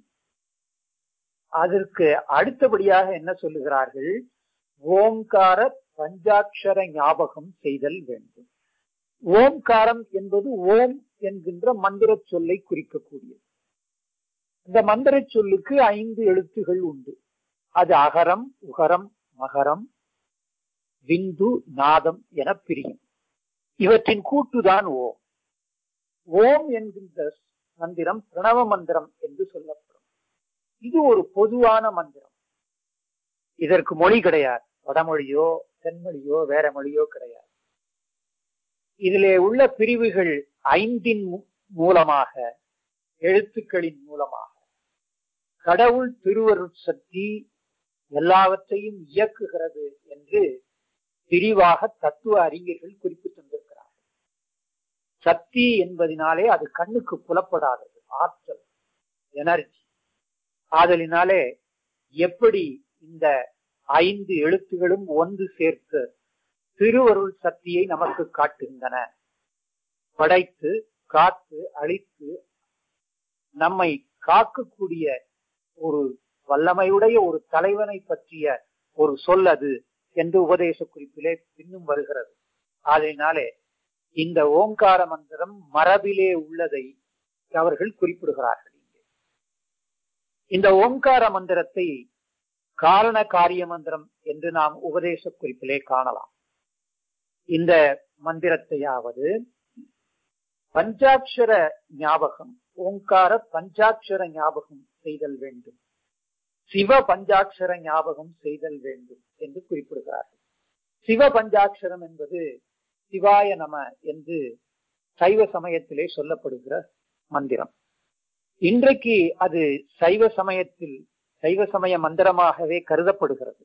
அதற்கு அடுத்தபடியாக என்ன சொல்லுகிறார்கள் ஓம்கார பஞ்சாட்சர ஞாபகம் செய்தல் வேண்டும் ஓம்காரம் என்பது ஓம் என்கின்ற மந்திர சொல்லை குறிக்கக்கூடியது இந்த மந்திர சொல்லுக்கு ஐந்து எழுத்துகள் உண்டு அது அகரம் உகரம் மகரம் விந்து நாதம் என பிரியும் இவற்றின் கூட்டுதான் ஓம் ஓம் என்கின்ற மந்திரம் பிரணவ மந்திரம் என்று சொல்லப்படும் இது ஒரு பொதுவான மந்திரம் இதற்கு மொழி கிடையாது வடமொழியோ தென்மொழியோ வேற மொழியோ கிடையாது இதிலே உள்ள பிரிவுகள் ஐந்தின் மூலமாக எழுத்துக்களின் மூலமாக கடவுள் திருவருட் சக்தி எல்லாவற்றையும் இயக்குகிறது என்று விரிவாக தத்துவ அறிஞர்கள் குறிப்பு தந்திருக்கிறார்கள் சக்தி என்பதினாலே அது கண்ணுக்கு புலப்படாதது ஆற்றல் எனர்ஜி ஆதலினாலே எப்படி இந்த ஐந்து எழுத்துகளும் ஒன்று சேர்த்து திருவருள் சக்தியை நமக்கு காட்டுகின்றன படைத்து காத்து அழித்து நம்மை காக்கக்கூடிய ஒரு வல்லமையுடைய ஒரு தலைவனை பற்றிய ஒரு சொல் அது என்று உபதேச குறிப்பிலே பின்னும் வருகிறது அதனாலே இந்த ஓங்கார மந்திரம் மரபிலே உள்ளதை அவர்கள் குறிப்பிடுகிறார்கள் இந்த ஓங்கார மந்திரத்தை காரண காரிய மந்திரம் என்று நாம் உபதேச குறிப்பிலே காணலாம் இந்த மந்திரத்தையாவது பஞ்சாட்சர ஞாபகம் ஓங்கார பஞ்சாட்சர ஞாபகம் செய்தல் வேண்டும் சிவ பஞ்சாட்சர ஞாபகம் செய்தல் வேண்டும் என்று குறிப்பிடுகிறார்கள் சிவ பஞ்சாட்சரம் என்பது சிவாய நம என்று சைவ சமயத்திலே சொல்லப்படுகிற மந்திரம் இன்றைக்கு அது சைவ சமயத்தில் சைவ சமய மந்திரமாகவே கருதப்படுகிறது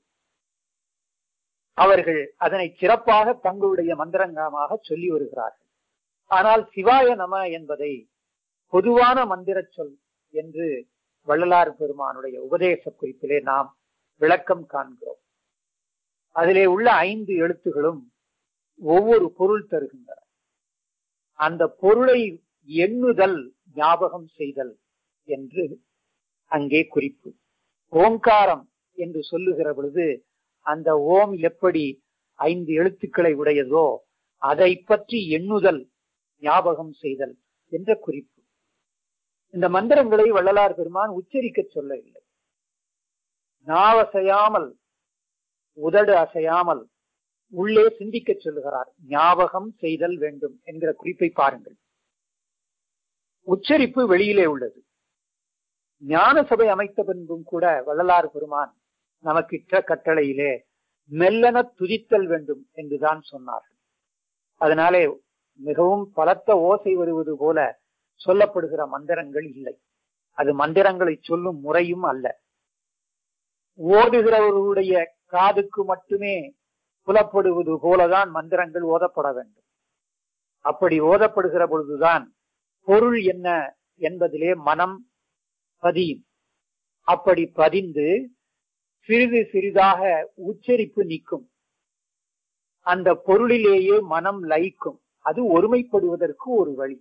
அவர்கள் அதனை சிறப்பாக தங்களுடைய மந்திரங்கமாக சொல்லி வருகிறார்கள் ஆனால் சிவாய நம என்பதை பொதுவான மந்திர சொல் என்று வள்ளலார் பெருமானுடைய உபதேச குறிப்பிலே நாம் விளக்கம் காண்கிறோம் அதிலே உள்ள ஐந்து எழுத்துகளும் ஒவ்வொரு பொருள் தருகின்றன அந்த பொருளை எண்ணுதல் ஞாபகம் செய்தல் என்று அங்கே குறிப்பு ஓங்காரம் என்று சொல்லுகிற பொழுது அந்த ஓம் எப்படி ஐந்து எழுத்துக்களை உடையதோ அதை பற்றி எண்ணுதல் ஞாபகம் செய்தல் என்ற குறிப்பு இந்த மந்திரங்களை வள்ளலார் பெருமான் உச்சரிக்க சொல்லவில்லை நாவசையாமல் உதடு அசையாமல் உள்ளே சிந்திக்க சொல்லுகிறார் ஞாபகம் செய்தல் வேண்டும் என்கிற குறிப்பை பாருங்கள் உச்சரிப்பு வெளியிலே உள்ளது ஞான சபை அமைத்த பின்பும் கூட வள்ளலார் பெருமான் நமக்கு இட்ட கட்டளையிலே மெல்லன துதித்தல் வேண்டும் என்றுதான் சொன்னார்கள் அதனாலே மிகவும் பலத்த ஓசை வருவது போல சொல்லப்படுகிற மந்திரங்கள் இல்லை அது மந்திரங்களை சொல்லும் முறையும் அல்ல ஓடுகிறவர்களுடைய காதுக்கு மட்டுமே புலப்படுவது போலதான் மந்திரங்கள் ஓதப்பட வேண்டும் அப்படி ஓதப்படுகிற பொழுதுதான் பொருள் என்ன என்பதிலே மனம் பதியும் அப்படி பதிந்து சிறிது சிறிதாக உச்சரிப்பு நிற்கும் அந்த பொருளிலேயே மனம் லயிக்கும் அது ஒருமைப்படுவதற்கு ஒரு வழி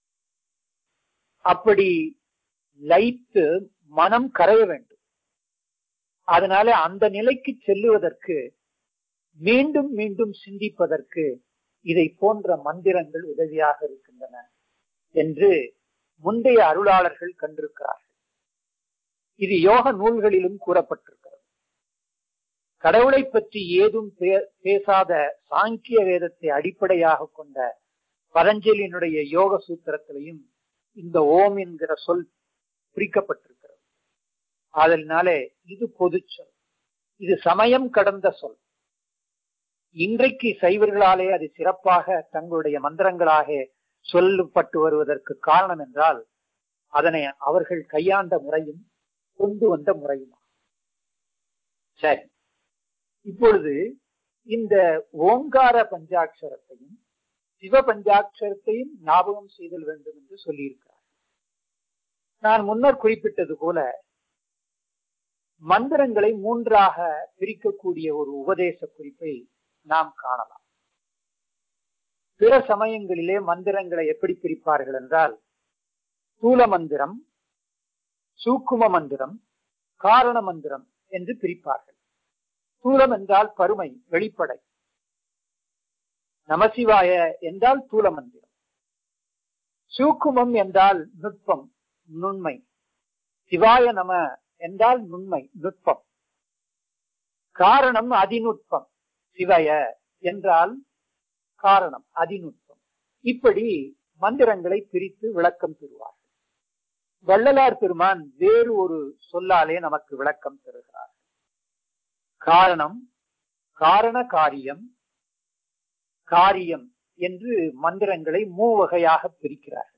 அப்படி லயித்து மனம் கரைய வேண்டும் அதனால அந்த நிலைக்கு செல்லுவதற்கு மீண்டும் மீண்டும் சிந்திப்பதற்கு இதை போன்ற மந்திரங்கள் உதவியாக இருக்கின்றன என்று முந்தைய அருளாளர்கள் கண்டிருக்கிறார்கள் இது யோக நூல்களிலும் கூறப்பட்டிருக்கிறது கடவுளை பற்றி ஏதும் பேசாத சாங்கிய வேதத்தை அடிப்படையாக கொண்ட பதஞ்சலியினுடைய யோக சூத்திரத்திலையும் இந்த ஓம் என்கிற சொல் குறிக்கப்பட்டிருக்கிறது அதனாலே இது பொது சொல் இது சமயம் கடந்த சொல் இன்றைக்கு சைவர்களாலே அது சிறப்பாக தங்களுடைய மந்திரங்களாக சொல்லப்பட்டு வருவதற்கு காரணம் என்றால் அதனை அவர்கள் கையாண்ட முறையும் கொண்டு வந்த முறையும் சரி இப்பொழுது இந்த ஓங்கார பஞ்சாட்சரத்தையும் சிவ பஞ்சாட்சரத்தையும் ஞாபகம் செய்தல் வேண்டும் என்று சொல்லியிருக்கிறார் நான் முன்னர் குறிப்பிட்டது போல மந்திரங்களை மூன்றாக பிரிக்கக்கூடிய ஒரு உபதேச குறிப்பை நாம் காணலாம் பிற சமயங்களிலே மந்திரங்களை எப்படி பிரிப்பார்கள் என்றால் ஸ்தூல மந்திரம் சூக்கும மந்திரம் காரண மந்திரம் என்று பிரிப்பார்கள் ஸ்தூலம் என்றால் பருமை வெளிப்படை நமசிவாய என்றால் தூல மந்திரம் சூக்குமம் என்றால் நுட்பம் நுண்மை சிவாய நம என்றால் நுண்மை நுட்பம் காரணம் அதிநுட்பம் சிவய என்றால் காரணம் அதிநுட்பம் இப்படி மந்திரங்களை பிரித்து விளக்கம் பெறுவார்கள் வள்ளலார் பெருமான் வேறு ஒரு சொல்லாலே நமக்கு விளக்கம் தருகிறார் காரணம் காரண காரியம் காரியம் என்று மந்திரங்களை மூவகையாக பிரிக்கிறார்கள்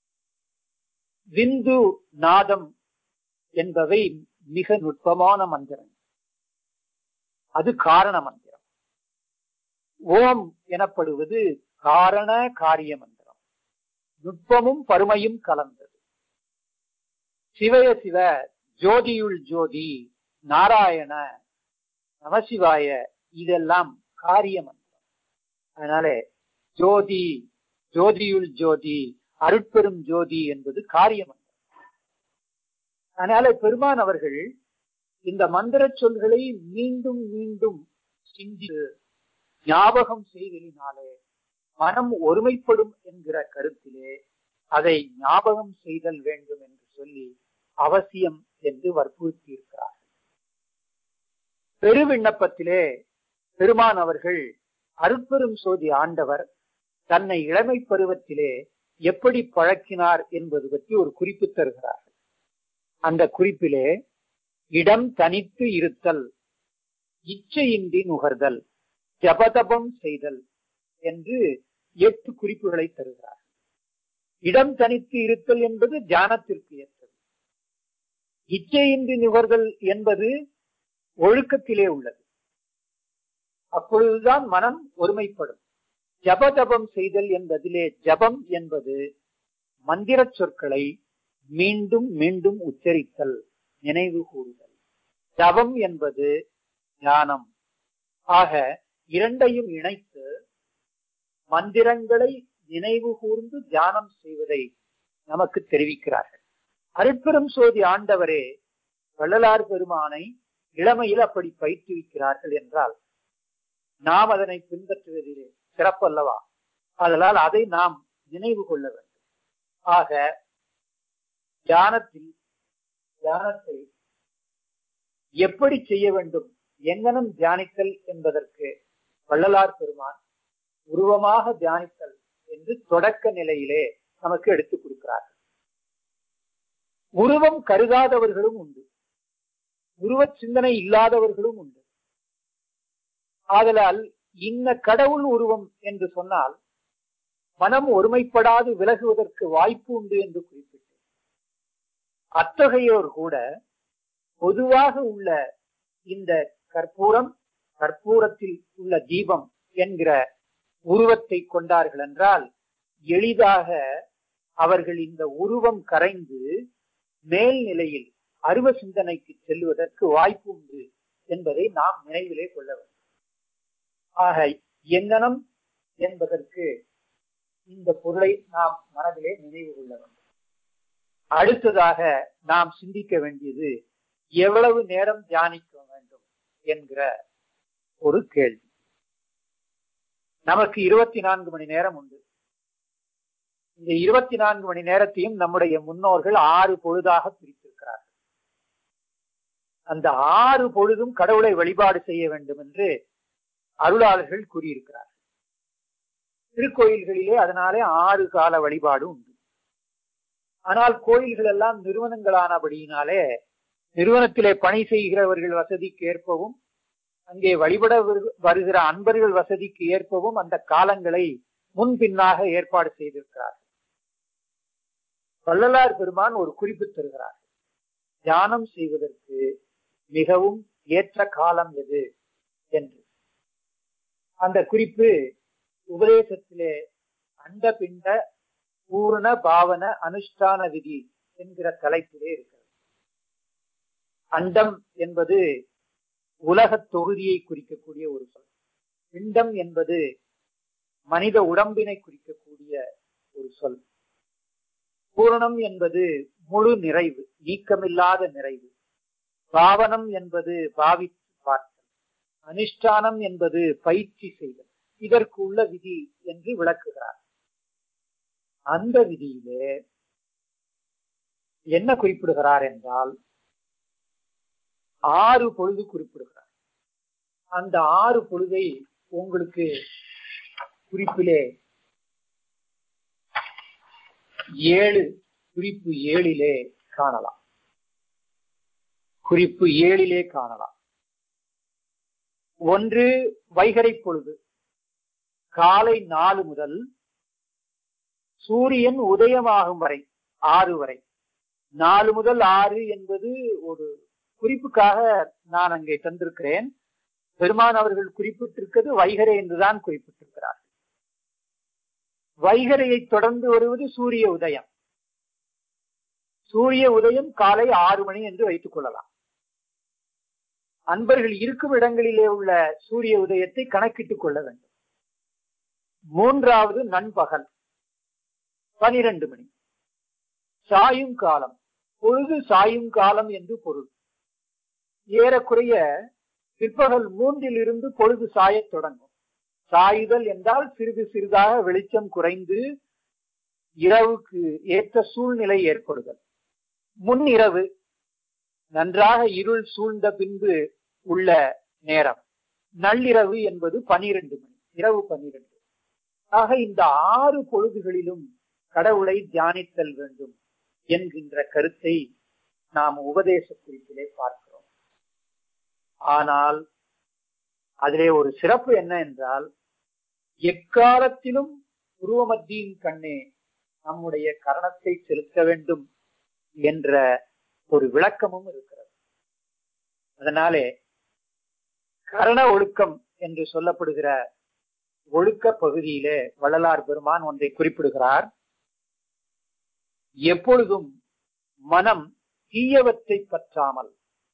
விந்து நாதம் என்பவை மிக நுட்பமான மந்திரம் அது காரண மந்திரம் ஓம் எனப்படுவது காரண காரிய மந்திரம் நுட்பமும் பருமையும் கலந்தது சிவய சிவ ஜோதியுள் ஜோதி நாராயண நமசிவாய இதெல்லாம் காரிய மந்திரம் அதனால ஜோதி ஜோதியுள் ஜோதி அருட்பெரும் ஜோதி என்பது காரிய மந்திரம் அதனால பெருமான் அவர்கள் இந்த மந்திர சொல்களை மீண்டும் மீண்டும் சிந்தி ஞாபகம் செய்தலினாலே மனம் ஒருமைப்படும் என்கிற கருத்திலே அதை ஞாபகம் செய்தல் வேண்டும் என்று சொல்லி அவசியம் என்று வற்புறுத்தி இருக்கிறார் பெருவிண்ணப்பத்திலே பெருமான் அவர்கள் அருட்பெரும் சோதி ஆண்டவர் தன்னை இளமை பருவத்திலே எப்படி பழக்கினார் என்பது பற்றி ஒரு குறிப்பு தருகிறார்கள் அந்த குறிப்பிலே இடம் தனித்து இருத்தல் இச்சையின்றி நுகர்தல் ஜபதபம் செய்தல் என்று எட்டு குறிப்புகளை தருகிறார் இடம் தனித்து இருத்தல் என்பது தியானத்திற்கு ஏற்றது இச்சையின்றி நுகர்தல் என்பது ஒழுக்கத்திலே உள்ளது அப்பொழுதுதான் மனம் ஒருமைப்படும் ஜபதபம் செய்தல் என்பதிலே ஜபம் என்பது மந்திர சொற்களை மீண்டும் மீண்டும் உச்சரித்தல் நினைவு கூறுதல் ஜபம் என்பது ஞானம் ஆக இரண்டையும் இணைத்து மந்திரங்களை நினைவு கூர்ந்து தியானம் செய்வதை நமக்கு தெரிவிக்கிறார்கள் அருட்பெரும் சோதி ஆண்டவரே வள்ளலார் பெருமானை இளமையில் அப்படி பயிற்றுவிக்கிறார்கள் என்றால் நாம் அதனை பின்பற்றுவதிலே சிறப்பல்லவா அதனால் அதை நாம் நினைவு கொள்ள வேண்டும் ஆக தியானத்தில் தியானத்தை எப்படி செய்ய வேண்டும் எங்கனம் தியானித்தல் என்பதற்கு வள்ளலார் பெருமான் உருவமாக தியானித்தல் என்று தொடக்க நிலையிலே நமக்கு எடுத்துக் கொடுக்கிறார் உருவம் கருதாதவர்களும் உண்டு உருவ சிந்தனை இல்லாதவர்களும் உண்டு ஆதலால் இன்ன கடவுள் உருவம் என்று சொன்னால் மனம் ஒருமைப்படாது விலகுவதற்கு வாய்ப்பு உண்டு என்று குறிப்பிட்டு அத்தகையோர் கூட பொதுவாக உள்ள இந்த கற்பூரம் கற்பூரத்தில் உள்ள தீபம் என்கிற உருவத்தை கொண்டார்கள் என்றால் எளிதாக அவர்கள் இந்த உருவம் கரைந்து மேல்நிலையில் அருவ சிந்தனைக்கு செல்வதற்கு வாய்ப்பு உண்டு என்பதை நாம் நினைவிலே கொள்ள வேண்டும் ஆக எங்கனம் என்பதற்கு இந்த பொருளை நாம் மனதிலே நினைவு கொள்ள வேண்டும் அடுத்ததாக நாம் சிந்திக்க வேண்டியது எவ்வளவு நேரம் தியானிக்க வேண்டும் என்கிற ஒரு கேள்வி நமக்கு இருபத்தி நான்கு மணி நேரம் உண்டு இந்த இருபத்தி நான்கு மணி நேரத்தையும் நம்முடைய முன்னோர்கள் ஆறு பொழுதாக பிரித்திருக்கிறார்கள் அந்த ஆறு பொழுதும் கடவுளை வழிபாடு செய்ய வேண்டும் என்று அருளாளர்கள் கூறியிருக்கிறார்கள் திருக்கோயில்களிலே அதனாலே ஆறு கால வழிபாடு உண்டு ஆனால் கோயில்கள் எல்லாம் நிறுவனங்களானபடியினாலே நிறுவனத்திலே பணி செய்கிறவர்கள் வசதிக்கு ஏற்பவும் அங்கே வழிபட வருகிற அன்பர்கள் வசதிக்கு ஏற்பவும் அந்த காலங்களை முன்பின்னாக ஏற்பாடு செய்திருக்கிறார் வள்ளலார் பெருமான் ஒரு குறிப்பு தருகிறார் தியானம் செய்வதற்கு மிகவும் ஏற்ற காலம் எது என்று அந்த குறிப்பு உபதேசத்திலே அண்ட பிண்ட பூரண பாவன அனுஷ்டான விதி என்கிற தலைப்பிலே இருக்கிறது அண்டம் என்பது உலக தொகுதியை குறிக்கக்கூடிய ஒரு சொல் பிண்டம் என்பது மனித உடம்பினை குறிக்கக்கூடிய ஒரு சொல் பூரணம் என்பது முழு நிறைவு நீக்கமில்லாத நிறைவு பாவனம் என்பது பாவித்து பார்த்தல் அனுஷ்டானம் என்பது பயிற்சி செய்தல் இதற்கு உள்ள விதி என்று விளக்குகிறார் அந்த விதியிலே என்ன குறிப்பிடுகிறார் என்றால் ஆறு பொழுது குறிப்பிடுகிறார் அந்த ஆறு பொழுதை உங்களுக்கு குறிப்பிலே ஏழு குறிப்பு ஏழிலே காணலாம் குறிப்பு ஏழிலே காணலாம் ஒன்று வைகரை பொழுது காலை நாலு முதல் சூரியன் உதயமாகும் வரை ஆறு வரை நாலு முதல் ஆறு என்பது ஒரு குறிப்புக்காக நான் அங்கே தந்திருக்கிறேன் பெருமான் அவர்கள் குறிப்பிட்டிருக்கிறது வைகரை என்றுதான் குறிப்பிட்டிருக்கிறார் வைகரையை தொடர்ந்து வருவது சூரிய உதயம் சூரிய உதயம் காலை ஆறு மணி என்று வைத்துக் கொள்ளலாம் அன்பர்கள் இருக்கும் இடங்களிலே உள்ள சூரிய உதயத்தை கணக்கிட்டுக் கொள்ள வேண்டும் மூன்றாவது நண்பகல் பனிரெண்டு மணி சாயும் காலம் பொழுது சாயும் காலம் என்று பொருள் ஏறக்குறைய பிற்பகல் மூன்றில் இருந்து பொழுது சாயத் தொடங்கும் சாயுதல் என்றால் சிறிது சிறிதாக வெளிச்சம் குறைந்து இரவுக்கு ஏற்ற சூழ்நிலை ஏற்படுதல் முன் இரவு நன்றாக இருள் சூழ்ந்த பின்பு உள்ள நேரம் நள்ளிரவு என்பது பனிரெண்டு மணி இரவு பனிரெண்டு ஆக இந்த ஆறு பொழுதுகளிலும் கடவுளை தியானித்தல் வேண்டும் என்கின்ற கருத்தை நாம் உபதேச குறிப்பிலே பார்க்கிறோம் ஆனால் அதிலே ஒரு சிறப்பு என்ன என்றால் எக்காலத்திலும் உருவமத்தியின் கண்ணே நம்முடைய கரணத்தை செலுத்த வேண்டும் என்ற ஒரு விளக்கமும் இருக்கிறது அதனாலே கரண ஒழுக்கம் என்று சொல்லப்படுகிற ஒழுக்க பகுதியிலே வள்ளலார் பெருமான் ஒன்றை குறிப்பிடுகிறார் எப்பொழுதும் மனம் தீயவற்றை பற்றாமல்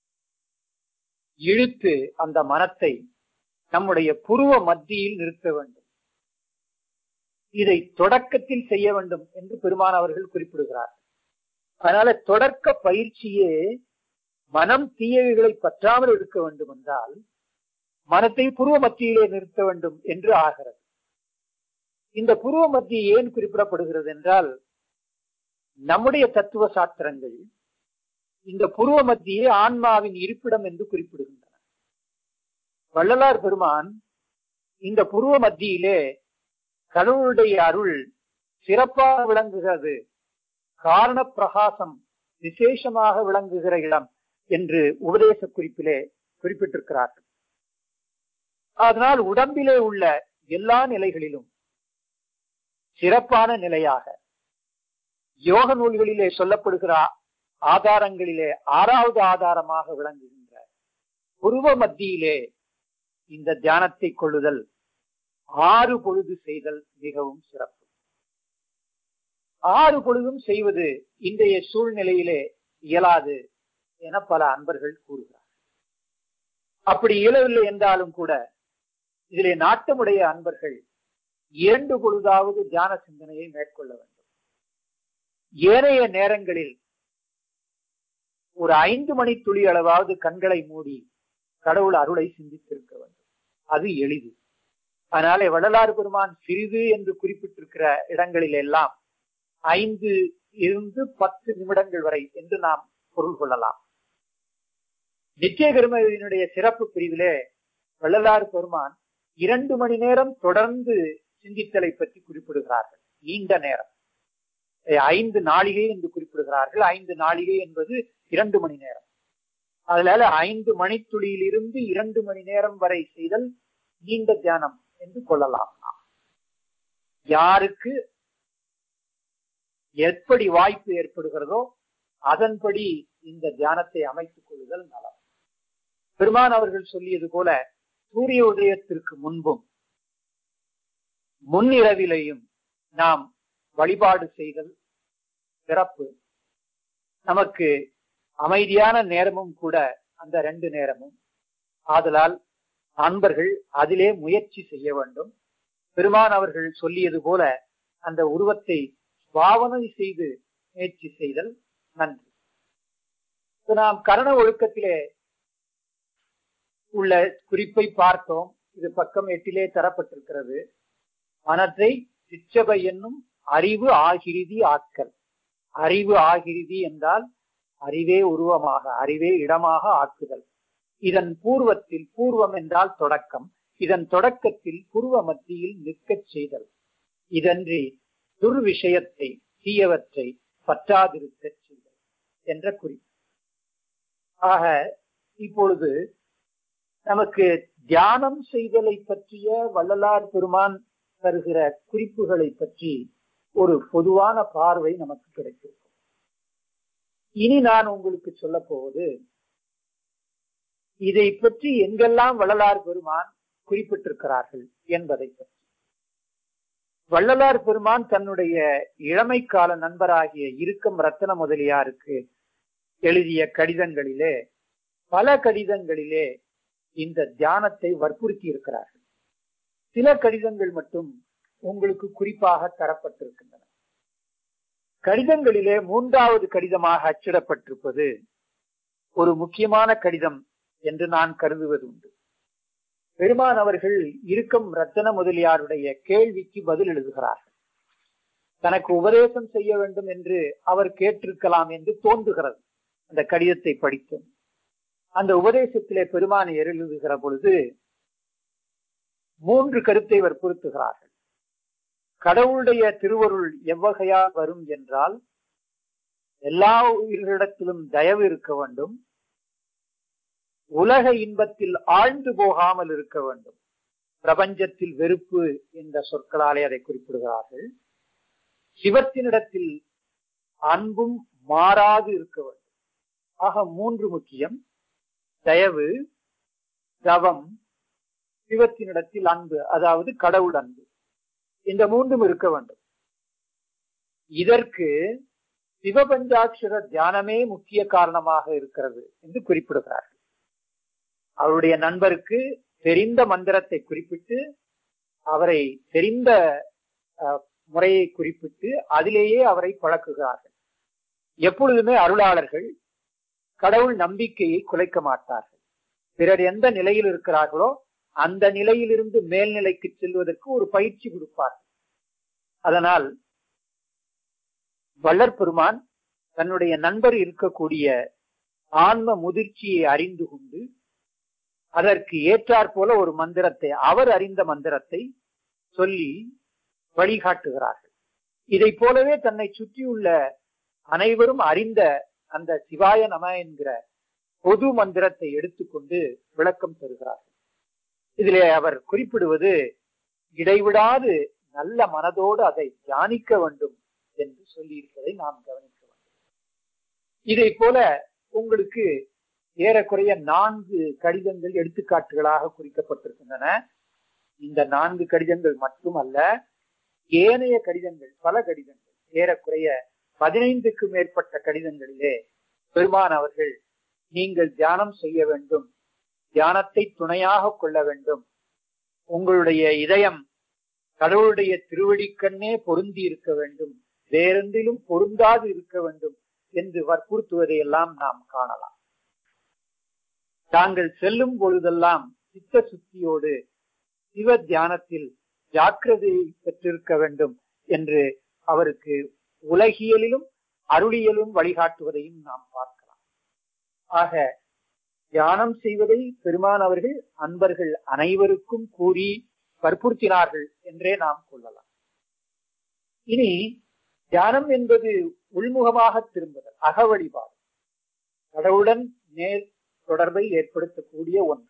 இழுத்து அந்த மனத்தை நம்முடைய புருவ மத்தியில் நிறுத்த வேண்டும் இதை தொடக்கத்தில் செய்ய வேண்டும் என்று பெருமான் அவர்கள் குறிப்பிடுகிறார் அதனால தொடக்க பயிற்சியே மனம் தீயவைகளை பற்றாமல் இருக்க வேண்டும் என்றால் மனத்தை புருவ மத்தியிலே நிறுத்த வேண்டும் என்று ஆகிறது இந்த புருவ மத்திய ஏன் குறிப்பிடப்படுகிறது என்றால் நம்முடைய தத்துவ சாஸ்திரங்கள் இந்த புருவ மத்தியே ஆன்மாவின் இருப்பிடம் என்று குறிப்பிடுகின்றன வள்ளலார் பெருமான் இந்த புருவ மத்தியிலே கடவுளுடைய அருள் சிறப்பாக விளங்குகிறது காரண பிரகாசம் விசேஷமாக விளங்குகிற இடம் என்று உபதேச குறிப்பிலே குறிப்பிட்டிருக்கிறார்கள் அதனால் உடம்பிலே உள்ள எல்லா நிலைகளிலும் சிறப்பான நிலையாக யோக நூல்களிலே சொல்லப்படுகிற ஆதாரங்களிலே ஆறாவது ஆதாரமாக விளங்குகின்ற உருவ மத்தியிலே இந்த தியானத்தை கொள்ளுதல் ஆறு பொழுது செய்தல் மிகவும் சிறப்பு ஆறு பொழுதும் செய்வது இன்றைய சூழ்நிலையிலே இயலாது என பல அன்பர்கள் கூறுகிறார் அப்படி இயலவில்லை என்றாலும் கூட இதிலே நாட்டமுடைய அன்பர்கள் இரண்டு பொழுதாவது தியான சிந்தனையை மேற்கொள்ள வேண்டும் ஏனைய நேரங்களில் ஒரு ஐந்து மணி துளி அளவாவது கண்களை மூடி கடவுள் அருளை சிந்தித்திருக்க வேண்டும் அது எளிது அதனாலே வள்ளலாறு பெருமான் சிறிது என்று குறிப்பிட்டிருக்கிற இடங்களில் எல்லாம் ஐந்து இருந்து பத்து நிமிடங்கள் வரை என்று நாம் பொருள் கொள்ளலாம் நித்திய கருமையினுடைய சிறப்பு பிரிவிலே வள்ளலாறு பெருமான் இரண்டு மணி நேரம் தொடர்ந்து சிந்தித்தலை பற்றி குறிப்பிடுகிறார்கள் நீண்ட நேரம் ஐந்து நாளிகை என்று குறிப்பிடுகிறார்கள் ஐந்து நாளிகை என்பது இரண்டு மணி நேரம் அதனால ஐந்து மணித்துளியிலிருந்து இரண்டு மணி நேரம் வரை செய்தல் நீண்ட தியானம் என்று கொள்ளலாம் யாருக்கு எப்படி வாய்ப்பு ஏற்படுகிறதோ அதன்படி இந்த தியானத்தை அமைத்துக் கொள்ளுதல் நலம் பெருமான் அவர்கள் சொல்லியது போல சூரிய உதயத்திற்கு முன்பும் முன்னிரவிலையும் நாம் வழிபாடு செய்தல் சிறப்பு நமக்கு அமைதியான நேரமும் கூட அந்த ரெண்டு நேரமும் ஆதலால் அன்பர்கள் அதிலே முயற்சி செய்ய வேண்டும் பெருமான் அவர்கள் சொல்லியது போல அந்த உருவத்தை பாவனை செய்து முயற்சி செய்தல் நன்றி நாம் கரண ஒழுக்கத்திலே உள்ள குறிப்பை பார்த்தோம் இது பக்கம் எட்டிலே தரப்பட்டிருக்கிறது மனத்தை சிச்சபை என்னும் அறிவு ஆகிருதி ஆக்கல் அறிவு ஆகிருதி என்றால் அறிவே உருவமாக அறிவே இடமாக ஆக்குதல் இதன் பூர்வத்தில் பூர்வம் என்றால் தொடக்கம் இதன் தொடக்கத்தில் பூர்வ மத்தியில் நிற்கச் செய்தல் இதன்றி துர்விஷயத்தை தீயவற்றை பற்றாதிருக்கச் செய்தல் என்ற குறிப்பு ஆக இப்பொழுது நமக்கு தியானம் செய்தலை பற்றிய வள்ளலார் பெருமான் தருகிற குறிப்புகளை பற்றி ஒரு பொதுவான பார்வை நமக்கு கிடைத்திருக்கும் இனி நான் உங்களுக்கு சொல்ல போவது இதை பற்றி எங்கெல்லாம் வள்ளலார் பெருமான் குறிப்பிட்டிருக்கிறார்கள் என்பதை பற்றி வள்ளலார் பெருமான் தன்னுடைய இளமை கால நண்பராகிய இருக்கம் ரத்தன முதலியாருக்கு எழுதிய கடிதங்களிலே பல கடிதங்களிலே இந்த தியானத்தை வற்புறுத்தி இருக்கிறார்கள் சில கடிதங்கள் மட்டும் உங்களுக்கு குறிப்பாக தரப்பட்டிருக்கின்றன கடிதங்களிலே மூன்றாவது கடிதமாக அச்சிடப்பட்டிருப்பது ஒரு முக்கியமான கடிதம் என்று நான் கருதுவது உண்டு பெருமான் அவர்கள் இருக்கும் ரத்தன முதலியாருடைய கேள்விக்கு பதில் எழுதுகிறார்கள் தனக்கு உபதேசம் செய்ய வேண்டும் என்று அவர் கேட்டிருக்கலாம் என்று தோன்றுகிறது அந்த கடிதத்தை படித்தோம் அந்த உபதேசத்திலே பெருமான் எழுதுகிற பொழுது மூன்று கருத்தை வற்புறுத்துகிறார்கள் கடவுளுடைய திருவருள் எவ்வகையா வரும் என்றால் எல்லா உயிர்களிடத்திலும் தயவு இருக்க வேண்டும் உலக இன்பத்தில் ஆழ்ந்து போகாமல் இருக்க வேண்டும் பிரபஞ்சத்தில் வெறுப்பு என்ற சொற்களாலே அதை குறிப்பிடுகிறார்கள் சிவத்தினிடத்தில் அன்பும் மாறாது இருக்க வேண்டும் ஆக மூன்று முக்கியம் தயவு தவம் சிவத்தினிடத்தில் அன்பு அதாவது கடவுள் அன்பு இந்த மூன்றும் இருக்க வேண்டும் இதற்கு சிவபஞ்சாட்சர தியானமே முக்கிய காரணமாக இருக்கிறது என்று குறிப்பிடுகிறார்கள் அவருடைய நண்பருக்கு தெரிந்த மந்திரத்தை குறிப்பிட்டு அவரை தெரிந்த முறையை குறிப்பிட்டு அதிலேயே அவரை பழக்குகிறார்கள் எப்பொழுதுமே அருளாளர்கள் கடவுள் நம்பிக்கையை குலைக்க மாட்டார்கள் பிறர் எந்த நிலையில் இருக்கிறார்களோ அந்த நிலையிலிருந்து மேல்நிலைக்கு செல்வதற்கு ஒரு பயிற்சி கொடுப்பார்கள் அதனால் வள்ளற் பெருமான் தன்னுடைய நண்பர் இருக்கக்கூடிய ஆன்ம முதிர்ச்சியை அறிந்து கொண்டு அதற்கு ஏற்றாற் போல ஒரு மந்திரத்தை அவர் அறிந்த மந்திரத்தை சொல்லி வழிகாட்டுகிறார்கள் இதை போலவே தன்னை சுற்றியுள்ள அனைவரும் அறிந்த அந்த சிவாய நம என்கிற பொது மந்திரத்தை எடுத்துக்கொண்டு விளக்கம் தருகிறார்கள் இதிலே அவர் குறிப்பிடுவது இடைவிடாது நல்ல மனதோடு அதை தியானிக்க வேண்டும் என்று சொல்லியிருப்பதை நாம் கவனிக்க வேண்டும் இதை போல உங்களுக்கு ஏறக்குறைய நான்கு கடிதங்கள் எடுத்துக்காட்டுகளாக குறிக்கப்பட்டிருக்கின்றன இந்த நான்கு கடிதங்கள் மட்டுமல்ல ஏனைய கடிதங்கள் பல கடிதங்கள் ஏறக்குறைய பதினைந்துக்கு மேற்பட்ட கடிதங்களிலே பெருமான் அவர்கள் நீங்கள் தியானம் செய்ய வேண்டும் தியானத்தை துணையாக கொள்ள வேண்டும் உங்களுடைய இதயம் கடவுளுடைய திருவடிக்கண்ணே பொருந்தி இருக்க வேண்டும் வேறெந்திலும் பொருந்தாது இருக்க வேண்டும் என்று வற்புறுத்துவதை எல்லாம் நாம் காணலாம் தாங்கள் செல்லும் பொழுதெல்லாம் சித்த சுத்தியோடு சிவ தியானத்தில் ஜாக்கிரதை பெற்றிருக்க வேண்டும் என்று அவருக்கு உலகியலிலும் அருளியலும் வழிகாட்டுவதையும் நாம் பார்க்கலாம் ஆக தியானம் செய்வதை பெருமான் அவர்கள் அன்பர்கள் அனைவருக்கும் கூறி வற்புறுத்தினார்கள் என்றே நாம் கொள்ளலாம் இனி தியானம் என்பது உள்முகமாக திரும்புதல் அக வழிபாடு கடவுளுடன் நேர் தொடர்பை ஏற்படுத்தக்கூடிய ஒன்று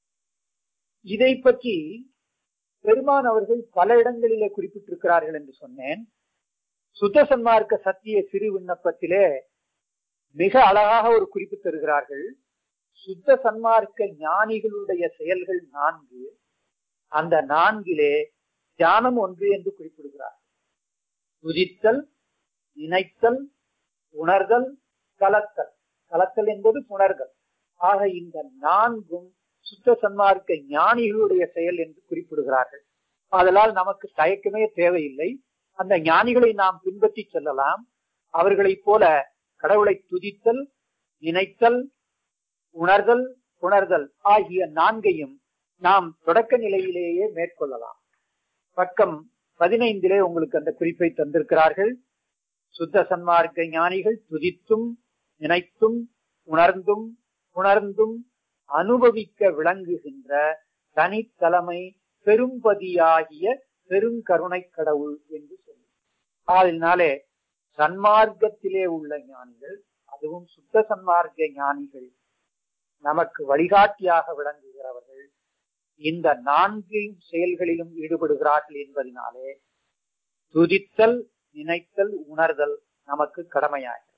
இதை பற்றி பெருமான் அவர்கள் பல இடங்களிலே குறிப்பிட்டிருக்கிறார்கள் என்று சொன்னேன் சுத்த சன்மார்க்க சத்திய சிறு விண்ணப்பத்திலே மிக அழகாக ஒரு குறிப்பு தருகிறார்கள் சுத்த சன்மார்க்க ஞானிகளுடைய செயல்கள் நான்கு அந்த நான்கிலே தியானம் ஒன்று என்று குறிப்பிடுகிறார் துதித்தல் நினைத்தல் உணர்தல் கலத்தல் கலத்தல் என்பது புணர்தல் ஆக இந்த நான்கும் சுத்த சன்மார்க்க ஞானிகளுடைய செயல் என்று குறிப்பிடுகிறார்கள் அதனால் நமக்கு தயக்கமே தேவையில்லை அந்த ஞானிகளை நாம் பின்பற்றி செல்லலாம் அவர்களைப் போல கடவுளை துதித்தல் நினைத்தல் உணர்தல் உணர்தல் ஆகிய நான்கையும் நாம் தொடக்க நிலையிலேயே மேற்கொள்ளலாம் பக்கம் பதினைந்திலே உங்களுக்கு அந்த குறிப்பை தந்திருக்கிறார்கள் சுத்த சன்மார்க்க ஞானிகள் துதித்தும் நினைத்தும் உணர்ந்தும் உணர்ந்தும் அனுபவிக்க விளங்குகின்ற தனித்தலைமை பெரும்பதியாகிய பெருங்கருணை கடவுள் என்று சொல்லி அதனாலே சன்மார்க்கத்திலே உள்ள ஞானிகள் அதுவும் சுத்த சன்மார்க்க ஞானிகள் நமக்கு வழிகாட்டியாக விளங்குகிறவர்கள் இந்த நான்கு செயல்களிலும் ஈடுபடுகிறார்கள் என்பதனாலே துதித்தல் நினைத்தல் உணர்தல் நமக்கு கடமையாகிறது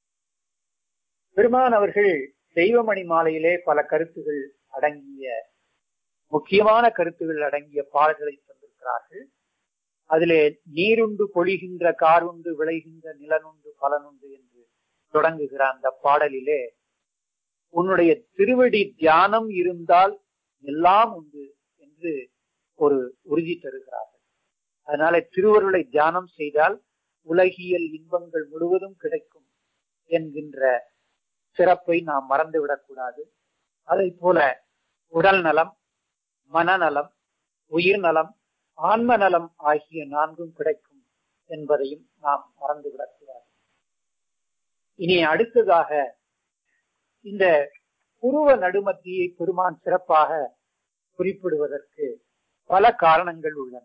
பெருமான் அவர்கள் தெய்வமணி மாலையிலே பல கருத்துகள் அடங்கிய முக்கியமான கருத்துகள் அடங்கிய பாடல்களை தந்திருக்கிறார்கள் அதிலே நீருண்டு பொழிகின்ற காருண்டு விளைகின்ற நிலனுண்டு பலனுண்டு என்று தொடங்குகிற அந்த பாடலிலே உன்னுடைய திருவடி தியானம் இருந்தால் எல்லாம் உண்டு என்று ஒரு உறுதி தருகிறார்கள் அதனால திருவருளை தியானம் செய்தால் உலகியல் இன்பங்கள் முழுவதும் கிடைக்கும் என்கின்ற சிறப்பை நாம் மறந்துவிடக் கூடாது அதை போல உடல் நலம் மனநலம் உயிர் நலம் ஆன்ம நலம் ஆகிய நான்கும் கிடைக்கும் என்பதையும் நாம் மறந்துவிடக் கூடாது இனி அடுத்ததாக இந்த புருவ நடுமத்தியை பெருமான் சிறப்பாக குறிப்பிடுவதற்கு பல காரணங்கள் உள்ளன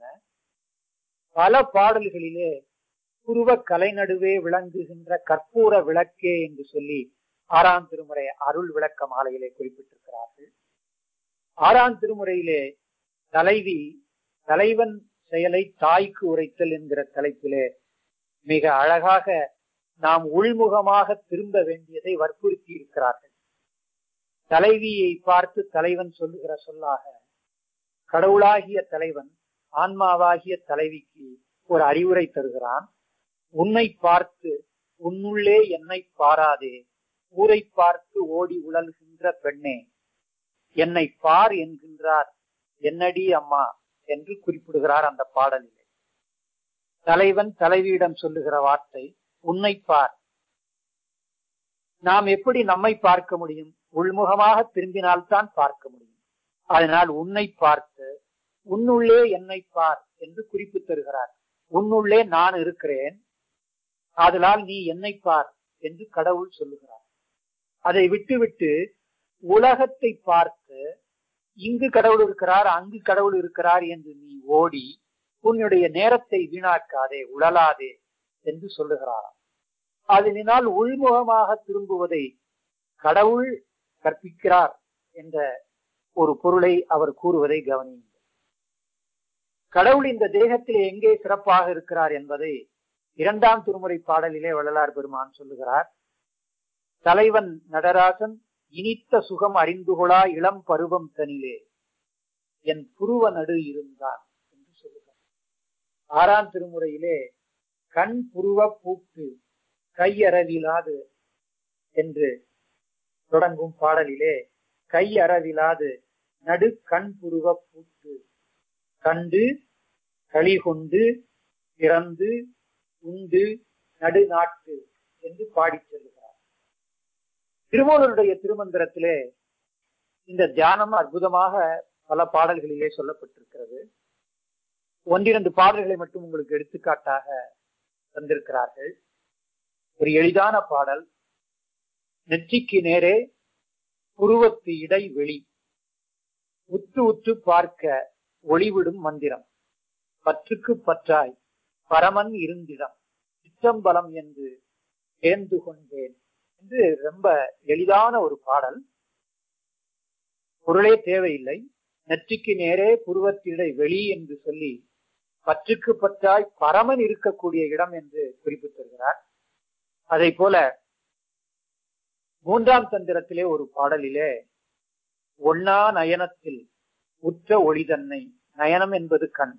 பல பாடல்களிலே புருவ கலை நடுவே விளங்குகின்ற கற்பூர விளக்கே என்று சொல்லி ஆறாம் திருமுறை அருள் விளக்க மாலையிலே குறிப்பிட்டிருக்கிறார்கள் ஆறாம் திருமுறையிலே தலைவி தலைவன் செயலை தாய்க்கு உரைத்தல் என்கிற தலைப்பிலே மிக அழகாக நாம் உள்முகமாக திரும்ப வேண்டியதை வற்புறுத்தி இருக்கிறார்கள் தலைவியை பார்த்து தலைவன் சொல்லுகிற சொல்லாக கடவுளாகிய தலைவன் ஆன்மாவாகிய தலைவிக்கு ஒரு அறிவுரை தருகிறான் உன்னை பார்த்து உன்னுள்ளே என்னை பாராதே ஊரை பார்த்து ஓடி உழல்கின்ற பெண்ணே என்னை பார் என்கின்றார் என்னடி அம்மா என்று குறிப்பிடுகிறார் அந்த பாடலிலே தலைவன் தலைவியிடம் சொல்லுகிற வார்த்தை உன்னை பார் நாம் எப்படி நம்மை பார்க்க முடியும் உள்முகமாக திரும்பினால்தான் பார்க்க முடியும் அதனால் உன்னை பார்த்து உன்னுள்ளே என்னை பார் என்று குறிப்பு தருகிறார் உன்னுள்ளே நான் இருக்கிறேன் ஆதலால் நீ என்னை பார் என்று கடவுள் சொல்லுகிறார் அதை விட்டுவிட்டு உலகத்தை பார்த்து இங்கு கடவுள் இருக்கிறார் அங்கு கடவுள் இருக்கிறார் என்று நீ ஓடி உன்னுடைய நேரத்தை வீணாக்காதே உழலாதே என்று சொல்லுகிறாராம் அதனால் உள்முகமாக திரும்புவதை கடவுள் கற்பிக்கிறார் என்ற ஒரு பொருளை அவர் கூறுவதை கவனியுங்கள் கடவுள் இந்த தேகத்திலே எங்கே சிறப்பாக இருக்கிறார் என்பதை இரண்டாம் திருமுறை பாடலிலே வள்ளலார் பெருமான் சொல்லுகிறார் தலைவன் நடராசன் இனித்த சுகம் அறிந்துகொளா இளம் பருவம் தனிலே என் புருவ நடு இருந்தான் என்று சொல்லுகிறார் ஆறாம் திருமுறையிலே கண் புருவ பூட்டு கையறவிலாது என்று தொடங்கும் பாடலிலே கையறவிலாது நடு கண் புருவ பூட்டு கண்டு களி கொண்டு பிறந்து உண்டு நடுநாட்டு என்று பாடி செல்லுகிறார் திருமூலருடைய திருமந்திரத்திலே இந்த தியானம் அற்புதமாக பல பாடல்களிலே சொல்லப்பட்டிருக்கிறது ஒன்றிரண்டு பாடல்களை மட்டும் உங்களுக்கு எடுத்துக்காட்டாக தந்திருக்கிறார்கள் ஒரு எளிதான பாடல் நெற்றிக்கு நேரே புருவத்து இடை வெளி உற்று உற்று பார்க்க ஒளிவிடும் மந்திரம் பற்றுக்கு பற்றாய் பரமன் இருந்திடம் சிற்றம்பலம் என்று சேர்ந்து கொண்டேன் என்று ரொம்ப எளிதான ஒரு பாடல் பொருளே தேவையில்லை நெற்றிக்கு நேரே புருவத்திடை வெளி என்று சொல்லி பற்றுக்கு பற்றாய் பரமன் இருக்கக்கூடிய இடம் என்று குறிப்பிட்டிருக்கிறார் அதை போல மூன்றாம் தந்திரத்திலே ஒரு பாடலிலே ஒன்னா நயனத்தில் உற்ற ஒளி தன்னை நயனம் என்பது கண்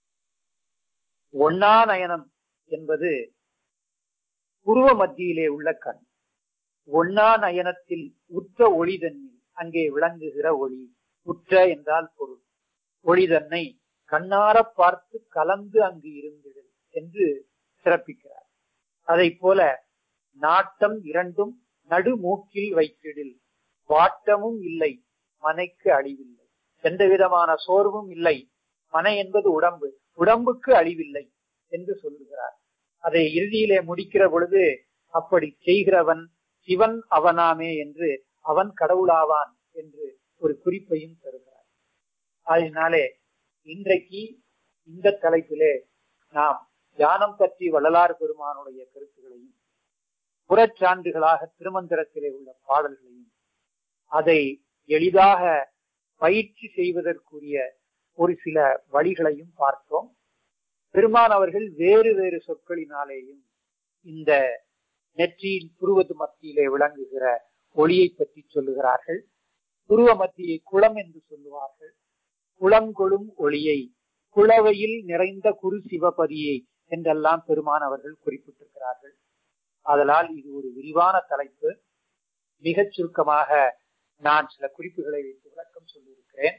ஒன்னா நயனம் என்பது புருவ மத்தியிலே உள்ள கண் ஒன்னா நயனத்தில் உற்ற ஒளி தன்னில் அங்கே விளங்குகிற ஒளி உற்ற என்றால் பொருள் ஒளி தன்னை கண்ணார பார்த்து கலந்து அங்கு இருந்திடு என்று சிறப்பிக்கிறார் அதை போல நாட்டம் இரண்டும் நடுமூக்கில் வைத்திடில் வாட்டமும் இல்லை மனைக்கு அழிவில்லை எந்த விதமான சோர்வும் இல்லை மனை என்பது உடம்பு உடம்புக்கு அழிவில்லை என்று சொல்லுகிறார் அதை இறுதியிலே முடிக்கிற பொழுது அப்படி செய்கிறவன் சிவன் அவனாமே என்று அவன் கடவுளாவான் என்று ஒரு குறிப்பையும் தருகிறார் அதனாலே இன்றைக்கு இந்த தலைப்பிலே நாம் தியானம் பற்றி வள்ளலார் பெருமானுடைய கருத்துகளையும் புறச்சான்றுகளாக திருமந்திரத்திலே உள்ள பாடல்களையும் அதை எளிதாக பயிற்சி செய்வதற்குரிய ஒரு சில வழிகளையும் பார்த்தோம் பெருமான் அவர்கள் வேறு வேறு சொற்களினாலேயும் இந்த நெற்றியின் புருவது மத்தியிலே விளங்குகிற ஒளியை பற்றி சொல்லுகிறார்கள் புருவ மத்தியை குளம் என்று சொல்லுவார்கள் குளங்கொழும் ஒளியை குளவையில் நிறைந்த குரு சிவபதியை என்றெல்லாம் பெருமான் அவர்கள் குறிப்பிட்டிருக்கிறார்கள் அதனால் இது ஒரு விரிவான தலைப்பு மிகச் சுருக்கமாக நான் சில குறிப்புகளை வைத்து விளக்கம் சொல்லியிருக்கிறேன்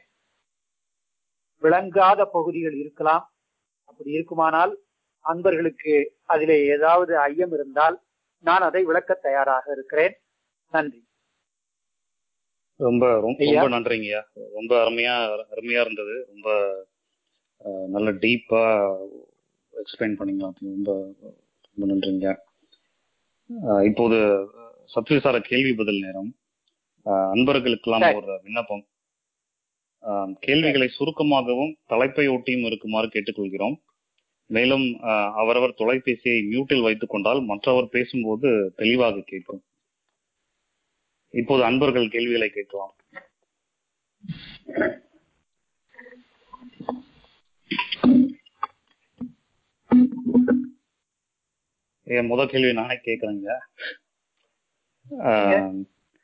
விளங்காத பகுதிகள் இருக்கலாம் அப்படி இருக்குமானால் அன்பர்களுக்கு அதிலே ஏதாவது ஐயம் இருந்தால் நான் அதை விளக்க தயாராக இருக்கிறேன் நன்றி ரொம்ப ரொம்ப ஐயா. ரொம்ப நன்றிங்கய்யா ரொம்ப அருமையா அருமையா இருந்தது ரொம்ப அஹ், நல்ல டீப்பா எக்ஸ்பிளைன் பண்ணீங்க ரொம்ப ரொம்ப நன்றிங்க அஹ், இப்போது சத்விசார கேள்வி பதில் நேரம் அஹ், அன்பர்களுக்கெல்லாம் சரி. ஒரு விண்ணப்பம் அஹ், கேள்விகளை சுருக்கமாகவும் தலைப்பை ஒட்டியும் இருக்குமாறு கேட்டுக்கொள்கிறோம் மேலும் அஹ், அவரவர் தொலைபேசியை மியூட்டில் வைத்துக் கொண்டால் மற்றவர் பேசும்போது தெளிவாக கேட்கும் இப்போது அன்பர்கள் கேள்விகளை கேட்கலாம் என் முத கேள்வி நானே கேக்குறேங்க ஆஹ்,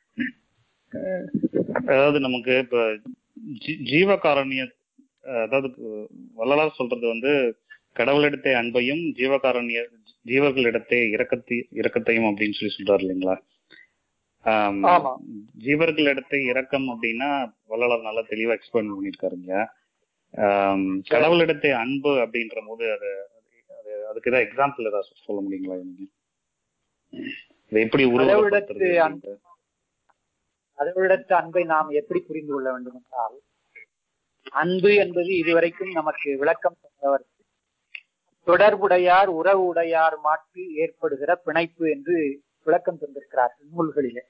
அதாவது நமக்கு இப்ப ஜீ- ஜீவகாரண்ய அஹ், அதாவது அஹ், வள்ளலார் சொல்றது வந்து கடவுளிடத்தே அன்பையும் ஜீவகாரண்ய ஜீவர்களிடத்தே இரக்கத்தை இரக்கத்தையும் அப்படின்னு சொல்லி சொல்றாரு இல்லைங்களா ஆம், ஆமா. ஜீவர்களிடத்தே இரக்கம் அப்படின்னா வள்ளலார் நல்லா தெளிவா எக்ஸ்பிளைன் பண்ணியிருக்காருங்க ஆம், கடவுளிடத்தே அன்பு அப்படின்ற போது அது அது அதுக்கு ஏதாவது எக்ஸாம்பிள் ஏதாவது சொல்ல முடியுங்களா நீங்க இதை எப்படி உருவகப்படுத்துறது கடவுளிடத்து அப்படின்ட்டு? கடவுளிடத்து அன்பை நாம் எப்படி புரிந்து கொள்ள வேண்டும் என்றால் அன்பு என்பது இதுவரைக்கும் நமக்கு விளக்கம் தந்தவர் தொடர்புடையார் உறவு உடையார் மாட்டு ஏற்படுகிற பிணைப்பு என்று விளக்கம் தந்திருக்கிறார்கள் நூல்களிலே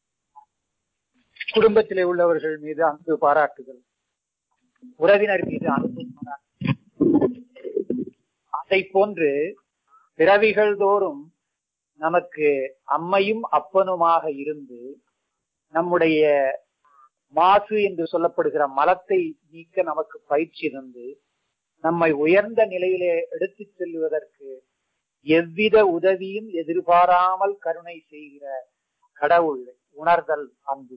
குடும்பத்திலே உள்ளவர்கள் மீது அன்பு பாராட்டுதல் உறவினர் மீது அன்பு பாராட்டுதல் அதை போன்று பிறவிகள் தோறும் நமக்கு அம்மையும் அப்பனுமாக இருந்து நம்முடைய மாசு என்று சொல்லப்படுகிற மலத்தை நீக்க நமக்கு பயிற்சி தந்து நம்மை உயர்ந்த நிலையிலே எடுத்துச் செல்வதற்கு எவ்வித உதவியும் எதிர்பாராமல் கருணை செய்கிற கடவுள் உணர்தல் அன்பு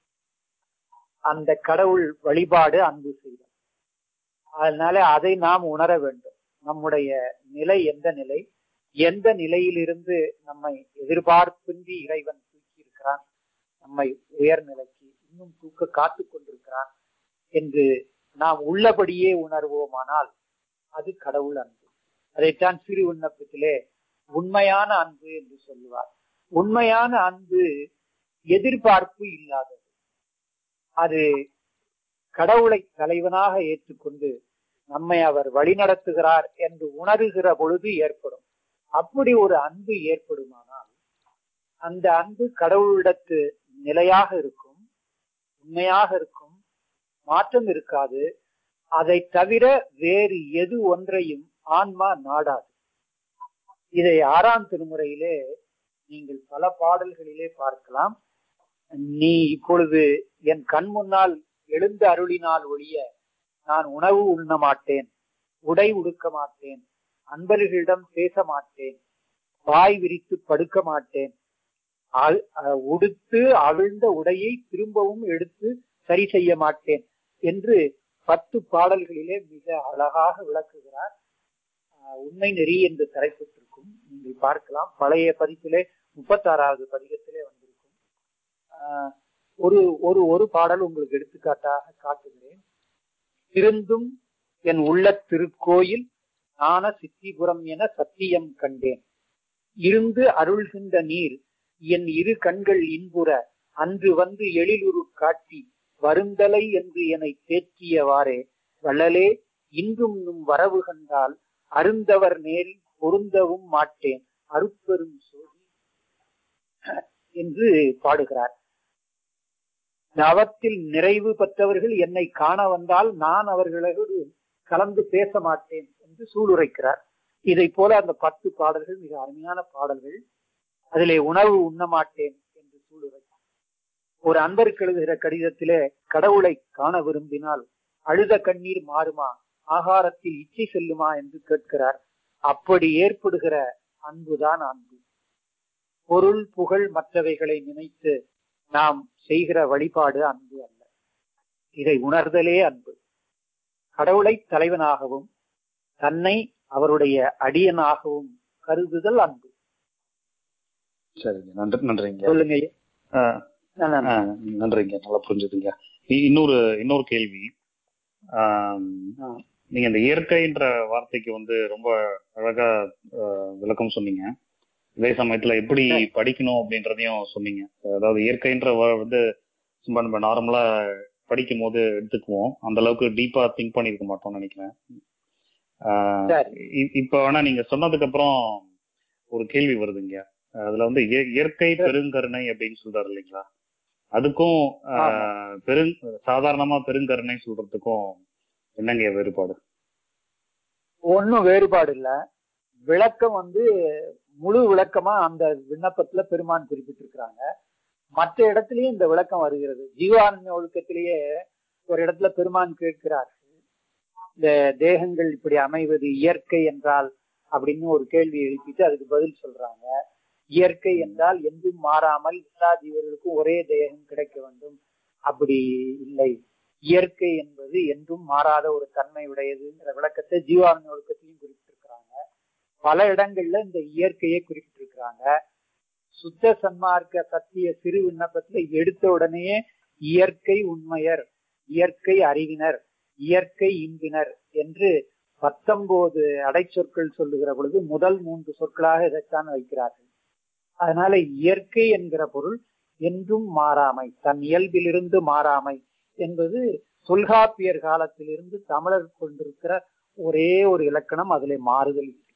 அந்த கடவுள் வழிபாடு அன்பு செய்தல் அதனால அதை நாம் உணர வேண்டும் நம்முடைய நிலை எந்த நிலை எந்த நிலையிலிருந்து நம்மை எதிர்பார்ப்பின்றி இறைவன் தூக்கி இருக்கிறான் நம்மை உயர்நிலைக்கு இன்னும் தூக்க காத்து கொண்டிருக்கிறான் என்று நாம் உள்ளபடியே உணர்வோமானால் அது கடவுள் அன்பு அதைத்தான் சிறு விண்ணப்பத்திலே உண்மையான அன்பு என்று சொல்லுவார் உண்மையான அன்பு எதிர்பார்ப்பு இல்லாதது அது கடவுளை தலைவனாக ஏற்றுக்கொண்டு நம்மை அவர் வழிநடத்துகிறார் என்று உணர்கிற பொழுது ஏற்படும் அப்படி ஒரு அன்பு ஏற்படுமானால் அந்த அன்பு கடவுளிடத்து நிலையாக இருக்கும் உண்மையாக இருக்கும் மாற்றம் இருக்காது அதை தவிர வேறு எது ஒன்றையும் ஆன்மா நாடாது இதை ஆறாம் திருமுறையிலே நீங்கள் பல பாடல்களிலே பார்க்கலாம் நீ இப்பொழுது என் கண் முன்னால் எழுந்து அருளினால் ஒழிய நான் உணவு உண்ண மாட்டேன் உடை உடுக்க மாட்டேன் அன்பர்களிடம் பேச மாட்டேன் வாய் விரித்து படுக்க மாட்டேன் உடுத்து அவிழ்ந்த உடையை திரும்பவும் எடுத்து சரி செய்ய மாட்டேன் என்று பத்து பாடல்களிலே மிக அழகாக விளக்குகிறார் உண்மை நெறி என்று தலைப்பட்டிருக்கும் நீங்கள் பார்க்கலாம் பழைய பதிப்பிலே முப்பத்தாறாவது பதிகத்திலே வந்திருக்கும் ஒரு ஒரு ஒரு பாடல் உங்களுக்கு எடுத்துக்காட்டாக காட்டுகிறேன் திருந்தும் என் உள்ள திருக்கோயில் ஞான சித்திபுரம் என சத்தியம் கண்டேன் இருந்து அருள்கின்ற நீர் என் இரு கண்கள் இன்புற அன்று வந்து எழிலுரு காட்டி வருந்தலை என்று என்னை தேற்றியவாறே வள்ளலே இன்றும் நும் வரவு கண்டால் அருந்தவர் நேரில் பொருந்தவும் மாட்டேன் அருப்பெரும் சோதி என்று பாடுகிறார் நவத்தில் நிறைவு பெற்றவர்கள் என்னை காண வந்தால் நான் அவர்களோடு கலந்து பேச மாட்டேன் என்று சூளுரைக்கிறார் இதை போல அந்த பத்து பாடல்கள் மிக அருமையான பாடல்கள் அதிலே உணவு உண்ண மாட்டேன் என்று சூளுரை ஒரு அன்பருக்கு எழுதுகிற கடிதத்திலே கடவுளை காண விரும்பினால் அழுத கண்ணீர் மாறுமா ஆகாரத்தில் இச்சை செல்லுமா என்று கேட்கிறார் அப்படி ஏற்படுகிற அன்புதான் அன்பு பொருள் புகழ் மற்றவைகளை நினைத்து நாம் செய்கிற வழிபாடு அன்பு அல்ல இதை உணர்தலே அன்பு கடவுளை தலைவனாகவும் தன்னை அவருடைய அடியனாகவும் கருதுதல் அன்பு சரிங்க நன்றி நன்றிங்க சொல்லுங்க ஆஹ் ஆஹ் நன்றிங்க நல்லா புரிஞ்சுதுங்க இ- இன்னொரு இன்னொரு கேள்வி ஆம், நீங்க இந்த இயற்கைன்ற வார்த்தைக்கு வந்து ரொம்ப அழகா ஆஹ், விளக்கம் சொன்னீங்க அதே சமயத்துல எப்படி படிக்கணும் அப்படின்றதையும் சொன்னீங்க அதாவது இயற்கைன்ற வ- வந்து சும்மா நம்ம நார்மலா படிக்கும் போது எடுத்துக்குவோம் அந்த அளவுக்கு டீப்பா திங்க் பண்ணிருக்க மாட்டோம்னு நினைக்கிறேன் ஆஹ், சரி. இ- இப்ப வேணா நீங்க சொன்னதுக்கு அப்புறம் ஒரு கேள்வி வருதுங்க அதுல வந்து இய- இயற்கை பெருங்கருணை அப்படின்னு சொல்றாரு இல்லைங்களா அதுக்கும் ஆஹ், பெருங் சாதாரணமா பெருங்கருணை சொல்றதுக்கும் என்னங்க வேறுபாடு ஒன்னும் வேறுபாடு இல்ல விளக்கம் வந்து முழு விளக்கமா அந்த விண்ணப்பத்துல பெருமான் குறிப்பிட்டிருக்கிறாங்க மற்ற இடத்துலயும் இந்த விளக்கம் வருகிறது ஜீவானந்த ஒழுக்கத்திலேயே ஒரு இடத்துல பெருமான் கேட்கிறார் இந்த தேகங்கள் இப்படி அமைவது இயற்கை என்றால் அப்படின்னு ஒரு கேள்வி எழுப்பிட்டு அதுக்கு பதில் சொல்றாங்க இயற்கை என்றால் என்றும் மாறாமல் எல்லா ஜீவர்களுக்கும் ஒரே தேகம் கிடைக்க வேண்டும் அப்படி இல்லை இயற்கை என்பது என்றும் மாறாத ஒரு தன்மை உடையதுங்கிற விளக்கத்தை ஜீவானந்த ஒழுக்கத்திலையும் குறிப்பிட்டிருக்கிறாங்க பல இடங்கள்ல இந்த இயற்கையை குறிப்பிட்டிருக்கிறாங்க சுத்த சன்மார்க்க சத்திய சிறு விண்ணப்பத்துல எடுத்த உடனேயே இயற்கை உண்மையர் இயற்கை அறிவினர் இயற்கை இன்பினர் என்று பத்தொன்பது அடைச்சொற்கள் சொல்லுகிற பொழுது முதல் மூன்று சொற்களாக இதைத்தான் வைக்கிறார்கள் அதனால இயற்கை என்கிற பொருள் என்றும் மாறாமை தன் இயல்பிலிருந்து மாறாமை என்பது தொல்காப்பியர் காலத்திலிருந்து தமிழர் கொண்டிருக்கிற ஒரே ஒரு இலக்கணம் அதிலே மாறுதல் இல்லை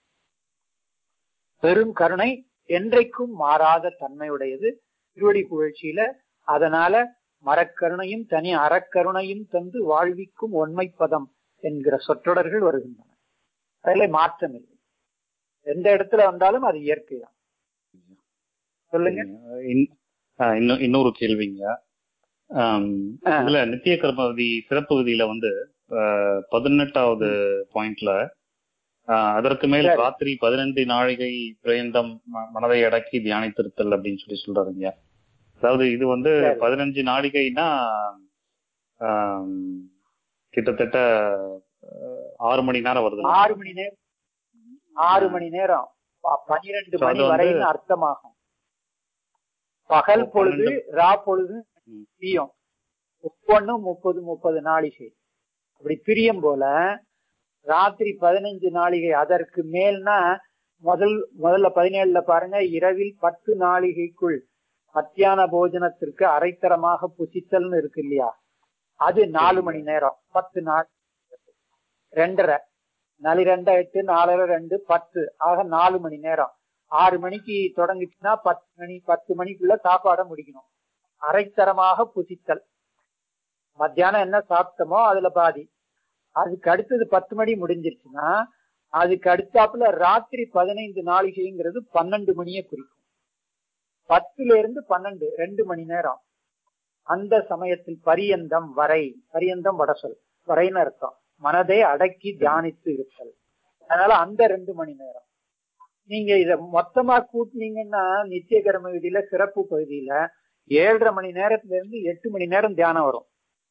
பெரும் கருணை என்றைக்கும் மாறாத தன்மையுடையது திருவடி புகழ்ச்சியில அதனால மரக்கருணையும் தனி அறக்கருணையும் தந்து வாழ்விக்கும் ஒன்மைப்பதம் என்கிற சொற்றொடர்கள் வருகின்றன அதுல மாற்றம் இல்லை எந்த இடத்துல வந்தாலும் அது இயற்கை தான் சொல்லுங்க இன்- ஆஹ் இன்னொ- இன்னொரு கேள்விங்க ஆம், ஆ. இதுல நித்திய கர்மவதி சிறப்பகுதியில வந்து ஆஹ், பதினெட்டாவது பாயிண்ட்ல ஆஹ், அதற்கு மேல் சரி. ராத்திரி பதினைந்து நாழிகை பிரயந்தம் ம- மனதை அடக்கி தியானித்திருத்தல் அப்படின்னு சொல்லி சொல்றாருங்க அதாவது இது வந்து சரி. பதினஞ்சு நாழிகைனா ஆம், கிட்டத்தட்ட ஆஹ், ஆறு மணி நேரம் வருது ஆறு மணி நேரம் ஆறு மணி நேரம் ப- பன்னிரண்டு So, அது மணி வந்து- வரைன்னு அர்த்தமாகும் பகல் ஓ, பொழுது பன்னெண்டு- ரா பொழுது ம். பிரியம் ஒவ்வொன்னும் முப்பது முப்பது நாளிகை அப்படி பிரியம் போல ராத்திரி பதினஞ்சு நாளிகை அதற்கு மேல்னா முதல் முதல்ல பதினேழுல பாருங்க இரவில் பத்து நாளிகைக்குள் மத்தியான போஜனத்திற்கு அரைத்தரமாக புசித்தல்னு இருக்கு இல்லையா அது நாலு மணி நேரம் பத்து நாள் ரெண்டரை நாலு ரெண்டா எட்டு நாலரை ரெண்டு பத்து ஆக நாலு மணி நேரம் ஆறு மணிக்கு தொடங்குச்சுன்னா பத்து மணி பத்து மணிக்குள்ள சாப்பாடை முடிக்கணும் அரைத்தரமாக புசித்தல் மத்தியானம் என்ன சாப்பிட்டோமோ அதுல பாதி அதுக்கு அடுத்தது பத்து மணி முடிஞ்சிருச்சுன்னா அதுக்கு அடுத்தாப்புல ராத்திரி பதினைந்து நாளிகைங்கிறது பன்னெண்டு மணியை குறிக்கும் பத்துல இருந்து பன்னெண்டு ரெண்டு மணி நேரம் அந்த சமயத்தில் பரியந்தம் வரை பரியந்தம் வடசொல் வரைன்னு அர்த்தம் மனதை அடக்கி தியானித்து இருத்தல் அதனால அந்த ரெண்டு மணி நேரம் நீங்க இத மொத்தமா கூட்டினீங்கன்னா நித்திய கர்ம விதியில சிறப்பு பகுதியில ஏழரை மணி நேரத்துல இருந்து எட்டு மணி நேரம் தியானம் வரும்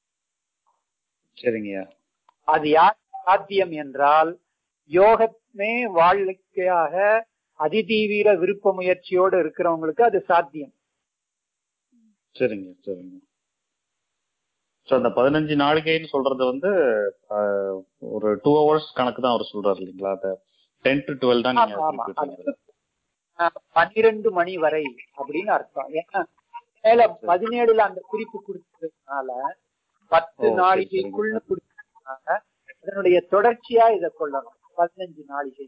சரிங்கய்யா அது யார் சாத்தியம் என்றால் யோகமே வாழ்க்கையாக அதிதீவிர விருப்ப முயற்சியோடு இருக்கிறவங்களுக்கு அது சாத்தியம் சரிங்க சரிங்க ஸோ அந்த பதினஞ்சு நாளிகைன்னு சொல்றது வந்து ஆஹ், ஒரு டூ ஹவர்ஸ் கணக்கு தான் அவர் சொல்றாரு இல்லைங்களா அந்த டென் டு டுவெல் தான் நீங்க ஆமா, ஆமா. குறிப்பிட்டீங்க. அஹ், பன்னிரண்டு மணி வரை அப்படின்னு அர்த்தம் ஏன்னா மேல பதினேழுல அந்த குறிப்பு கொடுத்ததுனால பத்து ஓ, சரி, நாளிகைக்குள்ள கொடுத்ததுனால அதனுடைய தொடர்ச்சியா இதை கொள்ளணும் பதினஞ்சு நாளிகை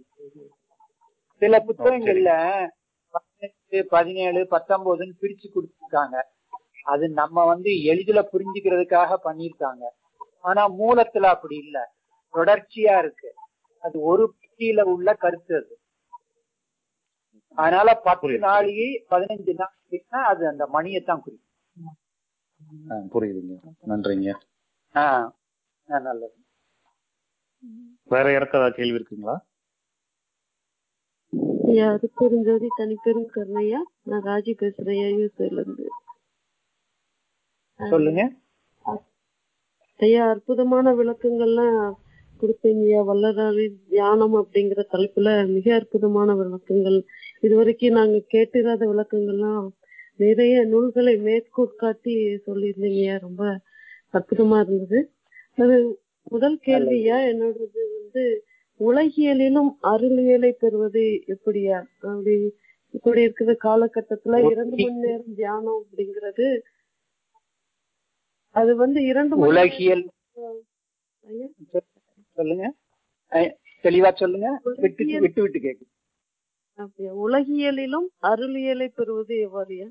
சில புத்தகங்கள்ல பதினெட்டு பதினேழு பத்தொன்பதுன்னு பிரிச்சு கொடுத்துருக்காங்க அது நம்ம வந்து எளிதில புரிஞ்சுக்கிறதுக்காக பண்ணிருக்காங்க ஆனா மூலத்துல அப்படி இல்ல தொடர்ச்சியா இருக்கு அது ஒரு பத்தியில உள்ள கருத்து அது அதனால பத்து புரியுது. நாளிகை பதினஞ்சு நாளிகைன்னா அது அந்த மணியைத்தான் குறிக்கும் ஆ, புரியுதுங்க நன்றிங்க ஆஹ் ஆஹ் நல்லது வேற யாருக்கும் ஏதாவது கேள்வி இருக்குங்களா ஐயா அருப்பெருஞ்சோதி தனிப்பெரும் கருணையா நான் ராஜி பேசுறேன் ஐயா யூஎஸ்ஏல இருந்து சொல்லுங்க ஐயா அற்புதமான விளக்கங்கள்லாம் கொடுத்தீங்க ஐயா வல்லராரி தியானம் அப்படிங்கிற தலைப்புல மிக அற்புதமான விளக்கங்கள் இதுவரைக்கும் நாங்க கேட்டிராத விளக்கங்கள்லாம் நிறைய நூல்களை மேற்கோட்காட்டி சொல்லியிருந்தீங்க ஐயா ரொம்ப அற்புதமா இருந்தது அது முதல் கேள்வியா என்னோடது வந்து உலகியலிலும் அருளியலை பெறுவது எப்படியா அப்படி இப்படி இருக்கிற காலகட்டத்துல இரண்டு மணி நேரம் தியானம் அப்படிங்கிறது அது வந்து இரண்டு மணி உலகியல் நேரம் ஐயா, சொல்லுங்க அஹ் தெளிவா சொல்லுங்க விட்டு உலகியல் விட்டு விட்டு கேக்கு அப்படியா உலகியலிலும் அருளியலை பெறுவது எவ்வாறுயா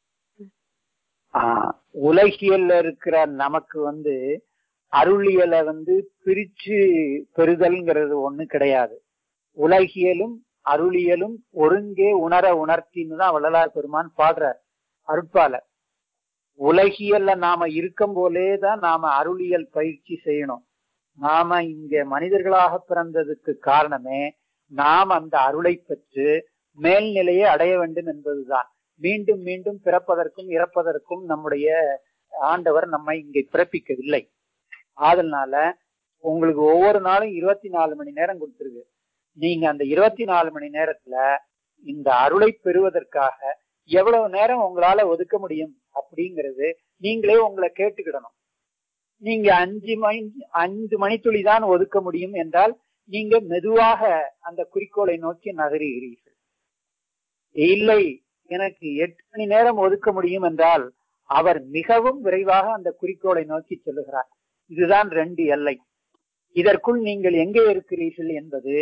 ஆஹ் உலகியல்ல இருக்கிற நமக்கு வந்து அருளியலை வந்து பிரிச்சு பெறுதல்ங்கிறது ஒண்ணு கிடையாது உலகியலும் அருளியலும் ஒருங்கே உணர உணர்த்தின்னு தான் வள்ளலார் பெருமான் பாடுறார் அருட்பால உலகியல்ல நாம இருக்கும் போலே தான் நாம அருளியல் பயிற்சி செய்யணும் நாம இங்க மனிதர்களாக பிறந்ததுக்கு காரணமே நாம் அந்த அருளை பெற்று மேல்நிலையை அடைய வேண்டும் என்பதுதான் மீண்டும் மீண்டும் பிறப்பதற்கும் இறப்பதற்கும் நம்முடைய ஆண்டவர் நம்மை இங்கே பிறப்பிக்கவில்லை அதனால உங்களுக்கு ஒவ்வொரு நாளும் இருபத்தி நாலு மணி நேரம் கொடுத்துருக்கு நீங்க அந்த இருபத்தி நாலு மணி நேரத்துல இந்த அருளை பெறுவதற்காக எவ்வளவு நேரம் உங்களால ஒதுக்க முடியும் அப்படிங்கிறது நீங்களே உங்களை கேட்டுக்கிடணும் நீங்க அஞ்சு மணி அஞ்சு மணித்துளி தான் ஒதுக்க முடியும் என்றால் நீங்க மெதுவாக அந்த குறிக்கோளை நோக்கி நகருகிறீர்கள் இல்லை எனக்கு எட்டு மணி நேரம் ஒதுக்க முடியும் என்றால் அவர் மிகவும் விரைவாக அந்த குறிக்கோளை நோக்கி செல்லுகிறார் இதுதான் ரெண்டு எல்லை இதற்குள் நீங்கள் எங்கே இருக்கிறீர்கள் என்பது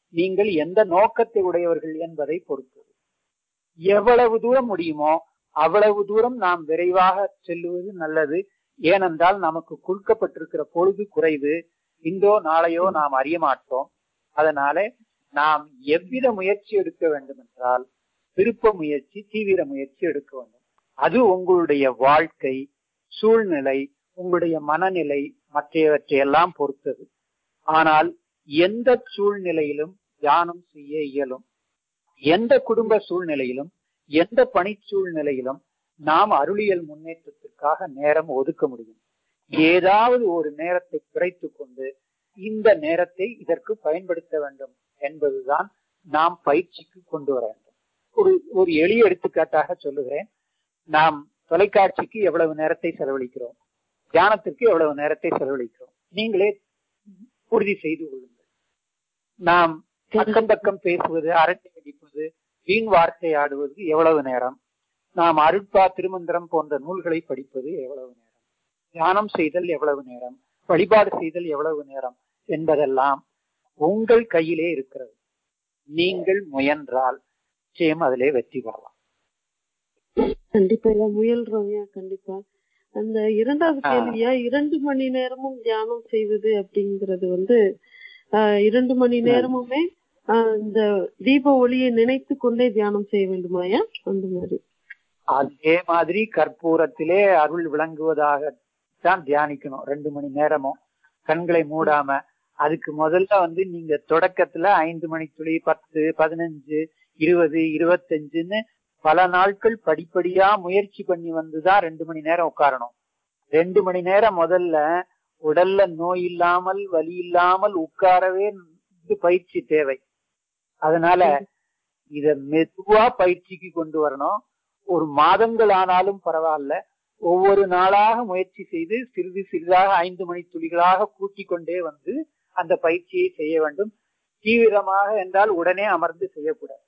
நீங்கள் எந்த நோக்கத்தை உடையவர்கள் என்பதை பொறுத்தது எவ்வளவு தூரம் முடியுமோ அவ்வளவு தூரம் நாம் விரைவாக செல்லுவது நல்லது ஏனென்றால் நமக்கு கொடுக்கப்பட்டிருக்கிற பொழுது குறைவு இன்றோ நாளையோ நாம் அறிய மாட்டோம் அதனால நாம் எவ்வித முயற்சி எடுக்க வேண்டும் என்றால் விருப்ப முயற்சி தீவிர முயற்சி எடுக்க வேண்டும் அது உங்களுடைய வாழ்க்கை சூழ்நிலை உங்களுடைய மனநிலை மற்றவற்றை எல்லாம் பொறுத்தது ஆனால் எந்த சூழ்நிலையிலும் தியானம் செய்ய இயலும் எந்த குடும்ப சூழ்நிலையிலும் எந்த பணி சூழ்நிலையிலும் நாம் அருளியல் முன்னேற்றத்திற்காக நேரம் ஒதுக்க முடியும் ஏதாவது ஒரு நேரத்தை குறைத்து கொண்டு இந்த நேரத்தை இதற்கு பயன்படுத்த வேண்டும் என்பதுதான் நாம் பயிற்சிக்கு கொண்டு வர வேண்டும் ஒரு ஒரு எளிய எடுத்துக்காட்டாக சொல்லுகிறேன் நாம் தொலைக்காட்சிக்கு எவ்வளவு நேரத்தை செலவழிக்கிறோம் தியானத்திற்கு எவ்வளவு நேரத்தை செலவழிக்கிறோம் நீங்களே உறுதி செய்து கொள்ளுங்கள் நாம் அக்கம் பக்கம் பேசுவது அரட்டை அடிப்பது வீண் வார்த்தை ஆடுவது எவ்வளவு நேரம் நாம் அருட்பா திருமந்திரம் போன்ற நூல்களை படிப்பது எவ்வளவு நேரம் தியானம் செய்தல் எவ்வளவு நேரம் வழிபாடு செய்தல் எவ்வளவு நேரம் என்பதெல்லாம் உங்கள் கையிலே இருக்கிறது நீங்கள் முயன்றால் நிச்சயம் அதிலே வெற்றி பெறலாம் கண்டிப்பா ஐயா முயல்றோம் ஐயா கண்டிப்பா அந்த இரண்டாவது ஆ. கேள்வியா இரண்டு மணி நேரமும் தியானம் செய்வது அப்படிங்கிறது வந்து ஆஹ், இரண்டு மணி நேரமுமே ஆஹ், இந்த தீப ஒளியை நினைத்து கொண்டே தியானம் செய்ய வேண்டுமாயா அந்த மாதிரி அதே மாதிரி கற்பூரத்திலே அருள் விளங்குவதாக தான் தியானிக்கணும் ரெண்டு மணி நேரமும் கண்களை மூடாம அதுக்கு முதல்ல வந்து நீங்க தொடக்கத்துல ஐந்து மணி துளி பத்து பதினஞ்சு இருபது இருபத்தஞ்சுன்னு பல நாட்கள் படிப்படியா முயற்சி பண்ணி வந்துதான் ரெண்டு மணி நேரம் உட்காரணும் ரெண்டு மணி நேரம் முதல்ல உடல்ல நோய் இல்லாமல் வலி இல்லாமல் உட்காரவே இது பயிற்சி தேவை அதனால இத மெதுவா பயிற்சிக்கு கொண்டு வரணும் ஒரு மாதங்கள் ஆனாலும் பரவாயில்ல ஒவ்வொரு நாளாக முயற்சி செய்து சிறிது சிறிதாக ஐந்து மணி துளிகளாக கூட்டிக் கொண்டே வந்து அந்த பயிற்சியை செய்ய வேண்டும் தீவிரமாக என்றால் உடனே அமர்ந்து செய்யக்கூடாது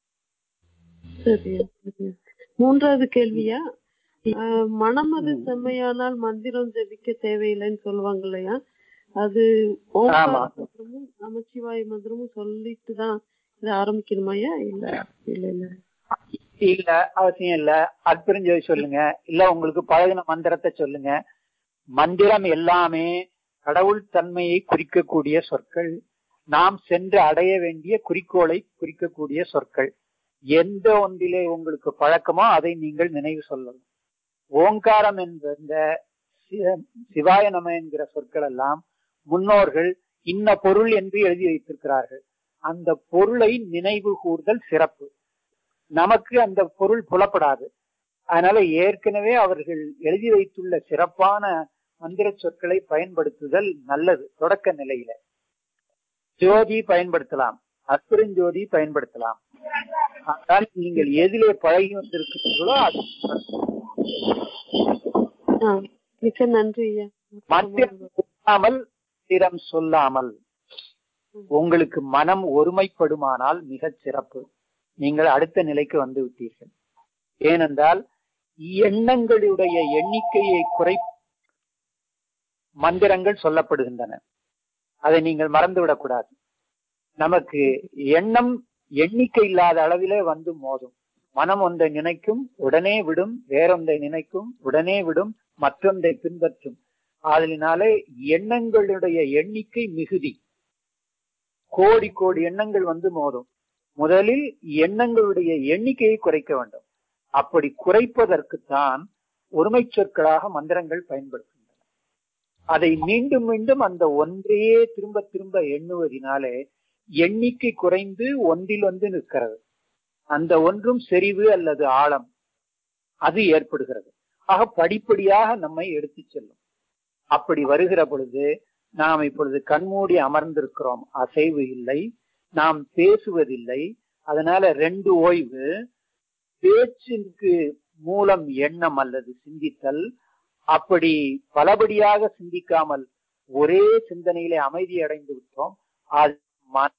சரியா சரியா மூன்றாவது கேள்வியா ஆஹ், மனமது செம்மையானால் மந்திரம் ஜெபிக்க தேவையில்லைன்னு சொல்லுவாங்க இல்லையா அது ஓம்கார ஆமா. மந்திரமும் நமச்சிவாய மந்திரமும் சொல்லிட்டு தான் இதை ஆரம்பிக்கணுமாயா இல்ல இல்ல இல்ல இல்ல அவசியம் இல்ல அற்புதஞ்சோதி சொல்லுங்க இல்ல உங்களுக்கு பழகின மந்திரத்தை சொல்லுங்க மந்திரம் எல்லாமே கடவுள் தன்மையை குறிக்கக்கூடிய சொற்கள் நாம் சென்று அடைய வேண்டிய குறிக்கோளை குறிக்கக்கூடிய சொற்கள் எந்த ஒன்றிலே உங்களுக்கு பழக்கமோ அதை நீங்கள் நினைவு சொல்லணும் ஓங்காரம் என்ற இந்த சி- சிவாய நம என்கிற சொற்கள் எல்லாம் முன்னோர்கள் இன்ன பொருள் என்று எழுதி வைத்திருக்கிறார்கள் அந்த பொருளை நினைவு கூர்தல் சிறப்பு நமக்கு அந்த பொருள் புலப்படாது அதனால ஏற்கனவே அவர்கள் எழுதி வைத்துள்ள சிறப்பான மந்திர சொற்களை பயன்படுத்துதல் நல்லது தொடக்க நிலையில ஜோதி பயன்படுத்தலாம் அற்புதஞ்சோதி பயன்படுத்தலாம் ஆனால் நீங்கள் எதிலே பழகி வந்திருக்கிறீர்களோ அது ஆ, மிக்க நன்றி ஐயா மந்திரம் சொல்லாமல் திறம் சொல்லாமல் உங்களுக்கு மனம் ஒருமைப்படுமானால் மிகச் சிறப்பு நீங்கள் அடுத்த நிலைக்கு வந்து விட்டீர்கள் ஏனென்றால் எண்ணங்களுடைய எண்ணிக்கையை குறை மந்திரங்கள் சொல்லப்படுகின்றன அதை நீங்கள் மறந்துவிடக் கூடாது நமக்கு எண்ணம் எண்ணிக்கை இல்லாத அளவிலே வந்து மோதும் மனம் ஒன்றை நினைக்கும் உடனே விடும் வேறொன்றை நினைக்கும் உடனே விடும் மற்றொன்றை பின்பற்றும் அதனாலே எண்ணங்களுடைய எண்ணிக்கை மிகுதி கோடி கோடி எண்ணங்கள் வந்து மோதும் முதலில் எண்ணங்களுடைய எண்ணிக்கையை குறைக்க வேண்டும் அப்படி குறைப்பதற்குத்தான் ஒருமை சொற்களாக மந்திரங்கள் பயன்படுகின்றன அதை மீண்டும் மீண்டும் அந்த ஒன்றையே திரும்ப திரும்ப எண்ணுவதினாலே எண்ணிக்கை குறைந்து ஒன்றில் வந்து நிற்கிறது அந்த ஒன்றும் செறிவு அல்லது ஆழம் அது ஏற்படுகிறது ஆக படிப்படியாக நம்மை எடுத்து செல்லும் அப்படி வருகிற பொழுது நாம் இப்பொழுது கண்மூடி அமர்ந்திருக்கிறோம் அசைவு இல்லை நாம் பேசுவதில்லை அதனால ரெண்டு ஓய்வு பேச்சுக்கு மூலம் எண்ணம் அல்லது சிந்தித்தல் அப்படி பலபடியாக சிந்திக்காமல் ஒரே சிந்தனையிலே அமைதி அடைந்து விட்டோம் அது மன-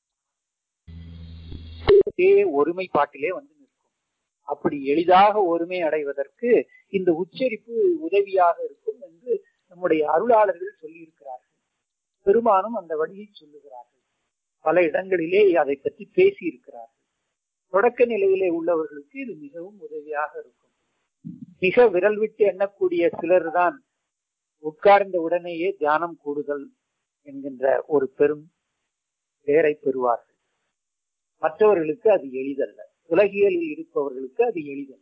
ஒரே ஒருமைப்பாட்டிலே வந்து நிற்கும் அப்படி எளிதாக ஒருமை அடைவதற்கு இந்த உச்சரிப்பு உதவியாக இருக்கும் என்று நம்முடைய அருளாளர்கள் சொல்லியிருக்கிறார்கள் பெருமானும் அந்த வழியை சொல்லுகிறார்கள் பல இடங்களிலே அதை பற்றி பேசி இருக்கிறார்கள் தொடக்க நிலையிலே உள்ளவர்களுக்கு இது மிகவும் உதவியாக இருக்கும் மிக விரல் விட்டு எண்ணக்கூடிய சிலர் தான் உட்கார்ந்த உடனேயே தியானம் கூடுதல் என்கின்ற ஒரு பெரும் பெயரை பெறுவார்கள் மற்றவர்களுக்கு அது எளிதல்ல உலகியலில் இருப்பவர்களுக்கு அது எளிதல்ல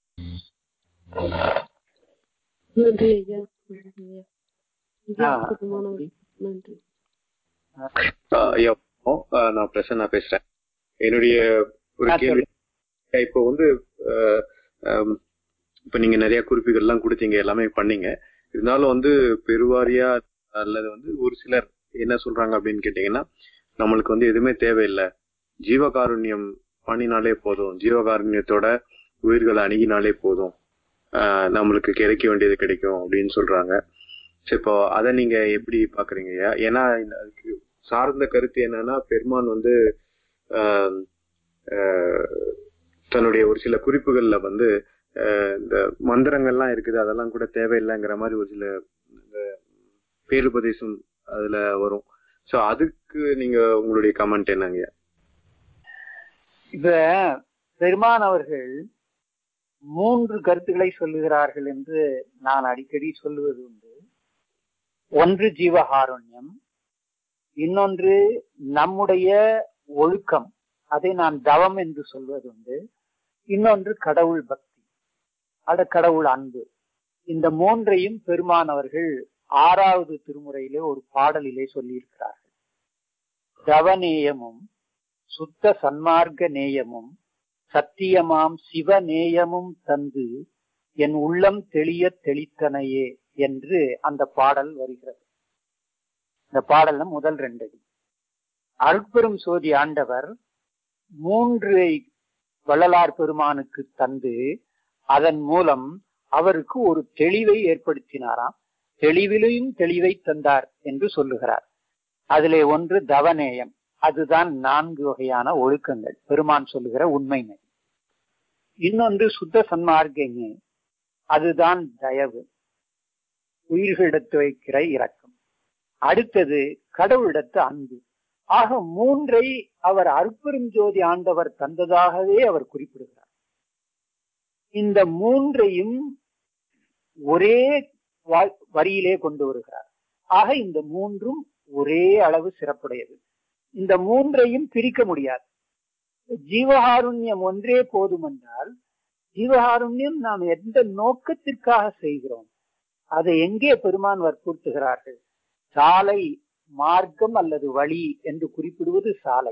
நன்றி ஐயா நன்றி ஐயா மிக ஆ. அற்புதமான ஒரு நன்றி ஆஹ் ஐயா ஆஹ் நான் பிரசன்னா பேசுறேன் என்னுடைய ஒரு ஆ, கேள்வி இப்போ வந்து ஆஹ் ஆம், இப்ப நீங்க நிறைய குறிப்புகள் எல்லாம் கொடுத்தீங்க எல்லாமே பண்ணீங்க இருந்தாலும் வந்து பெருவாரியா அல்லது வந்து ஒரு சிலர் என்ன சொல்றாங்க அப்படின்னு கேட்டீங்கன்னா நம்மளுக்கு வந்து எதுவுமே தேவையில்லை ஜீவகாருண்யம் பண்ணினாலே போதும் ஜீவகாருண்யத்தோட உயிர்களை அணுகினாலே போதும் ஆஹ் நம்மளுக்கு கிடைக்க வேண்டியது கிடைக்கும் அப்படின்னு சொல்றாங்க சரி இப்போ அதை நீங்க எப்படி பாக்குறீங்க ஐயா ஏன்னா இந்த- அதுக்கு சார்ந்த கருத்து என்னன்னா பெருமான் வந்து ஆஹ் ஆஹ் தன்னுடைய ஒரு சில குறிப்புகள்ல வந்து ஆஹ் இந்த மந்திரங்கள்லாம் இருக்குது அதெல்லாம் கூட தேவையில்லைங்கிற மாதிரி ஒரு சில இந்த பேருபதேசம் அதுல வரும் சோ அதுக்கு நீங்க உங்களுடைய கமெண்ட் என்னங்க இப்ப பெருமான் அவர்கள் மூன்று கருத்துக்களை சொல்லுகிறார்கள் என்று நான் அடிக்கடி சொல்லுவது உண்டு ஒன்று ஜீவகாருண்யம் இன்னொன்று நம்முடைய ஒழுக்கம் அதை நான் தவம் என்று சொல்வது உண்டு இன்னொன்று கடவுள் பக்தி அட கடவுள் அன்பு இந்த மூன்றையும் பெருமான் அவர்கள் ஆறாவது திருமுறையிலே ஒரு பாடலிலே சொல்லியிருக்கிறார்கள் தவநேயமும் சுத்த சன்மார்க்க நேயமும் சத்தியமாம் சிவ நேயமும் தந்து என் உள்ளம் தெளிய தெளித்தனையே என்று அந்த பாடல் வருகிறது இந்த பாடல்ல முதல் ரெண்டடி அருட்பெரும் சோதி ஆண்டவர் மூன்று வள்ளலார் பெருமானுக்கு தந்து அதன் மூலம் அவருக்கு ஒரு தெளிவை ஏற்படுத்தினாராம் தெளிவிலையும் தெளிவை தந்தார் என்று சொல்லுகிறார் அதிலே ஒன்று தவநேயம் அதுதான் நான்கு வகையான ஒழுக்கங்கள் பெருமான் சொல்லுகிற உண்மை நெறி இன்னொன்று சுத்த சன்மார்க்கமே அதுதான் தயவு உயிர்களிடத்து வைக்கிற இரக்கம் அடுத்தது கடவுளிடத்து அன்பு ஆக மூன்றை அவர் அருட்பெரும் ஜோதி ஆண்டவர் தந்ததாகவே அவர் குறிப்பிடுகிறார் இந்த மூன்றையும் ஒரே வா- வரியிலே கொண்டு வருகிறார் ஆக இந்த மூன்றும் ஒரே அளவு சிறப்புடையது இந்த மூன்றையும் பிரிக்க முடியாது ஜீவகாருண்யம் ஒன்றே போதும் என்றால் ஜீவகாருண்யம் நாம் எந்த நோக்கத்திற்காக செய்கிறோம் அதை எங்கே பெருமான் வற்புறுத்துகிறார்கள் சாலை மார்க்கம் அல்லது வழி என்று குறிப்பிடுவது சாலை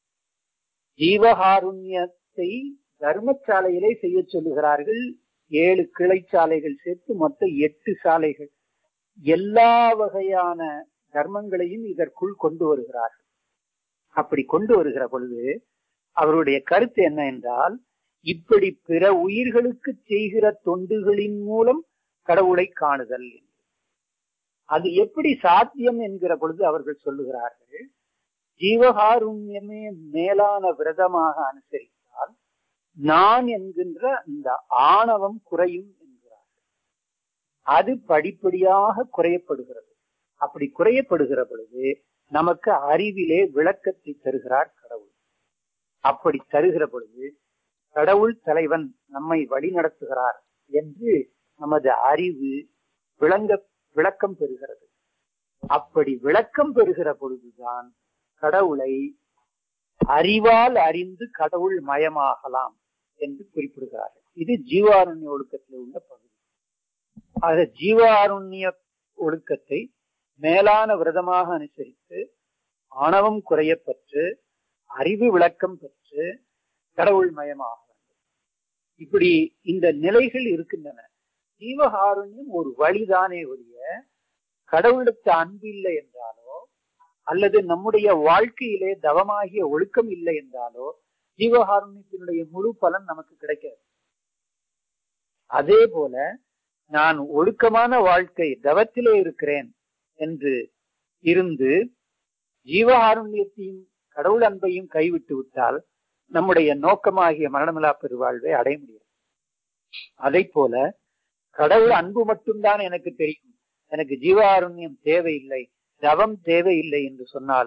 ஜீவகாருண்யத்தை தர்மசாலையிலே செய்ய சொல்லுகிறார்கள் ஏழு கிளைச்சாலைகள் சேர்த்து மொத்தம் எட்டு சாலைகள் எல்லா வகையான தர்மங்களையும் இதற்குள் கொண்டு வருகிறார்கள் அப்படி கொண்டு வருகிற பொழுது அவருடைய கருத்து என்ன என்றால் இப்படி பிற உயிர்களுக்கு செய்கிற தொண்டுகளின் மூலம் கடவுளை காணுதல் என்று. அது எப்படி சாத்தியம் என்கிற பொழுது அவர்கள் சொல்லுகிறார்கள் ஜீவகாருண்யமே மேலான விரதமாக அனுசரித்தால் நான் என்கின்ற இந்த ஆணவம் குறையும் என்கிறார்கள் அது படிப்படியாக குறையப்படுகிறது அப்படி குறையப்படுகிற பொழுது நமக்கு அறிவிலே விளக்கத்தை தருகிறார் கடவுள் அப்படி தருகிற பொழுது கடவுள் தலைவன் நம்மை வழி நடத்துகிறார் என்று நமது அறிவு விளங்க விளக்கம் பெறுகிறது அப்படி விளக்கம் பெறுகிற பொழுதுதான் கடவுளை அறிவால் அறிந்து கடவுள் மயமாகலாம் என்று குறிப்பிடுகிறார்கள் இது ஜீவாருண்ய ஒழுக்கத்தில் உள்ள பகுதி ஆக ஜீவாருண்ய ஒழுக்கத்தை மேலான விரதமாக அனுசரித்து ஆணவம் குறையப்பெற்று அறிவு விளக்கம் பெற்று கடவுள் மயமாக வேண்டும் இப்படி இந்த நிலைகள் இருக்கின்றன ஜீவகாருண்யம் ஒரு வழிதானே ஒழிய கடவுளுக்கு அன்பு இல்லை என்றாலோ அல்லது நம்முடைய வாழ்க்கையிலே தவமாகிய ஒழுக்கம் இல்லை என்றாலோ ஜீவகாருண்யத்தினுடைய முழு பலன் நமக்கு கிடைக்காது அதே போல நான் ஒழுக்கமான வாழ்க்கை தவத்திலே இருக்கிறேன் என்று இருந்து ஜீவகாருண்யத்தையும் கடவுள் அன்பையும் கைவிட்டு விட்டால் நம்முடைய நோக்கமாகிய மரணமில்லா பெருவாழ்வை அடைய முடியாது அதை போல கடவுள் அன்பு மட்டும்தான் எனக்கு தெரியும் எனக்கு ஜீவாருண்யம் தேவையில்லை தவம் தேவையில்லை என்று சொன்னாலும்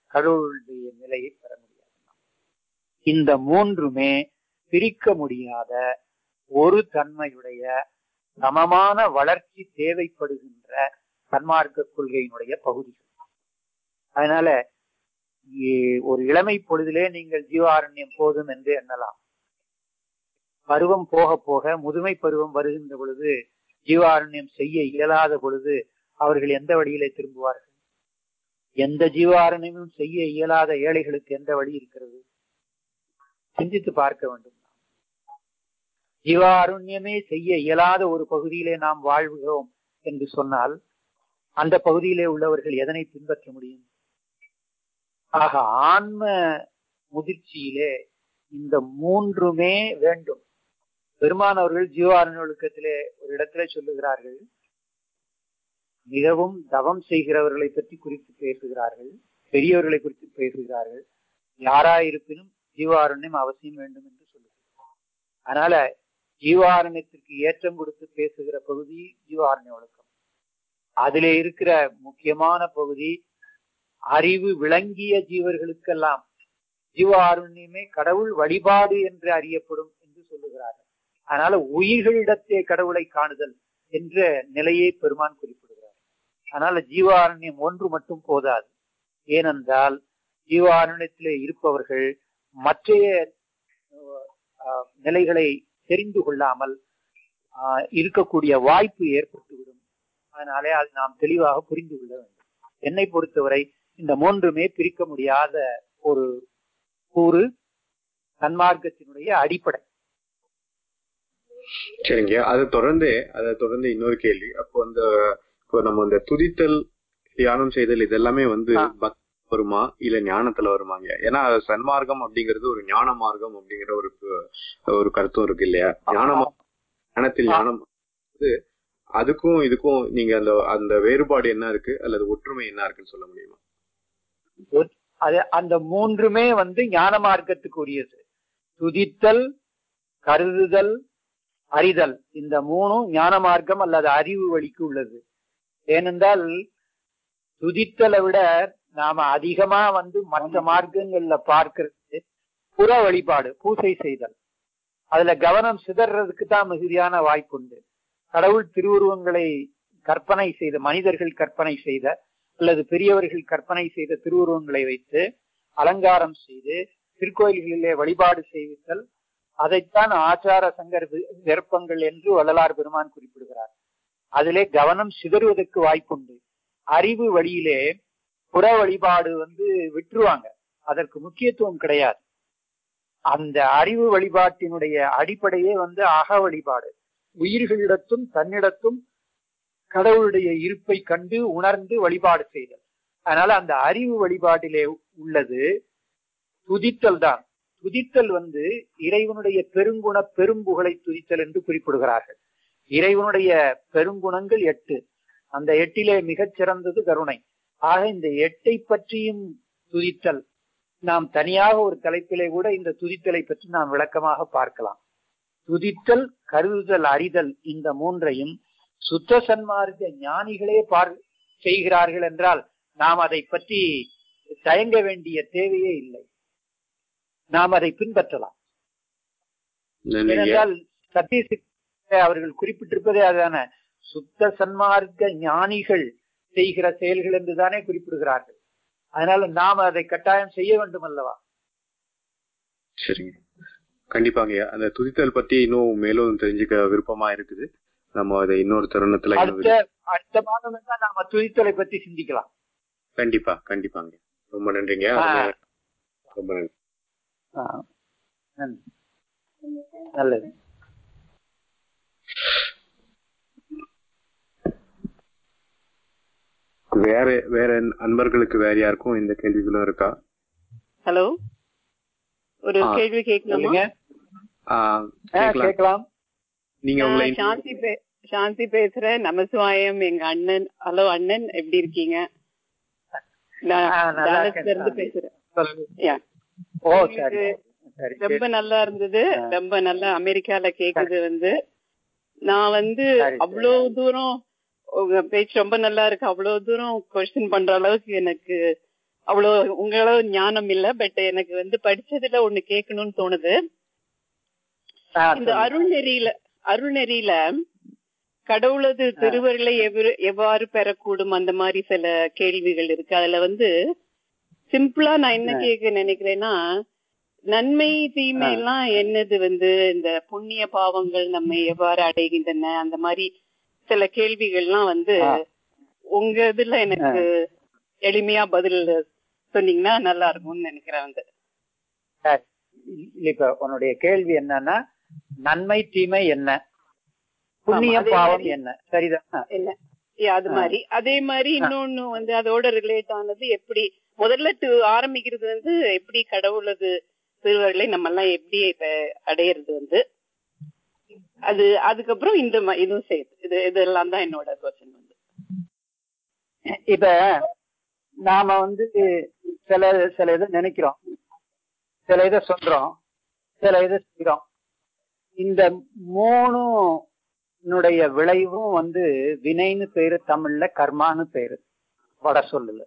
கடவுளுடைய நிலையை பெற முடியாது இந்த மூன்றுமே பிரிக்க முடியாத ஒரு தன்மையுடைய சமமான வளர்ச்சி தேவைப்படுகின்ற சன்மார்க்க கொள்கையினுடைய பகுதிகள் அதனால இ- ஒரு இளமை பொழுதிலே நீங்கள் ஜீவாரண்யம் போதும் என்று எண்ணலாம் பருவம் போக போக முதுமை பருவம் வருகின்ற பொழுது ஜீவாரண்யம் செய்ய இயலாத பொழுது அவர்கள் எந்த வழியிலே திரும்புவார்கள் எந்த ஜீவாரண்யமும் செய்ய இயலாத ஏழைகளுக்கு எந்த வழி இருக்கிறது சிந்தித்து பார்க்க வேண்டும் ஜீவாருண்யமே செய்ய இயலாத ஒரு பகுதியிலே நாம் வாழ்கிறோம் என்று சொன்னால் அந்த பகுதியிலே உள்ளவர்கள் எதனை பின்பற்ற முடியும் ஆக ஆன்ம முதிர்ச்சியிலே இந்த மூன்றுமே வேண்டும் பெருமானவர்கள் ஜீவாரண்ய ஒழுக்கத்திலே ஒரு இடத்திலே சொல்லுகிறார்கள் மிகவும் தவம் செய்கிறவர்களை பற்றி குறித்து பேசுகிறார்கள் பெரியவர்களை குறித்து பேசுகிறார்கள் யாராயிருப்பினும் ஜீவாரண்யம் அவசியம் வேண்டும் என்று சொல்லுகிறார் அதனால ஜீவாரண்யத்திற்கு ஏற்றம் கொடுத்து பேசுகிற பகுதி ஜீவாரண்ய ஒழுக்கம் அதிலே இருக்கிற முக்கியமான பகுதி அறிவு விளங்கிய ஜீவர்களுக்கெல்லாம் ஜீவாருண்யமே கடவுள் வழிபாடு என்று அறியப்படும் என்று சொல்லுகிறார்கள் அதனால உயிர்களிடத்தே கடவுளை காணுதல் என்ற நிலையை பெருமான் குறிப்பிடுகிறார் அதனால ஜீவாரண்யம் ஒன்று மட்டும் போதாது ஏனென்றால் ஜீவாரண்யத்திலே இருப்பவர்கள் மற்றைய அஹ், நிலைகளை தெரிந்து கொள்ளாமல் ஆஹ், இருக்கக்கூடிய வாய்ப்பு ஏற்பட்டுவிடும் அதனாலே அது நாம் தெளிவாக புரிந்து கொள்ள வேண்டும் என்னை பொறுத்தவரை இந்த மூன்றுமே பிரிக்க முடியாத ஒரு கூறு சன்மார்க்கத்தினுடைய அடிப்படை சரிங்க அதை தொடர்ந்து அதை தொடர்ந்து இன்னொரு கேள்வி அப்போ அந்த இப்போ நம்ம இந்த துதித்தல் தியானம் செய்தல் இதெல்லாமே வந்து ஆ. பக்தி வருமா இல்ல ஞானத்துல வருமாங்க ஏன்னா சன்மார்க்கம் அப்படிங்கிறது ஒரு ஞான மார்க்கம் அப்படிங்கிற ஒரு ஒரு கருத்தும் இருக்கு இல்லையா ஞான மா- ஞானத்தில் ஆ. ஞானம் வந்து அதுக்கும் இதுக்கும் நீங்க அந்த அந்த வேறுபாடு என்ன இருக்கு அல்லது ஒற்றுமை என்ன இருக்குன்னு சொல்ல முடியுமா அது அந்த மூன்றுமே வந்து ஞான மார்க்கத்துக்கு உரியது துதித்தல் கருதுதல் அறிதல் இந்த மூணும் ஞான மார்க்கம் அல்லது அறிவு வழிக்கு உள்ளது ஏனென்றால் துதித்தலை விட நாம அதிகமா வந்து மற்ற மார்க்கங்கள்ல பார்க்கிறது புற வழிபாடு பூசை செய்தல் அதுல கவனம் சிதறதுக்கு தான் மிகுதியான வாய்ப்புண்டு கடவுள் திருவுருவங்களை கற்பனை செய்த மனிதர்கள் கற்பனை செய்த அல்லது பெரியவர்கள் கற்பனை செய்த திருவுருவங்களை வைத்து அலங்காரம் செய்து திருக்கோயில்களிலே வழிபாடு செய்வித்தல் அதைத்தான் ஆச்சார சங்கர் வி- விருப்பங்கள் என்று வள்ளலார் பெருமான் குறிப்பிடுகிறார் அதிலே கவனம் சிதறுவதற்கு வாய்ப்புண்டு அறிவு வழியிலே புற வழிபாடு வந்து விட்டுருவாங்க அதற்கு முக்கியத்துவம் கிடையாது அந்த அறிவு வழிபாட்டினுடைய அடிப்படையே வந்து அக வழிபாடு உயிர்களிடத்தும் தன்னிடத்தும் கடவுளுடைய இருப்பை கண்டு உணர்ந்து வழிபாடு செய்தல் அதனால அந்த அறிவு வழிபாட்டிலே உள்ளது துதித்தல் தான் துதித்தல் வந்து இறைவனுடைய பெருங்குண பெரும்புகளை துதித்தல் என்று குறிப்பிடுகிறார்கள் இறைவனுடைய பெருங்குணங்கள் எட்டு அந்த எட்டிலே மிகச் சிறந்தது கருணை ஆக இந்த எட்டை பற்றியும் துதித்தல் நாம் தனியாக ஒரு தலைப்பிலே கூட இந்த துதித்தலை பற்றி நாம் விளக்கமாக பார்க்கலாம் துதித்தல் கருதுதல் அறிதல் இந்த மூன்றையும் சுத்த சன்மார்க்க ஞானிகளே பார் செய்கிறார்கள் என்றால் நாம் அதை பற்றி தயங்க வேண்டிய தேவையே இல்லை நாம் அதை பின்பற்றலாம் நன்றிங்க ஏனென்றால் சத்தீஷ் அவர்கள் குறிப்பிட்டிருப்பதே அதுதான சுத்த சன்மார்க்க ஞானிகள் செய்கிற செயல்கள் என்றுதானே குறிப்பிடுகிறார்கள் அதனால நாம் அதை கட்டாயம் செய்ய வேண்டும் அல்லவா சரிங்க கண்டிப்பாங்க அந்த துதித்தல் பத்தி இன்னும் மேலும் தெரிஞ்சுக்க விருப்பமா இருக்குது நம்ம அதை இன்னொரு தருணத்துல இன்னும் அடுத்த அடுத்த மாதம் தான் நாம துதித்தலை பற்றி சிந்திக்கலாம் கண்டிப்பா கண்டிப்பாங்க ரொம்ப நன்றிங்க ஆ. அருமையா- ரொம்ப நன்றி ஆ. நன்றி. நல்லது வேற வேற அன்பர்களுக்கு வேற யாருக்கும் இந்த கேள்விகளும் இருக்கா ஹலோ ஒரு ஆ. கேள்வி கேட்கலாமா சொல்லுங்க ஆ, ஆ, கேட்கலாம். கேட்கலாம் நீங்க உங்களை நான் சாந்தி பே- சாந்தி பேசுறேன் நமசிவாயம் எங்க அண்ணன் ஹலோ அண்ணன் எப்படி இருக்கீங்க நான் ஆ, நல்லா டாலஸ்ல இருந்து இருக்கேன். பேசுறேன் சொல்லுங்க. யா. ஓ சரி சரி ரொம்ப நல்லா இருந்தது ஆ. ரொம்ப நல்லா அமெரிக்கால கேக்குது வந்து நான் வந்து சரி, சரி. அவ்வளவு தூரம் உங்க பேச்சு ரொம்ப நல்லா இருக்கு அவ்வளவு தூரம் கொஸ்டின் பண்ற அளவுக்கு எனக்கு அவ்வளவு உங்களளவு ஞானம் இல்ல பட் எனக்கு வந்து படிச்சதுல ஒண்ணு கேட்கணும்னு தோணுது ஆ, இந்த சொல்லுங்க. அருள்நெறியில அருள்நெறியில கடவுளது திருவருளை எவ்வாறு எவ்வாறு பெறக்கூடும் அந்த மாதிரி சில கேள்விகள் இருக்கு அதுல வந்து சிம்பிளா நான் என்ன கேட்க நினைக்கிறேன்னா நன்மை தீமை எல்லாம் என்னது வந்து இந்த புண்ணிய பாவங்கள் நம்மை எவ்வாறு அடைகின்றன அந்த மாதிரி சில கேள்விகள்லாம் வந்து ஆ. உங்க இதுல எனக்கு எளிமையா பதில் சொன்னீங்கன்னா நல்லா இருக்கும்னு நினைக்கிறேன் வந்து சரி. இல்ல, இப்ப உன்னுடைய கேள்வி என்னன்னா நன்மை தீமை என்ன புண்ணியம் அதே பாவம் மாதிரி- என்ன சரிதான் என்ன Yeah, அது மாதிரி அதே மாதிரி இன்னொன்னு வந்து அதோட ரிலேட் ஆனது எப்படி முதல்ல டு- ஆரம்பிக்கிறது வந்து எப்படி கடவுளது திருவருளை நம்ம எல்லாம் எப்படி இப்ப அடையிறது வந்து அது அதுக்கப்புறம் இந்த ம- இதுவும் சேர்த்து இது இதெல்லாம் தான் என்னோட கொஸ்டின் வந்து இப்ப நாம வந்து சில சில இதை நினைக்கிறோம் சில இதை சொல்றோம் சில இதை செய்றோம் இந்த மூணுனுடைய விளைவும் வந்து வினைன்னு பேரு தமிழ்ல கர்மான்னு பேரு வட சொல்லுல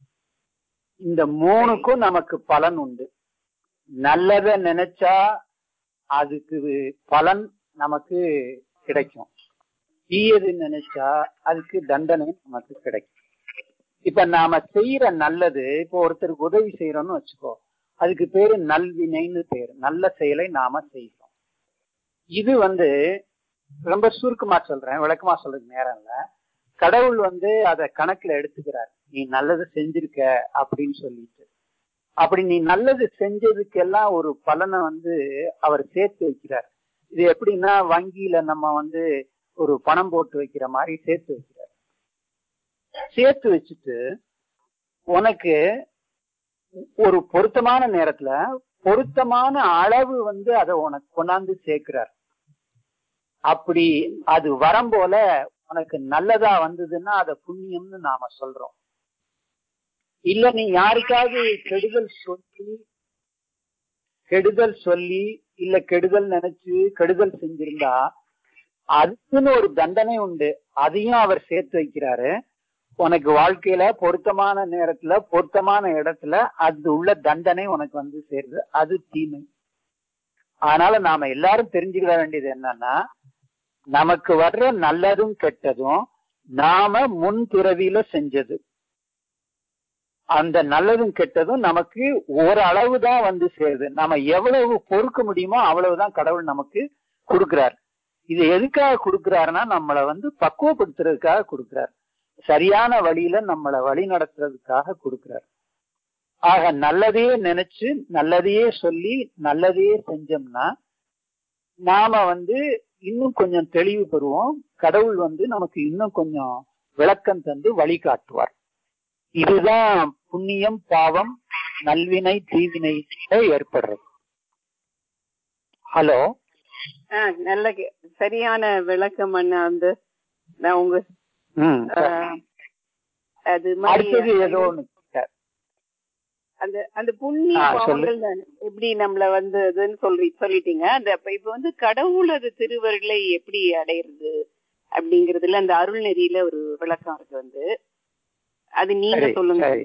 இந்த மூணுக்கும் நமக்கு பலன் உண்டு நல்லத நினைச்சா அதுக்கு பலன் நமக்கு கிடைக்கும் தீயது நினைச்சா அதுக்கு தண்டனை நமக்கு கிடைக்கும் இப்ப நாம செய்யற நல்லது இப்போ ஒருத்தருக்கு உதவி செய்யறோம்னு வச்சுக்கோ அதுக்கு பேரு நல்வினைன்னு பேரு நல்ல செயலை நாம செய்கிறோம் இது வந்து ரொம்ப சுருக்கமா சொல்றேன் விளக்கமா சொல்றதுக்கு நேரம் இல்ல கடவுள் வந்து அத கணக்குல எடுத்துக்கிறார் நீ நல்லது செஞ்சிருக்க அப்படின்னு சொல்லிட்டு அப்படி நீ நல்லது செஞ்சதுக்கெல்லாம் ஒரு பலனை வந்து அவர் சேர்த்து வைக்கிறார் இது எப்படின்னா வங்கியில நம்ம வந்து ஒரு பணம் போட்டு வைக்கிற மாதிரி சேர்த்து வைக்கிறார் சேர்த்து வச்சுட்டு உனக்கு ஒரு பொருத்தமான நேரத்துல பொருத்தமான அளவு வந்து அதை உனக்கு கொண்டாந்து சேர்க்கிறார் அப்படி அது வரம் போல உனக்கு நல்லதா வந்ததுன்னா அத புண்ணியம்னு நாம சொல்றோம் இல்ல நீ யாருக்காவது கெடுதல் சொல்லி கெடுதல் சொல்லி இல்ல கெடுதல் நினைச்சு கெடுதல் செஞ்சிருந்தா அதுக்குன்னு ஒரு தண்டனை உண்டு அதையும் அவர் சேர்த்து வைக்கிறாரு உனக்கு வாழ்க்கையில பொருத்தமான நேரத்துல பொருத்தமான இடத்துல அது உள்ள தண்டனை உனக்கு வந்து சேருது அது தீமை அதனால நாம எல்லாரும் தெரிஞ்சுக்கிட வேண்டியது என்னன்னா நமக்கு வர்ற நல்லதும் கெட்டதும் நாம முன் பிறவியில செஞ்சது அந்த நல்லதும் கெட்டதும் நமக்கு ஓரளவு தான் வந்து சேருது நம்ம எவ்வளவு பொறுக்க முடியுமோ அவ்வளவுதான் கடவுள் நமக்கு கொடுக்கிறார் இது எதுக்காக கொடுக்கிறாருன்னா நம்மளை வந்து பக்குவப்படுத்துறதுக்காக கொடுக்கிறார் சரியான வழியில நம்மளை வழி நடத்துறதுக்காக கொடுக்கிறார் ஆக நல்லதையே நினைச்சு நல்லதையே சொல்லி நல்லதையே செஞ்சோம்னா நாம வந்து இன்னும் கொஞ்சம் தெளிவு பெறுவோம் கடவுள் வந்து நமக்கு இன்னும் கொஞ்சம் விளக்கம் தந்து வழிகாட்டுவார் இதுதான் புண்ணியம் பாவம் நல்வினை தீவினை ஏற்படுறது ஹலோ ஆஹ் நல்ல கே- சரியான விளக்கம் அண்ணா வந்து நான் உங்க ம் ஆஹ், அது மாதிரி அடுத்தது ஏதோ ஒண்ணு கேட்டார். அந்த அந்த புண்ணிய ஆ, சொல்லு. பாவங்கள் தான் எப்படி நம்மள வந்து இதுன்னு சொல்லி சொல்லிட்டீங்க அந்த அப்ப இப்ப வந்து கடவுள் அது திருவருளை எப்படி அடையிறது அப்படிங்கறதுல அந்த அருள் நெறியில ஒரு விளக்கம் இருக்கு வந்து அது நீங்க சரி, சொல்லுங்க சரி.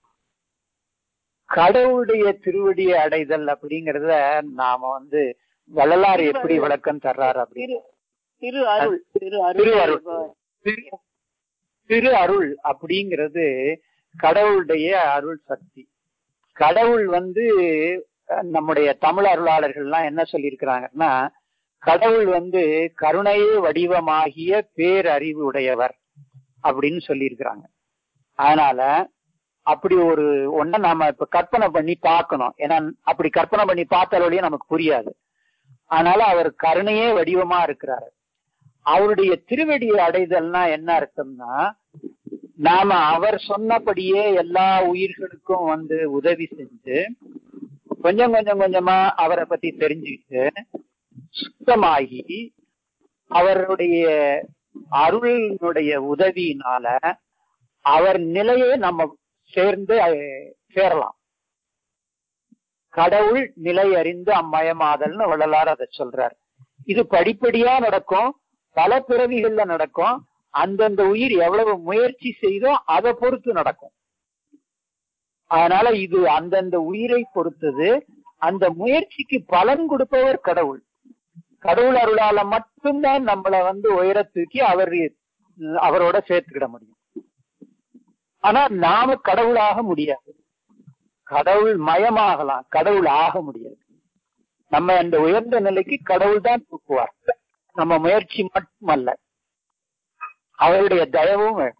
கடவுளுடைய திருவடியை அடைதல் அப்படிங்கறத நாம வந்து வள்ளலார் எப்படி விளக்கம் தர்றாரு அப்படின்னு திரு திரு அருள் திரு திரு அருள் அருள். திரு- திரு அருள் அப்படிங்கிறது கடவுளுடைய அருள் சக்தி கடவுள் வந்து அஹ், நம்முடைய தமிழ் அருளாளர்கள்லாம் என்ன சொல்லியிருக்கிறாங்கன்னா கடவுள் வந்து கருணையே வடிவமாகிய பேரறிவு உடையவர் அப்படின்னு சொல்லியிருக்கிறாங்க அதனால அப்படி ஒரு ஒண்ண நாம இப்ப கற்பனை பண்ணி பார்க்கணும் ஏன்னா அப்படி கற்பனை பண்ணி பார்த்தாலோடய நமக்கு புரியாது அதனால அவர் கருணையே வடிவமா இருக்கிறாரு அவருடைய திருவடியை அடைதல்னா என்ன அர்த்தம்னா நாம அவர் சொன்னபடியே எல்லா உயிர்களுக்கும் வந்து உதவி செஞ்சு கொஞ்சம் கொஞ்சம் கொஞ்சமா அவரை பத்தி தெரிஞ்சுக்கிட்டு சுத்தமாகி அவருடைய அருளினுடைய உதவியினால அவர் நிலையை நம்ம சேர்ந்து அஹ், சேரலாம் கடவுள் நிலை அறிந்து அம்மயமாதல்னு வள்ளலார் அதை சொல்றார் இது படிப்படியா நடக்கும் பல பிறவிகள்ல நடக்கும் அந்தந்த உயிர் எவ்வளவு முயற்சி செய்தோ அதை பொறுத்து நடக்கும் அதனால இது அந்தந்த உயிரை பொறுத்தது அந்த முயற்சிக்கு பலன் கொடுப்பவர் கடவுள் கடவுள் அருளால மட்டும்தான் நம்மள வந்து உயர தூக்கி அவர் அவரோட சேர்த்துக்கிட முடியும் ஆனா நாம கடவுளாக முடியாது கடவுள் மயமாகலாம் கடவுள் ஆக முடியாது நம்ம அந்த உயர்ந்த நிலைக்கு கடவுள் தான் தூக்குவார் நம்ம முயற்சி மட்டுமல்ல அவருடைய தயவும் வேணும்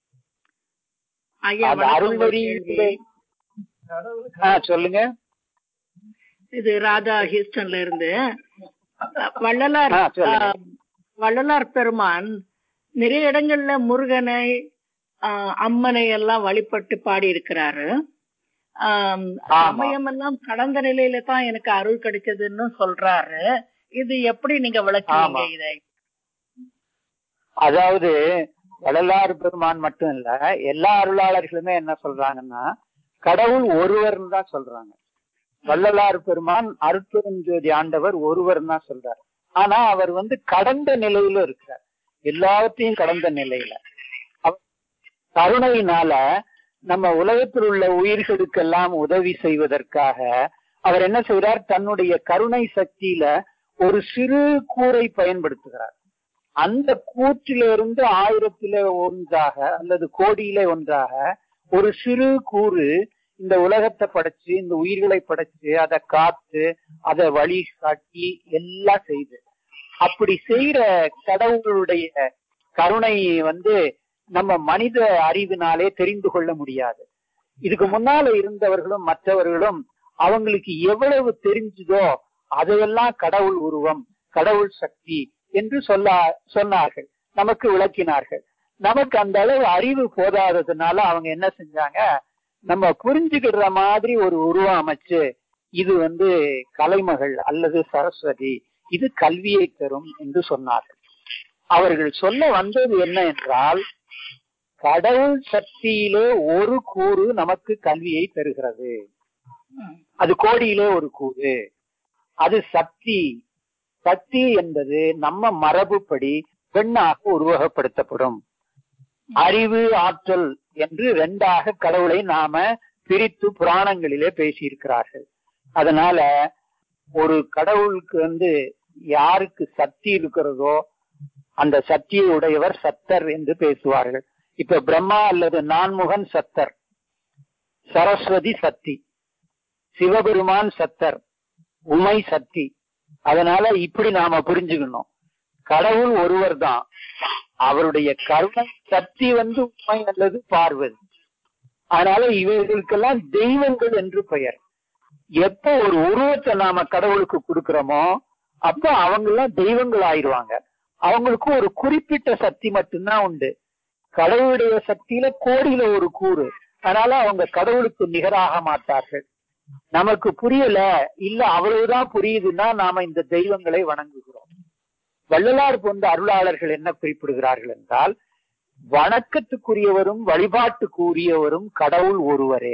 ஐயா அந்த வணக்கம் அருள் ஒரு வரியிலே கேள்வி. ஆ, சொல்லுங்க இது ராதா ஹியூஸ்டன்ல இருந்து வள்ளலார் ஆ, சொல்லுங்க. ஆ, வள்ளலார் பெருமான் நிறைய இடங்கள்ல முருகனை ஆ, அம்மனை எல்லாம் வழிபட்டு பாடி இருக்கிறாரு ஆமா. சமயம் எல்லாம் கடந்த நிலையில தான் எனக்கு அருள் கிடைச்சதுன்னு சொல்றாரு இது எப்படி நீங்க விளக்குவீங்க ஆமா. இதை அதாவது வள்ளலார் பெருமான் மட்டும் இல்ல எல்லா அருளாளர்களுமே என்ன சொல்றாங்கன்னா கடவுள் ஒருவர்னு தான் சொல்றாங்க வள்ளலார் பெருமான் அருட்பெருஞ்சோதி ஆண்டவர் ஒருவர் தான் சொல்றாரு ஆனா அவர் வந்து கடந்த நிலையில இருக்கிறார் எல்லாத்தையும் கடந்த நிலையில அவர் கருணையினால நம்ம உலகத்தில் உள்ள உயிர்களுக்கெல்லாம் உதவி செய்வதற்காக அவர் என்ன செய்கிறார் தன்னுடைய கருணை சக்தியில ஒரு சிறு கூரை பயன்படுத்துகிறார் அந்த கூற்றிலிருந்து ஆயிரத்திலே ஒன்றாக அல்லது கோடியிலே ஒன்றாக ஒரு சிறு கூறு இந்த உலகத்தை படைச்சு இந்த உயிர்களை படைச்சு அதை காத்து அதை வழி காட்டி எல்லாம் செய்து அப்படி செய்யற கடவுளுடைய கருணை வந்து நம்ம மனித அறிவினாலே தெரிந்து கொள்ள முடியாது இதுக்கு முன்னால இருந்தவர்களும் மற்றவர்களும் அவங்களுக்கு எவ்வளவு தெரிஞ்சதோ அதையெல்லாம் கடவுள் உருவம் கடவுள் சக்தி என்று சொல்ல சொன்னார்கள் நமக்கு விளக்கினார்கள் நமக்கு அந்த அளவு அறிவு போதாததுனால அவங்க என்ன செஞ்சாங்க நம்ம புரிஞ்சுக்கிற மாதிரி ஒரு உருவம் அமைச்சு இது வந்து கலைமகள் அல்லது சரஸ்வதி இது கல்வியை தரும் என்று சொன்னார்கள் அவர்கள் சொல்ல வந்தது என்ன என்றால் கடவுள் சக்தியிலே ஒரு கூறு நமக்கு கல்வியை தருகிறது அது கோடியிலே ஒரு கூறு அது சக்தி சக்தி என்பது நம்ம மரபுப்படி பெண்ணாக உருவகப்படுத்தப்படும் அறிவு ஆற்றல் என்று ரெண்டாக கடவுளை நாம பிரித்து புராணங்களிலே பேசியிருக்கிறார்கள் அதனால ஒரு கடவுளுக்கு வந்து யாருக்கு சக்தி இருக்கிறதோ அந்த சக்தியை உடையவர் சத்தர் என்று பேசுவார்கள் இப்ப பிரம்மா அல்லது நான்முகன் சத்தர் சரஸ்வதி சக்தி சிவபெருமான் சத்தர் உமை சக்தி அதனால இப்படி நாம புரிஞ்சுக்கணும் கடவுள் ஒருவர் தான் அவருடைய கருணை சக்தி வந்து உண்மை அல்லது பார்வதி அதனால இவர்களுக்கெல்லாம் தெய்வங்கள் என்று பெயர் எப்ப ஒரு உருவத்தை நாம கடவுளுக்கு கொடுக்கிறோமோ அப்ப அவங்க எல்லாம் தெய்வங்கள் ஆயிடுவாங்க அவங்களுக்கு ஒரு குறிப்பிட்ட சக்தி மட்டும்தான் உண்டு கடவுளுடைய சக்தியில கோடியில ஒரு கூறு அதனால அவங்க கடவுளுக்கு நிகராக மாட்டார்கள் நமக்கு புரியல இல்ல அவ்வளவுதான் புரியுதுன்னா நாம இந்த தெய்வங்களை வணங்குகிறோம் வள்ளலார் போன்ற அருளாளர்கள் என்ன குறிப்பிடுகிறார்கள் என்றால் வணக்கத்துக்குரியவரும் வழிபாட்டுக்குரியவரும் கடவுள் ஒருவரே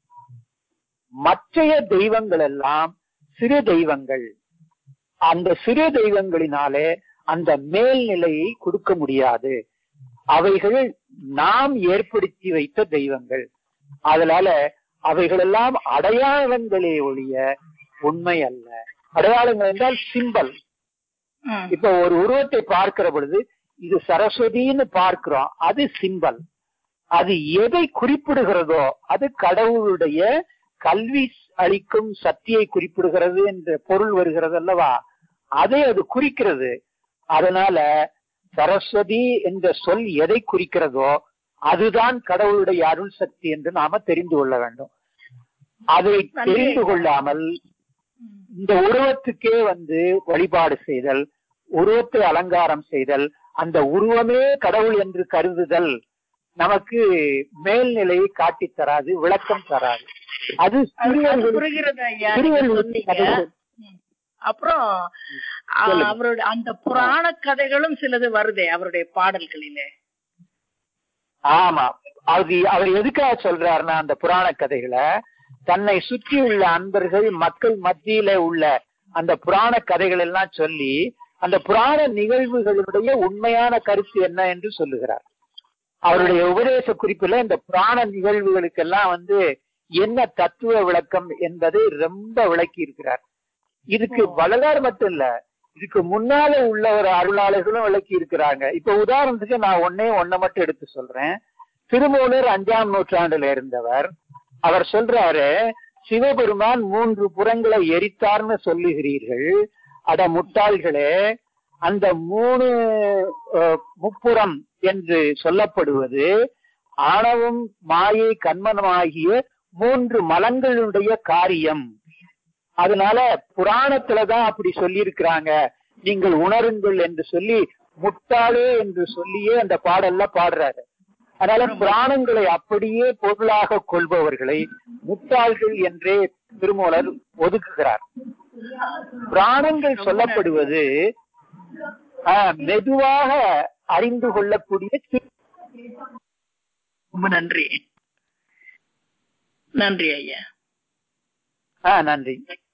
மற்றைய தெய்வங்கள் எல்லாம் சிறு தெய்வங்கள் அந்த சிறு தெய்வங்களினாலே அந்த மேல்நிலையை கொடுக்க முடியாது அவைகள் நாம் ஏற்படுத்தி வைத்த தெய்வங்கள் அதனால அவைகளெல்லாம் அடையாளங்களே ஒழிய உண்மை அல்ல அடையாளங்கள் என்றால் சிம்பல் ம். இப்ப ஒரு உருவத்தை பார்க்கிற பொழுது இது சரஸ்வதின்னு பார்க்கிறோம் அது சிம்பல் அது எதை குறிப்பிடுகிறதோ அது கடவுளுடைய கல்வி அளிக்கும் சக்தியை குறிப்பிடுகிறது என்ற பொருள் வருகிறது அல்லவா அதை அது குறிக்கிறது அதனால சரஸ்வதி என்ற சொல் எதை குறிக்கிறதோ அதுதான் கடவுளுடைய அருள் சக்தி என்று நாம தெரிந்து கொள்ள வேண்டும் அதை தெரிந்து கொள்ளாமல் இந்த உருவத்துக்கே வந்து வழிபாடு செய்தல் உருவத்தை அலங்காரம் செய்தல் அந்த உருவமே கடவுள் என்று கருதுதல் நமக்கு மேல்நிலையை காட்டித் தராது விளக்கம் தராது அது அது- அது சிறுவர்களுக்கு- புரிகிறது ஐயா நீங்க சிறுவர்களுக்கு சொன்னீங்க கதை சொல். அப்புறம் அ, சொல்லுங்க. அவருடைய அந்த புராண கதைகளும் சிலது வருதே அவருடைய பாடல்களிலே ஆமா அது அவர் எதுக்காக சொல்றாருன்னா அந்த புராண கதைகளை தன்னை சுற்றி உள்ள அன்பர்கள் மக்கள் மத்தியில உள்ள அந்த புராண கதைகள் எல்லாம் சொல்லி அந்த புராண நிகழ்வுகளுடைய உண்மையான கருத்து என்ன என்று சொல்லுகிறார் அவருடைய உபதேச குறிப்புல இந்த புராண நிகழ்வுகளுக்கெல்லாம் வந்து என்ன தத்துவ விளக்கம் என்பதை ரொம்ப விளக்கி இருக்கிறார் இதுக்கு வள்ளலார் மட்டும் இல்ல இதுக்கு முன்னால உள்ள ஒரு அருளாளர்களும் விளக்கி இருக்கிறாங்க இப்ப உதாரணத்துக்கு நான் ஒன்னே ஒன்ன மட்டும் எடுத்து சொல்றேன் திருமூலர் அஞ்சாம் நூற்றாண்டுல இருந்தவர் அவர் சொல்றாரு சிவபெருமான் மூன்று புறங்களை எரித்தார்னு சொல்லுகிறீர்கள் அட முட்டாள்களே அந்த மூணு அஹ், முப்புறம் என்று சொல்லப்படுவது ஆணவம் மாயை கண்மனமாகிய மூன்று மலங்களுடைய காரியம் அதனால புராணத்துலதான் அப்படி சொல்லியிருக்கிறாங்க நீங்கள் உணருங்கள் என்று சொல்லி முட்டாளே என்று சொல்லியே அந்த பாடல்ல பாடுறாரு அதனால புராணங்களை அப்படியே பொருளாக கொள்பவர்களை முட்டாள்கள் என்றே திருமூலர் ஒதுக்குகிறார் புராணங்கள் சொல்லப்படுவது ஆஹ், மெதுவாக அறிந்து கொள்ளக்கூடிய சி- ரொம்ப நன்றி நன்றி ஐயா ஆஹ், நன்றி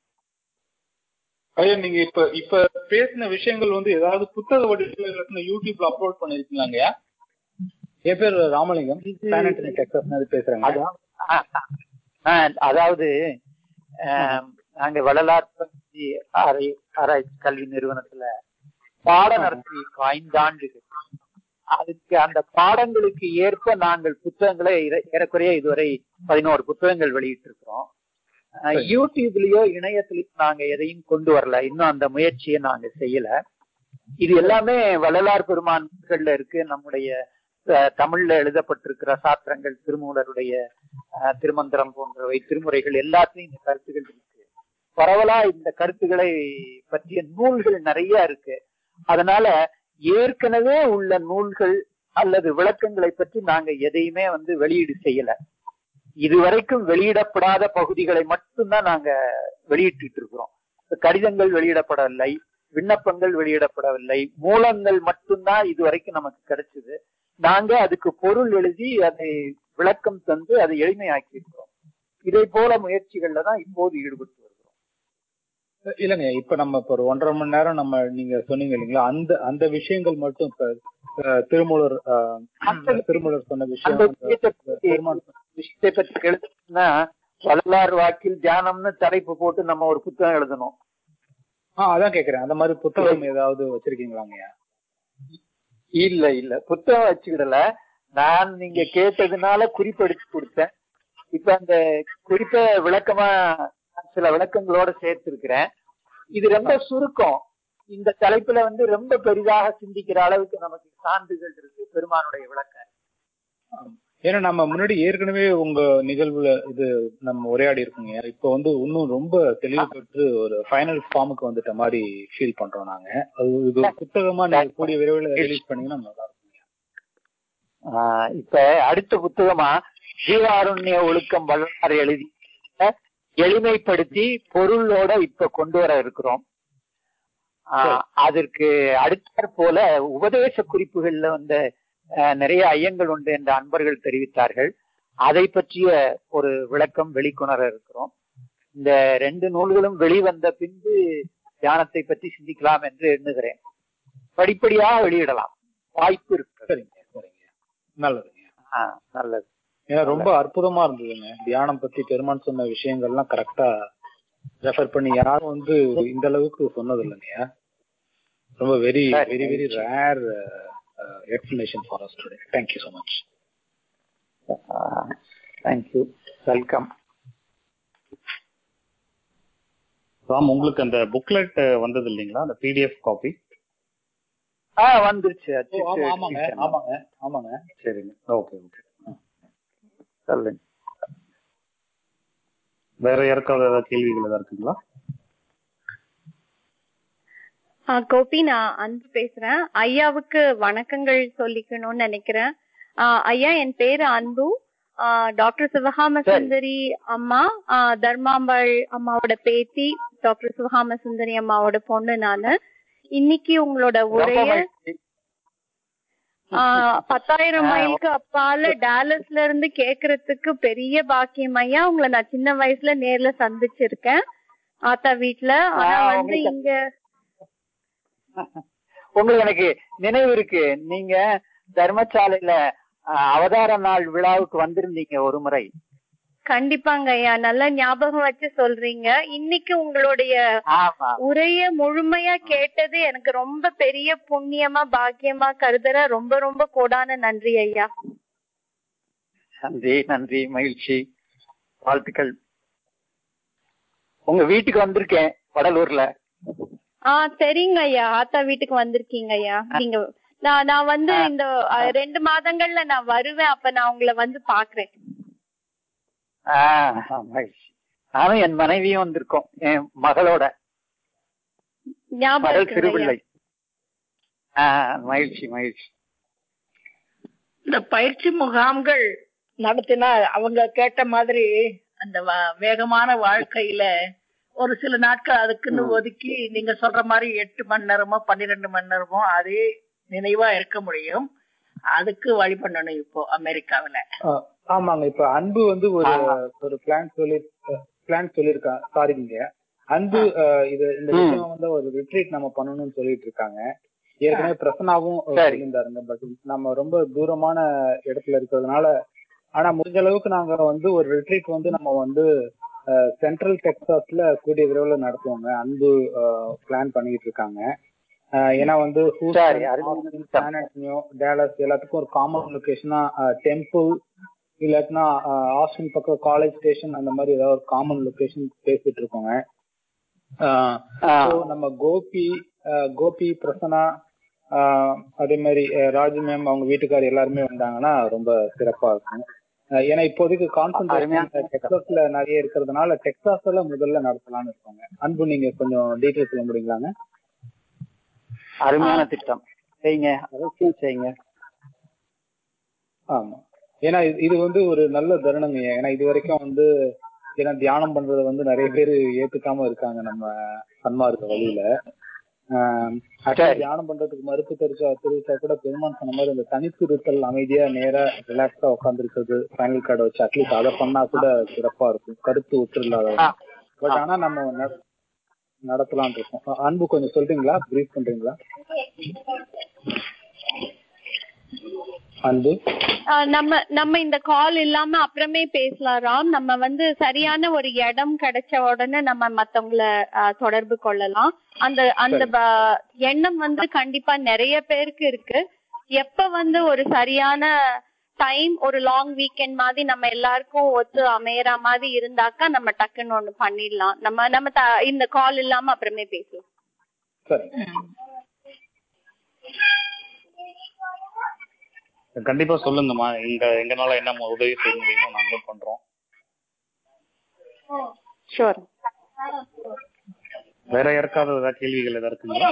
ஐயா நீங்க இப்ப இப்ப பேசின விஷயங்கள் வந்து ஏதாவது புத்தக வடிவில் இல்லாட்டினா யூடியூப்ல அப்லோட் பண்ணிருக்கீங்களாங்கய்யா என் பேர் ராமலிங்கம் பிளானட் டெக்ஸஸ் பேசுறேங்க அதான், ஆஹ், ஆஹ், அதாவது ஆஹ், நாங்க வள்ளலார்பதி ஆரை ஆராய்ச்சி கல்வி நிறுவனத்துல பாடம் நடத்தி ஐந்தாண்டுகள் அதுக்கு அந்த பாடங்களுக்கு ஏற்ப நாங்கள் புத்தகங்களை ஏற- ஏறக்குறைய இதுவரை பதினோரு புத்தகங்கள் வெளியிட்டிருக்கிறோம் ஆஹ், யூடியூப்லயோ இணையத்திலயோ நாங்க எதையும் கொண்டு வரல இன்னும் அந்த முயற்சியை நாங்க செய்யல இது எல்லாமே வள்ளலார் பெருமான்கள்ல இருக்கு நம்முடைய அஹ், தமிழ்ல எழுதப்பட்டிருக்கிற சாத்திரங்கள் திருமூலருடைய அஹ், திருமந்திரம் போன்றவை திருமுறைகள் எல்லாத்துலயும் இந்த கருத்துகள் இருக்கு பரவலா இந்த கருத்துக்களை பற்றிய நூல்கள் நிறைய இருக்கு அதனால ஏற்கனவே உள்ள நூல்கள் அல்லது விளக்கங்களை பற்றி நாங்க எதையுமே வந்து வெளியீடு செய்யல இதுவரைக்கும் வெளியிடப்படாத பகுதிகளை மட்டும்தான் நாங்க வெளியிட்டு இருக்கிறோம் இப்ப கடிதங்கள் வெளியிடப்படவில்லை விண்ணப்பங்கள் வெளியிடப்படவில்லை மூலங்கள் மட்டும்தான் இதுவரைக்கும் நமக்கு கிடைச்சது நாங்க அதுக்கு பொருள் எழுதி அதை விளக்கம் தந்து அதை எளிமையாக்கி இருக்கிறோம் இதை போல முயற்சிகள்ல தான் இப்போது ஈடுபட்டு வருகிறோம் இல்லைங்க இப்ப நம்ம இப்ப ஒரு ஒன்றரை மணி நேரம் நம்ம நீங்க சொன்னீங்க இல்லைங்களா அந்த அந்த விஷயங்கள் மட்டும் இப்ப அஹ், திருமூலர் அஹ், அந்த- திருமூலர் சொன்ன விஷயம் அந்த அந்த விஷயத்தை பத்தி பெருமாள் விஷயத்தை பற்றி எழுதுனா வள்ளலார் வாக்கில் தியானம்னு தலைப்பு போட்டு நம்ம ஒரு புத்தகம் எழுதணும் ஆ அதான் கேக்குறேன் அந்த மாதிரி புத்தகம் ஏதாவது வச்சிருக்கீங்களாங்கய்யா இல்ல இல்ல புத்தகம் வச்சுக்கிடல நான் நீங்க கேட்டதுனால குறிப்பெடுத்து கொடுத்தேன் இப்ப அந்த குறிப்பை விளக்கமா சில விளக்கங்களோட சேர்த்திருக்கிறேன் இது ரொம்ப சுருக்கம் இந்த தலைப்புல வந்து ரொம்ப பெரிதாக சிந்திக்கிற அளவுக்கு நமக்கு சான்றுகள் இருக்கு பெருமானுடைய விளக்கம் ஏன்னா நம்ம முன்னாடி ஏற்கனவே உங்க நிகழ்வுல இது நம்ம உரையாடி இருக்கோங்க இப்போ வந்து இன்னும் ரொம்ப தெளிவு பெற்று ஒரு ஃபைனல் ஃபார்முக்கு வந்துட்ட மாதிரி ஃபீல் பண்றோம் நாங்க அது இது ஒரு புத்தகமா நீங்க கூடிய விரைவில் ரிலீஸ் பண்ணீங்கன்னா நல்லா இருக்கும் ஆஹ் இப்ப அடுத்த புத்தகமா ஜீவாருண்ய ஒழுக்கம் வள்ளலார் எழுதி எளிமைப்படுத்தி பொருளோட இப்ப கொண்டு வர இருக்கிறோம் ஆஹ் அதற்கு அடுத்தாற் போல உபதேச குறிப்புகள்ல வந்து ஆஹ் நிறைய ஐயங்கள் உண்டு என்று அன்பர்கள் தெரிவித்தார்கள் அதை பற்றிய ஒரு விளக்கம் வெளிக்கொணர இருக்கிறோம் இந்த ரெண்டு நூல்களும் வெளிவந்த பின்பு தியானத்தை பற்றி சிந்திக்கலாம் என்று எண்ணுகிறேன் படிப்படியாக வெளியிடலாம் வாய்ப்பு இருக்கு சரிங்க சரிங்க நல்லதுங்க ஆஹ் நல்லது ஏன்னா ரொம்ப அற்புதமா இருந்ததுங்க தியானம் பத்தி பெருமான் சொன்ன விஷயங்கள்லாம் கரெக்டா ரெஃபர் பண்ணி யாரும் வந்து இந்த அளவுக்கு சொன்னது இல்லைங்கய்யா ரொம்ப வெரி சரி. Very very rare explanation for us today thank you so much thank you welcome Ram உங்களுக்கு அந்த புக்லெட் வந்தது இல்லைங்களா அந்த பிடிஎஃப் காப்பி ஆ வந்துருச்சு அச்சிட்டு ஆமாங்க எடுத்துக்கிட்டேன். ஆமாங்க ஆமாங்க சரிங்க ஓகே ஓகே சொல்லுங்க வேற யாருக்காவது ஏதாவது கேள்விகள் ஏதாவது இருக்குங்களா ஆ, கோபி நான் அன்பு பேசுறேன் ஐயாவுக்கு வணக்கங்கள் சொல்லிக்கணும்னு நினைக்கிறேன் ஆ, ஐயா என் பேரு அன்பு ஆ, டாக்டர் சிவகாம சுந்தரி அம்மா ஆ, தர்மாம்பாள் அம்மாவோட பேத்தி டாக்டர் சிவகாம சுந்தரி அம்மாவோட பொண்ணு நானு இன்னைக்கு உங்களோட ரொம்ப உரைய மகிழ்ச்சி. ஆ, பத்தாயிரம் ஆ, மைலுக்கு அப்பால டாலஸ்ல இருந்து கேக்குறதுக்கு பெரிய பாக்கியம் ஐயா உங்களை நான் சின்ன வயசுல நேர்ல சந்திச்சிருக்கேன் ஆத்தா வீட்ல ஆனா ஆ, வந்து உங்களுக்கு- இங்க உங்களுக்கு எனக்கு நினைவு இருக்கு நீங்க தர்மசாலையில ஆ, அவதார நாள் விழாவுக்கு வந்திருந்தீங்க ஒரு முறை கண்டிப்பாங்க ஐயா நல்ல ஞாபகம் வச்சு சொல்றீங்க இன்னைக்கு உங்களுடைய ஆமா உரைய முழுமையா கேட்டது எனக்கு ரொம்ப பெரிய புண்ணியமா பாக்கியமா கருதுற ரொம்ப ரொம்ப கோடான நன்றி ஐயா நன்றி நன்றி மகிழ்ச்சி வாழ்த்துக்கள் உங்க வீட்டுக்கு வந்திருக்கேன் வடலூர்ல ஆ சரிங்க ஐயா ஆத்தா வீட்டுக்கு வந்திருக்கீங்க ஐயா நீங்க நான் நான் வந்து இந்த அ, ரெண்டு மாதங்கள்ல நான் வருவேன் அப்ப நான் உங்களை வந்து பாக்குறேன் ஆஹ் மகிழ்ச்சி நானும் என் மனைவியும் வந்திருக்கோம் என் மகளோட ஞாபகம் மகள் இருக்குங்க ஐயா. திருபிள்ளை ஆஹ் மகிழ்ச்சி மகிழ்ச்சி இந்த பயிற்சி முகாம்கள் நடத்தினா அவங்க கேட்ட மாதிரி அந்த வ- வேகமான வாழ்க்கையில ஒரு சில நாட்கள் அதுக்குன்னு ஒதுக்கி நீங்க சொல்ற மாதிரி எட்டு மணி நேரமோ பன்னிரெண்டு மணி நேரமோ அதே நினைவா இருக்க முடியும் அதுக்கு வழி பண்ணணும் இப்போ அமெரிக்காவுல ஆஹ் ஆமாங்க இப்ப அன்பு வந்து ஒரு ஒரு பிளான் சொல்லி பிளான் சொல்லியிருக்கா சாரிங்க அன்பு ஆஹ் இது இந்த விஷயம் வந்து ஒரு ரிட்ரீட் நம்ம பண்ணணும்னு சொல்லிட்டு இருக்காங்க ஏற்கனவே பிரசனாவும் அஹ், சரி. சொல்லியிருந்தாருங்க பட் நம்ம ரொம்ப தூரமான இடத்துல இருக்கிறதுனால ஆனா முடிஞ்ச அளவுக்கு நாங்க வந்து ஒரு ரிட்ரீட் வந்து நம்ம வந்து சென்ட்ரல் டெக்சாஸ்ல கூடிய விரைவில் நடத்துவோங்க அன்பு பிளான் பண்ணிட்டு இருக்காங்க ஆஹ் ஏன்னா வந்து சரி, அருமையான திட்டம். சான் ஆண்டனியோ டேலஸ் எல்லாத்துக்கும் ஒரு காமன் லொகேஷனா டெம்பிள் இல்லாட்டினா ஆஸ்டின் பக்கம் காலேஜ் ஸ்டேஷன் அந்த மாதிரி ஏதாவது ஒரு காமன் லொகேஷன் பேசிட்டு இருக்கோங்க ஆஹ் ஆஹ் so நம்ம கோபி ஆஹ் கோபி பிரசன்னா ஆஹ் அதே மாதிரி அஹ் ராஜு மேம் அவங்க வீட்டுக்கார் எல்லாருமே வந்தாங்கன்னா ரொம்ப சிறப்பா இருக்கும் ஆஹ் ஏன்னா இப்போதைக்கு கான்சென்ட்ரேஷன் அருமையான டெக்சாஸ்ல நிறைய இருக்கிறதுனால டெக்சாஸ்ல முதல்ல நடத்தலாம்னு இருக்கோங்க அன்பு நீங்க கொஞ்சம் டீட்டெயில் சொல்ல முடியுங்களாங்க அருமையான திட்டம் செய்யுங்க அவசியம் செய்யுங்க ஆமா ஏன்னா இது- இது வந்து ஒரு நல்ல தருணங்க ஏன்னா இது வரைக்கும் வந்து ஏன்னா தியானம் பண்றதை வந்து நிறைய பேர் ஏத்துக்காம இருக்காங்க நம்ம சன்மார்க்க வழியில ஆஹ் actually சரி. தியானம் பண்றதுக்கு மறுப்பு தெரிவிச்சா தெரிவிச்சா கூட பெருமான் சொன்ன மாதிரி இந்த தனித்து இருத்தல் அமைதியா நேரா ரிலாக்ஸா உட்கார்ந்து இருக்கிறது ஃபைனல் கார்டை வச்சு அட்லீஸ்ட் அதை பண்ணா கூட சிறப்பா இருக்கும் கருத்து ஒற்று இல்லாத பட் ஆனா நம்ம நட- நடத்தலாம்னு இருக்கோம் அஹ் அன்பு கொஞ்சம் சொல்றீங்களா பிரீஃப் பண்றீங்களா அன்பு ஆ, நம்ம நம்ம இந்த கால் இல்லாம அப்புறமே பேசலாம் ராம் நம்ம வந்து சரியான ஒரு இடம் கிடைச்ச உடனே நம்ம மத்தவங்கள ஆ, தொடர்பு கொள்ளலாம் அந்த அந்த ப- எண்ணம் வந்து கண்டிப்பா நிறைய பேருக்கு இருக்கு எப்ப வந்து ஒரு சரியான டைம் ஒரு லாங் வீக்கெண்ட் மாதிரி நம்ம எல்லாருக்கும் ஒத்து அமையற மாதிரி இருந்தாக்கா நம்ம டக்குன்னு ஒண்ணு பண்ணிடலாம் நம்ம நம்ம த- இந்த கால் இல்லாம அப்புறமே பேசலாம் சரி கண்டிப்பா சொல்லுங்கம்மா எங்க எங்கனால என்ன உதவி செய்ய முடியுமோ நாங்களும் பண்றோம் ஷூர் வேற யாருக்காவது ஏதாவது கேள்விகள் ஏதாவது இருக்குங்களா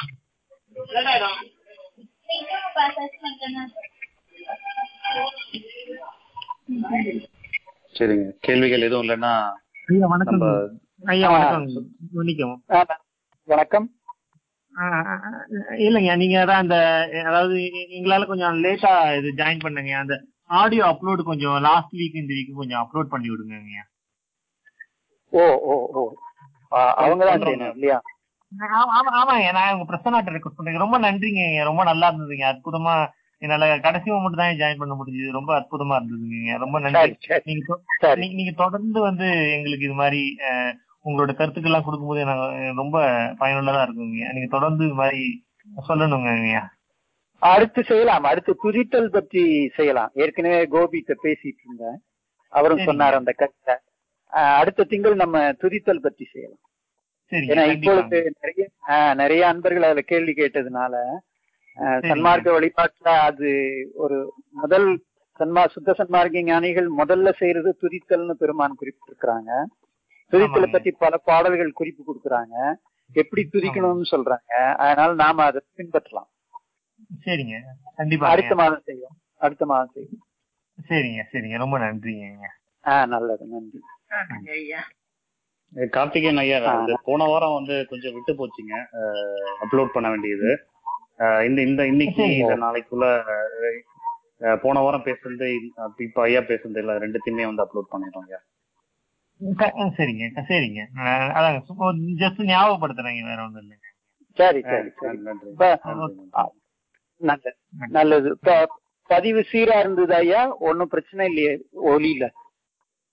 சரிங்க கேள்விகள் எதுவும் இல்லைன்னா ஐயா வணக்கம் நம்ம ஐயா வணக்கம் மன்னிக்கவும் ஆஹ் வணக்கம் ஆஹ் இல்லைங்க நீங்க அதான் அந்த அதாவது எ- எங்களால கொஞ்சம் லேட்டா இது ஜாயின் பண்ணுங்க அந்த ஆடியோ அப்லோட் கொஞ்சம் லாஸ்ட் வீக் இந்த வீக் கொஞ்சம் அப்லோட் பண்ணி விடுங்க ஓ ஓ ஓ அவங்க தான் செய்யணும் இல்லையா ஆமா ஆமா ஆமாங்க நான் உங்க பிரசனாட்ட ரெக்வஸ்ட் பண்றேன் ரொம்ப நன்றிங்க ஐயா. ரொம்ப நல்லா இருந்ததுங்க அற்புதமா என்னால கடைசி மட்டும் தான் ஜாயின் பண்ண முடிஞ்சது ரொம்ப அற்புதமா இருந்ததுங்க ரொம்ப நன்றி சரி சரி நீங்க தொ- சரி நீ- நீங்க தொடர்ந்து வந்து எங்களுக்கு இது மாதிரி அஹ், உங்களோட கருத்துக்கள் எல்லாம் கொடுக்கும்போது எனக்கு அஹ், ரொம்ப பயனுள்ளதா இருக்குங்க நீங்க தொடர்ந்து இது மாதிரி சொல்லணுங்க ஐயா. அடுத்து செய்யலாம் அடுத்து துதித்தல் பற்றி செய்யலாம் ஏற்கனவே கோபிட்ட பேசிட்டு இருந்தேன் அவரும் சரிங்க. சொன்னார் அந்த கருத்தை ஆஹ் அடுத்த திங்கள் நம்ம துதித்தல் பற்றி செய்யலாம் சரிங்க ஏன்னா கண்டிப்பாங்க. இப்பொழுது நிறைய ஆஹ் நிறைய அன்பர்கள் அதுல கேள்வி கேட்டதுனால ஆஹ் சரிங்க. சன்மார்க்க வழிபாட்டுல அது ஒரு முதல் சன்மா சுத்த சன்மார்க்க ஞானிகள் முதல்ல செய்யறது துதித்தல்னு பெருமான் குறிப்பிட்டிருக்கிறாங்க துதித்தலை ஆமாங்க. பத்தி பல பாடல்கள் குறிப்பு கொடுக்கறாங்க எப்படி துதிக்கணும்னு சொல்றாங்க அதனால நாம அதை பின்பற்றலாம் சரிங்க கண்டிப்பா அடுத்த மாதம் செய்வோம் அடுத்த மாதம் செய்வோம் சரிங்க சரிங்க ரொம்ப நன்றிங்க ஐயா. ஆஹ் நல்லது நன்றி ஐயா அஹ் கார்த்திகேயன் ஐயா ஆ. இந்த போன வாரம் வந்து கொஞ்சம் விட்டு போச்சுங்க அப்லோட் பண்ண வேண்டியது அஹ் இந்த இந்த இன்னைக்கு சரிங்க. இந்த நாளைக்குள்ள அஹ், அஹ், போன வாரம் பேசுனது இந்த- இப்ப ஐயா பேசுனது இல்ல ரெண்டுத்தையுமே வந்து அப்லோட் பண்ணிடுறோம் ஐயா க- அஹ் சரிங்க க- சரிங்க அஹ் அதாங்க ஜஸ்ட் ஞாபகப்படுத்துறேங்க வேற ஒண்ணும் இல்லைங்க சரி சரி சரி நன்றி இப்ப நன்றி, ஆ, நல்லது நல்லது இப்ப பதிவு சீரா இருந்தது ஐயா ஒன்னும் பிரச்சனை இல்லையே ஒலியில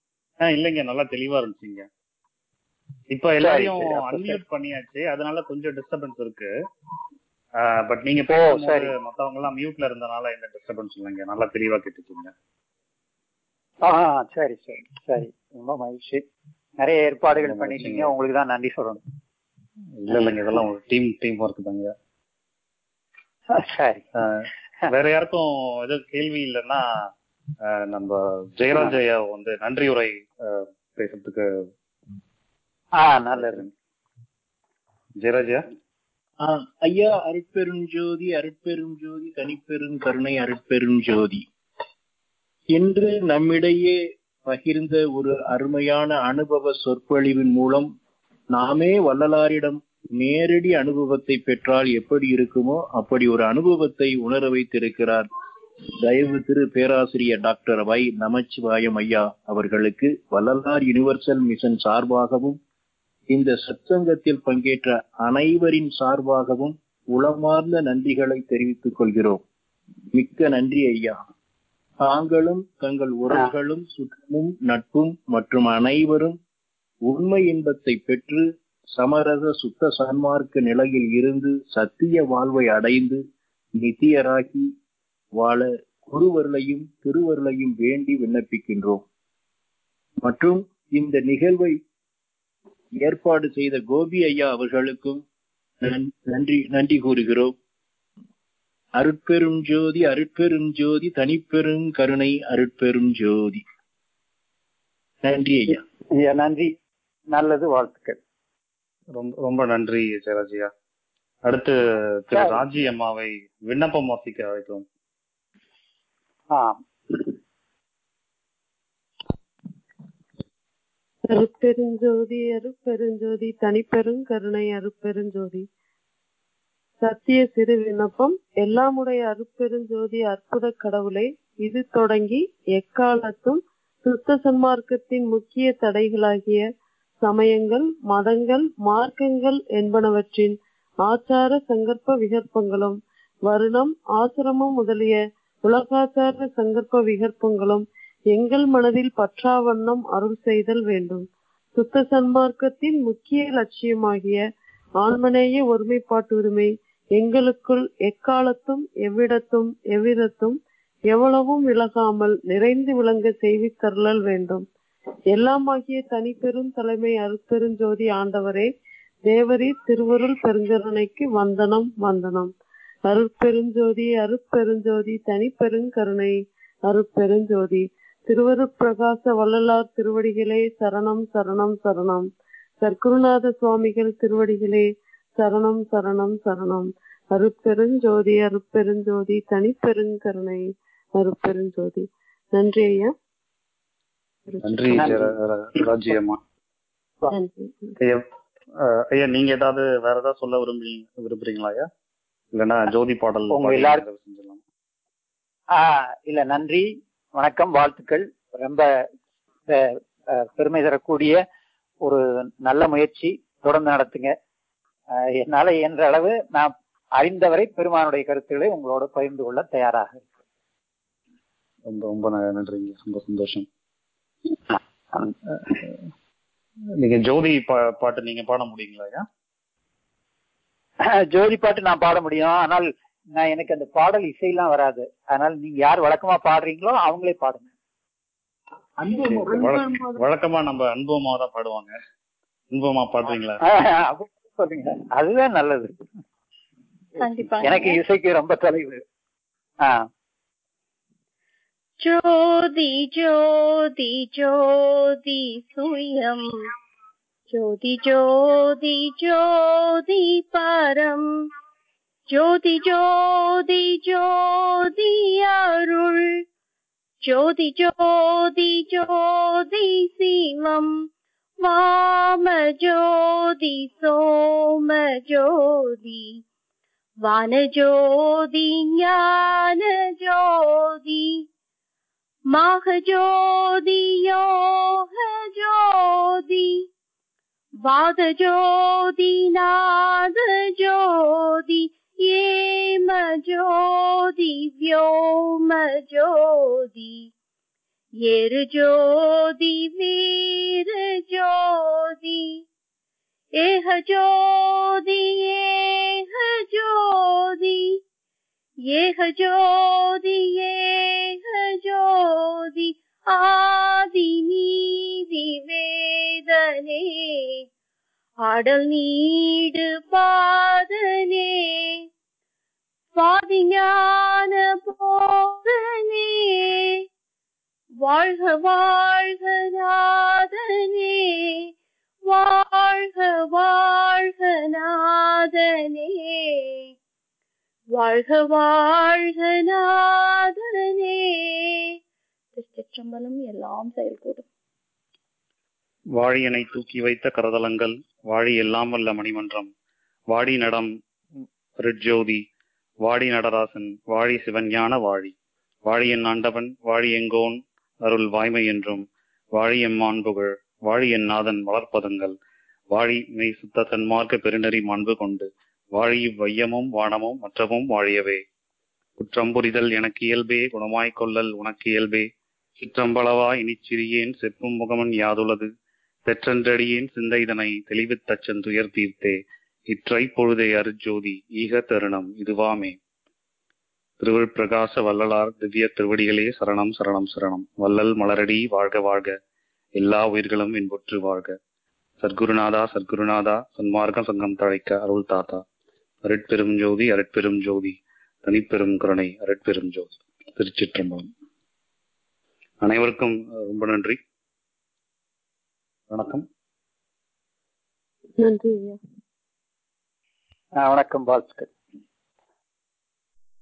ஆஹ் இல்லைங்க நல்லா தெளிவா இருந்துச்சுங்க இப்ப எல்லாரையும் சரி, அப்ப சரி. அன்மியூட் பண்ணியாச்சு அதனால கொஞ்சம் டிஸ்டர்பன்ஸ் இருக்கு பட் நீங்க ஓ, பேசும்போது சரி. மத்தவங்க எல்லாம் மியூட்ல இருந்தனால எந்த டிஸ்டர்பன்ஸ் இல்லைங்க நல்லா தெளிவா கேட்டுச்சுங்க ஆ சரி சரி சரி ரொம்ப மகிழ்ச்சி நிறைய ஏற்பாடுகள் ரொம்ப பண்ணிட்டீங்க மகிழ்ச்சிங்க. உங்களுக்கு தான் நன்றி சொல்லணும் இல்ல இல்லைங்க இதெல்லாம் ஒரு டீம் டீம் ஒர்க் தாங்க சரி ஆஹ் வேற யாருக்கும் எதுவும் கேள்வி இல்லைன்னா ஆஹ் நம்ம ஜெயராஜ் ஐயா வந்து நன்றி உரை ஆஹ் பேசுறதுக்கு ஆ நல்லது ஜெயராஜ் ஐயா ஆ, ஐயா அருட்பெருஞ்சோதி அருட்பெருஞ்சோதி தனிப்பெரும் கருணை அருட்பெருஞ்சோதி இன்று நம்மிடையே பகிர்ந்த ஒரு அருமையான அனுபவ சொற்பொழிவின் மூலம் நாமே வள்ளலாரிடம் நேரடி அனுபவத்தை பெற்றால் எப்படி இருக்குமோ அப்படி ஒரு அனுபவத்தை உணர வைத்திருக்கிறார் தயவு திரு பேராசிரியர் டாக்டர் வை நமச்சிவாயம் ஐயா அவர்களுக்கு வள்ளலார் யுனிவர்சல் மிஷன் சார்பாகவும் இந்த சத்சங்கத்தில் பங்கேற்ற அனைவரின் சார்பாகவும் உளமார்ந்த நன்றிகளை தெரிவித்துக் கொள்கிறோம் மிக்க நன்றி ஐயா தாங்களும் தங்கள் உறவுகளும் சுற்றமும் நட்பும் மற்றும் அனைவரும் உண்மை இன்பத்தை பெற்று சமரச சுத்த சன்மார்க்க நிலையில் இருந்து சத்திய வாழ்வை அடைந்து நித்தியராகி வாழ குருவர்களையும் திருவர்களையும் வேண்டி விண்ணப்பிக்கின்றோம் மற்றும் இந்த நிகழ்வை ஏற்பாடு செய்த கோபி ஐயா அவர்களுக்கும் நன்- நன்றி நன்றி கூறுகிறோம் அருட்பெரும் ஜோதி அருட்பெரும் ஜோதி தனிப்பெரும் கருணை அருட்பெரும் ஜோதி நன்றி ஐயா ஐயா நன்றி நல்லது வாழ்த்துக்கள் ரொம்ப ரொம்ப நன்றி ஜெயராஜ் ஐயா அடுத்து திரு சரி. ராஜி அம்மாவை விண்ணப்பம் வாசிக்க அழைக்கிறோம் ஆ அருட்பெருஞ்சோதி அருட்பெருஞ்சோதி தனிப்பெரும் கருணை அருட்பெருஞ்சோதி சத்திய சிறு விண்ணப்பம் எல்லாமுடைய அருட்பெருஞ்சோதி அற்புத கடவுளே இது தொடங்கி எக்காலத்தும் சுத்த சன்மார்க்கத்தின் முக்கிய தடைகளாகிய சமயங்கள் மதங்கள் மார்க்கங்கள் என்பனவற்றின் ஆச்சார சங்கற்ப விகற்பங்களும் வருணம் ஆசிரமம் முதலிய உலகாச்சார சங்கற்ப விகற்பங்களும் எங்கள் மனதில் பற்றாவண்ணம் அருள் செய்தல் வேண்டும் சுத்த சன்மார்க்கத்தின் முக்கிய லட்சியமாகிய ஆன்மநேய ஒருமைப்பாட்டுரிமை எங்களுக்குள் எக்காலத்தும் எவ்விடத்தும் எவ்விதத்தும் எவ்வளவும் விலகாமல் நிறைந்து விளங்க செய்வித்தருளல் வேண்டும் எல்லாமாகிய தனிப்பெரும் தலைமை அருட்பெருஞ்சோதி ஆண்டவரே தேவரீர் திருவருள் பெருங்கருணைக்கு வந்தனம் வந்தனம் அருட்பெருஞ்சோதி அருட்பெருஞ்சோதி தனிப்பெருங்கருணை அருட்பெருஞ்சோதி திருவருட்பிரகாச வள்ளலார் திருவடிகளே சரணம் சரணம் சரணம் சர்க்குருநாத சுவாமிகள் திருவடிகளே சரணம் சரணம் சரணம் அருட்பெருஞ்சோதி அருட்பெருஞ்சோதி தனிப்பெருங்கருணை அருட்பெருஞ்சோதி நன்றி ஐயா நன்றி நன்றி. ஜெயரா- ராஜி அம்மா நன்றி ஐயா அஹ், ஐயா நீங்க ஏதாவது வேற ஏதாவது சொல்ல விரும்பி விரும்புறீங்களா ஐயா இல்லைன்னா ஜோதி பாடல் உங்க பாடி எல்லாரும்- நிறைவு செஞ்சிடலாம் ஆ இல்ல நன்றி வணக்கம் வாழ்த்துக்கள் ரொம்ப அஹ், அஹ், பெருமை தரக்கூடிய ஒரு நல்ல முயற்சி தொடர்ந்து நடத்துங்க அஹ், என்னால இயன்ற அளவு நான் அறிந்தவரை பெருமானுடைய கருத்துக்களை உங்களோட பகிர்ந்து கொள்ள தயாராக இருக்கிறேன். ரொம்ப ரொம்ப ந- நன்றிங்க ரொம்ப சந்தோஷம் நீங்க ஜோதி பா- பாட்டு நீங்க பாட முடியுங்களா ஐயா ஜோதி பாட்டு நான் பாட முடியும் ஆனால் நான் எனக்கு அந்த பாடல் இசையெல்லாம் வராது அதனால நீங்க யார் வழக்கமா பாடுறீங்களோ அவங்களே பாடுங்க சரி, வழக்க- வழக்கமா நம்ம அனுபவமா தான் பாடுவாங்க அனுபவமா பாடுறீங்களா அப்ப சொல்லுங்க அதுதான் நல்லது கண்டிப்பா எனக்கு இசைக்கு ரொம்ப தொலைவு ஆ ஜோதி ஜோதி ஜோதி சுயம் ஜோதி ஜோதி ஜோதி பரம் ஜோதி ஜோதி ஜோதி அருள் ஜோதி ஜோதி ஜோதி சிவம் வாம ஜோதி சோம ஜோதி வானஜோதி ஞான ஜோதி மாகஜோதி யோக ஜோதி வாதஜோதி நாத ஜோதி ஏம ஜோதி व्योम ஜோதி ஏறு ஜோதி வீர ஜோதி ஏக ஜோதி ஏக ஜோதி ஏக ஜோதி ஏக ஜோதி ஆதி நீதி வேதனே ஆடல் நீடு பாதனே சுவாதிஞான போதனே வாழ்க வாழ்க நாதனே வாழ்க வாழ்க நாதனே வாழ்க வாழ்க நாதனே திருச்சிற்றம்பலம் எல்லாம் செயல்கூடும் வாழியனை தூக்கி வைத்த கரதலங்கள் வாழி எல்லாம் வல்ல மணிமன்றம் வாடி நடம் ரிட்ஜோதி வாடி நடராசன் வாழி சிவஞான வாழி வாழியன் ஆண்டவன் வாழி எங்கோன் அருள் வாய்மை என்றும் வாழி எம்மான் புகழ் வாழி என் நாதன் வளர்ப்பதங்கள் வாழி மெய் சுத்த தன்மார்க்க பெருநெறி மாண்பு கொண்டு வாழி வையமும் வானமும் மற்றமும் வாழியவே குற்றம் புரிதல் எனக்கு இயல்பே குணமாய்க் கொள்ளல் உனக்கு இயல்பே சிற்றம்பளவா இனிச்சிறியேன் செப்பும் முகமன் யாதுளது பெற்றன்றடியேன் சிந்தைதனை தெளிவித் தச்சன் துயர் தீர்த்தே இற்றை பொழுதே அருஜோதி ஈக தருணம் இதுவாமே திருவள் பிரகாச வள்ளலார் திவ்ய திருவடிகளே சரணம் சரணம் சரணம் வள்ளல் மலரடி வாழ்க வாழ்க எல்லா உயிர்களும் இன்புற்று வாழ்க சத்குருநாதா சத்குருநாதா சன்மார்க்க சங்கம் தழைக்க அருள் தாத்தா அருட்பெரும் ஜோதி அருட்பெரும் ஜோதி தனிப்பெரும் கருணை அருட்பெரும் ஜோதி திருச்சிற்றம்பலம் அனைவருக்கும் அஹ், ரொம்ப நன்றி வணக்கம் நன்றி ஐயா வணக்கம் வாழ்த்துக்கள்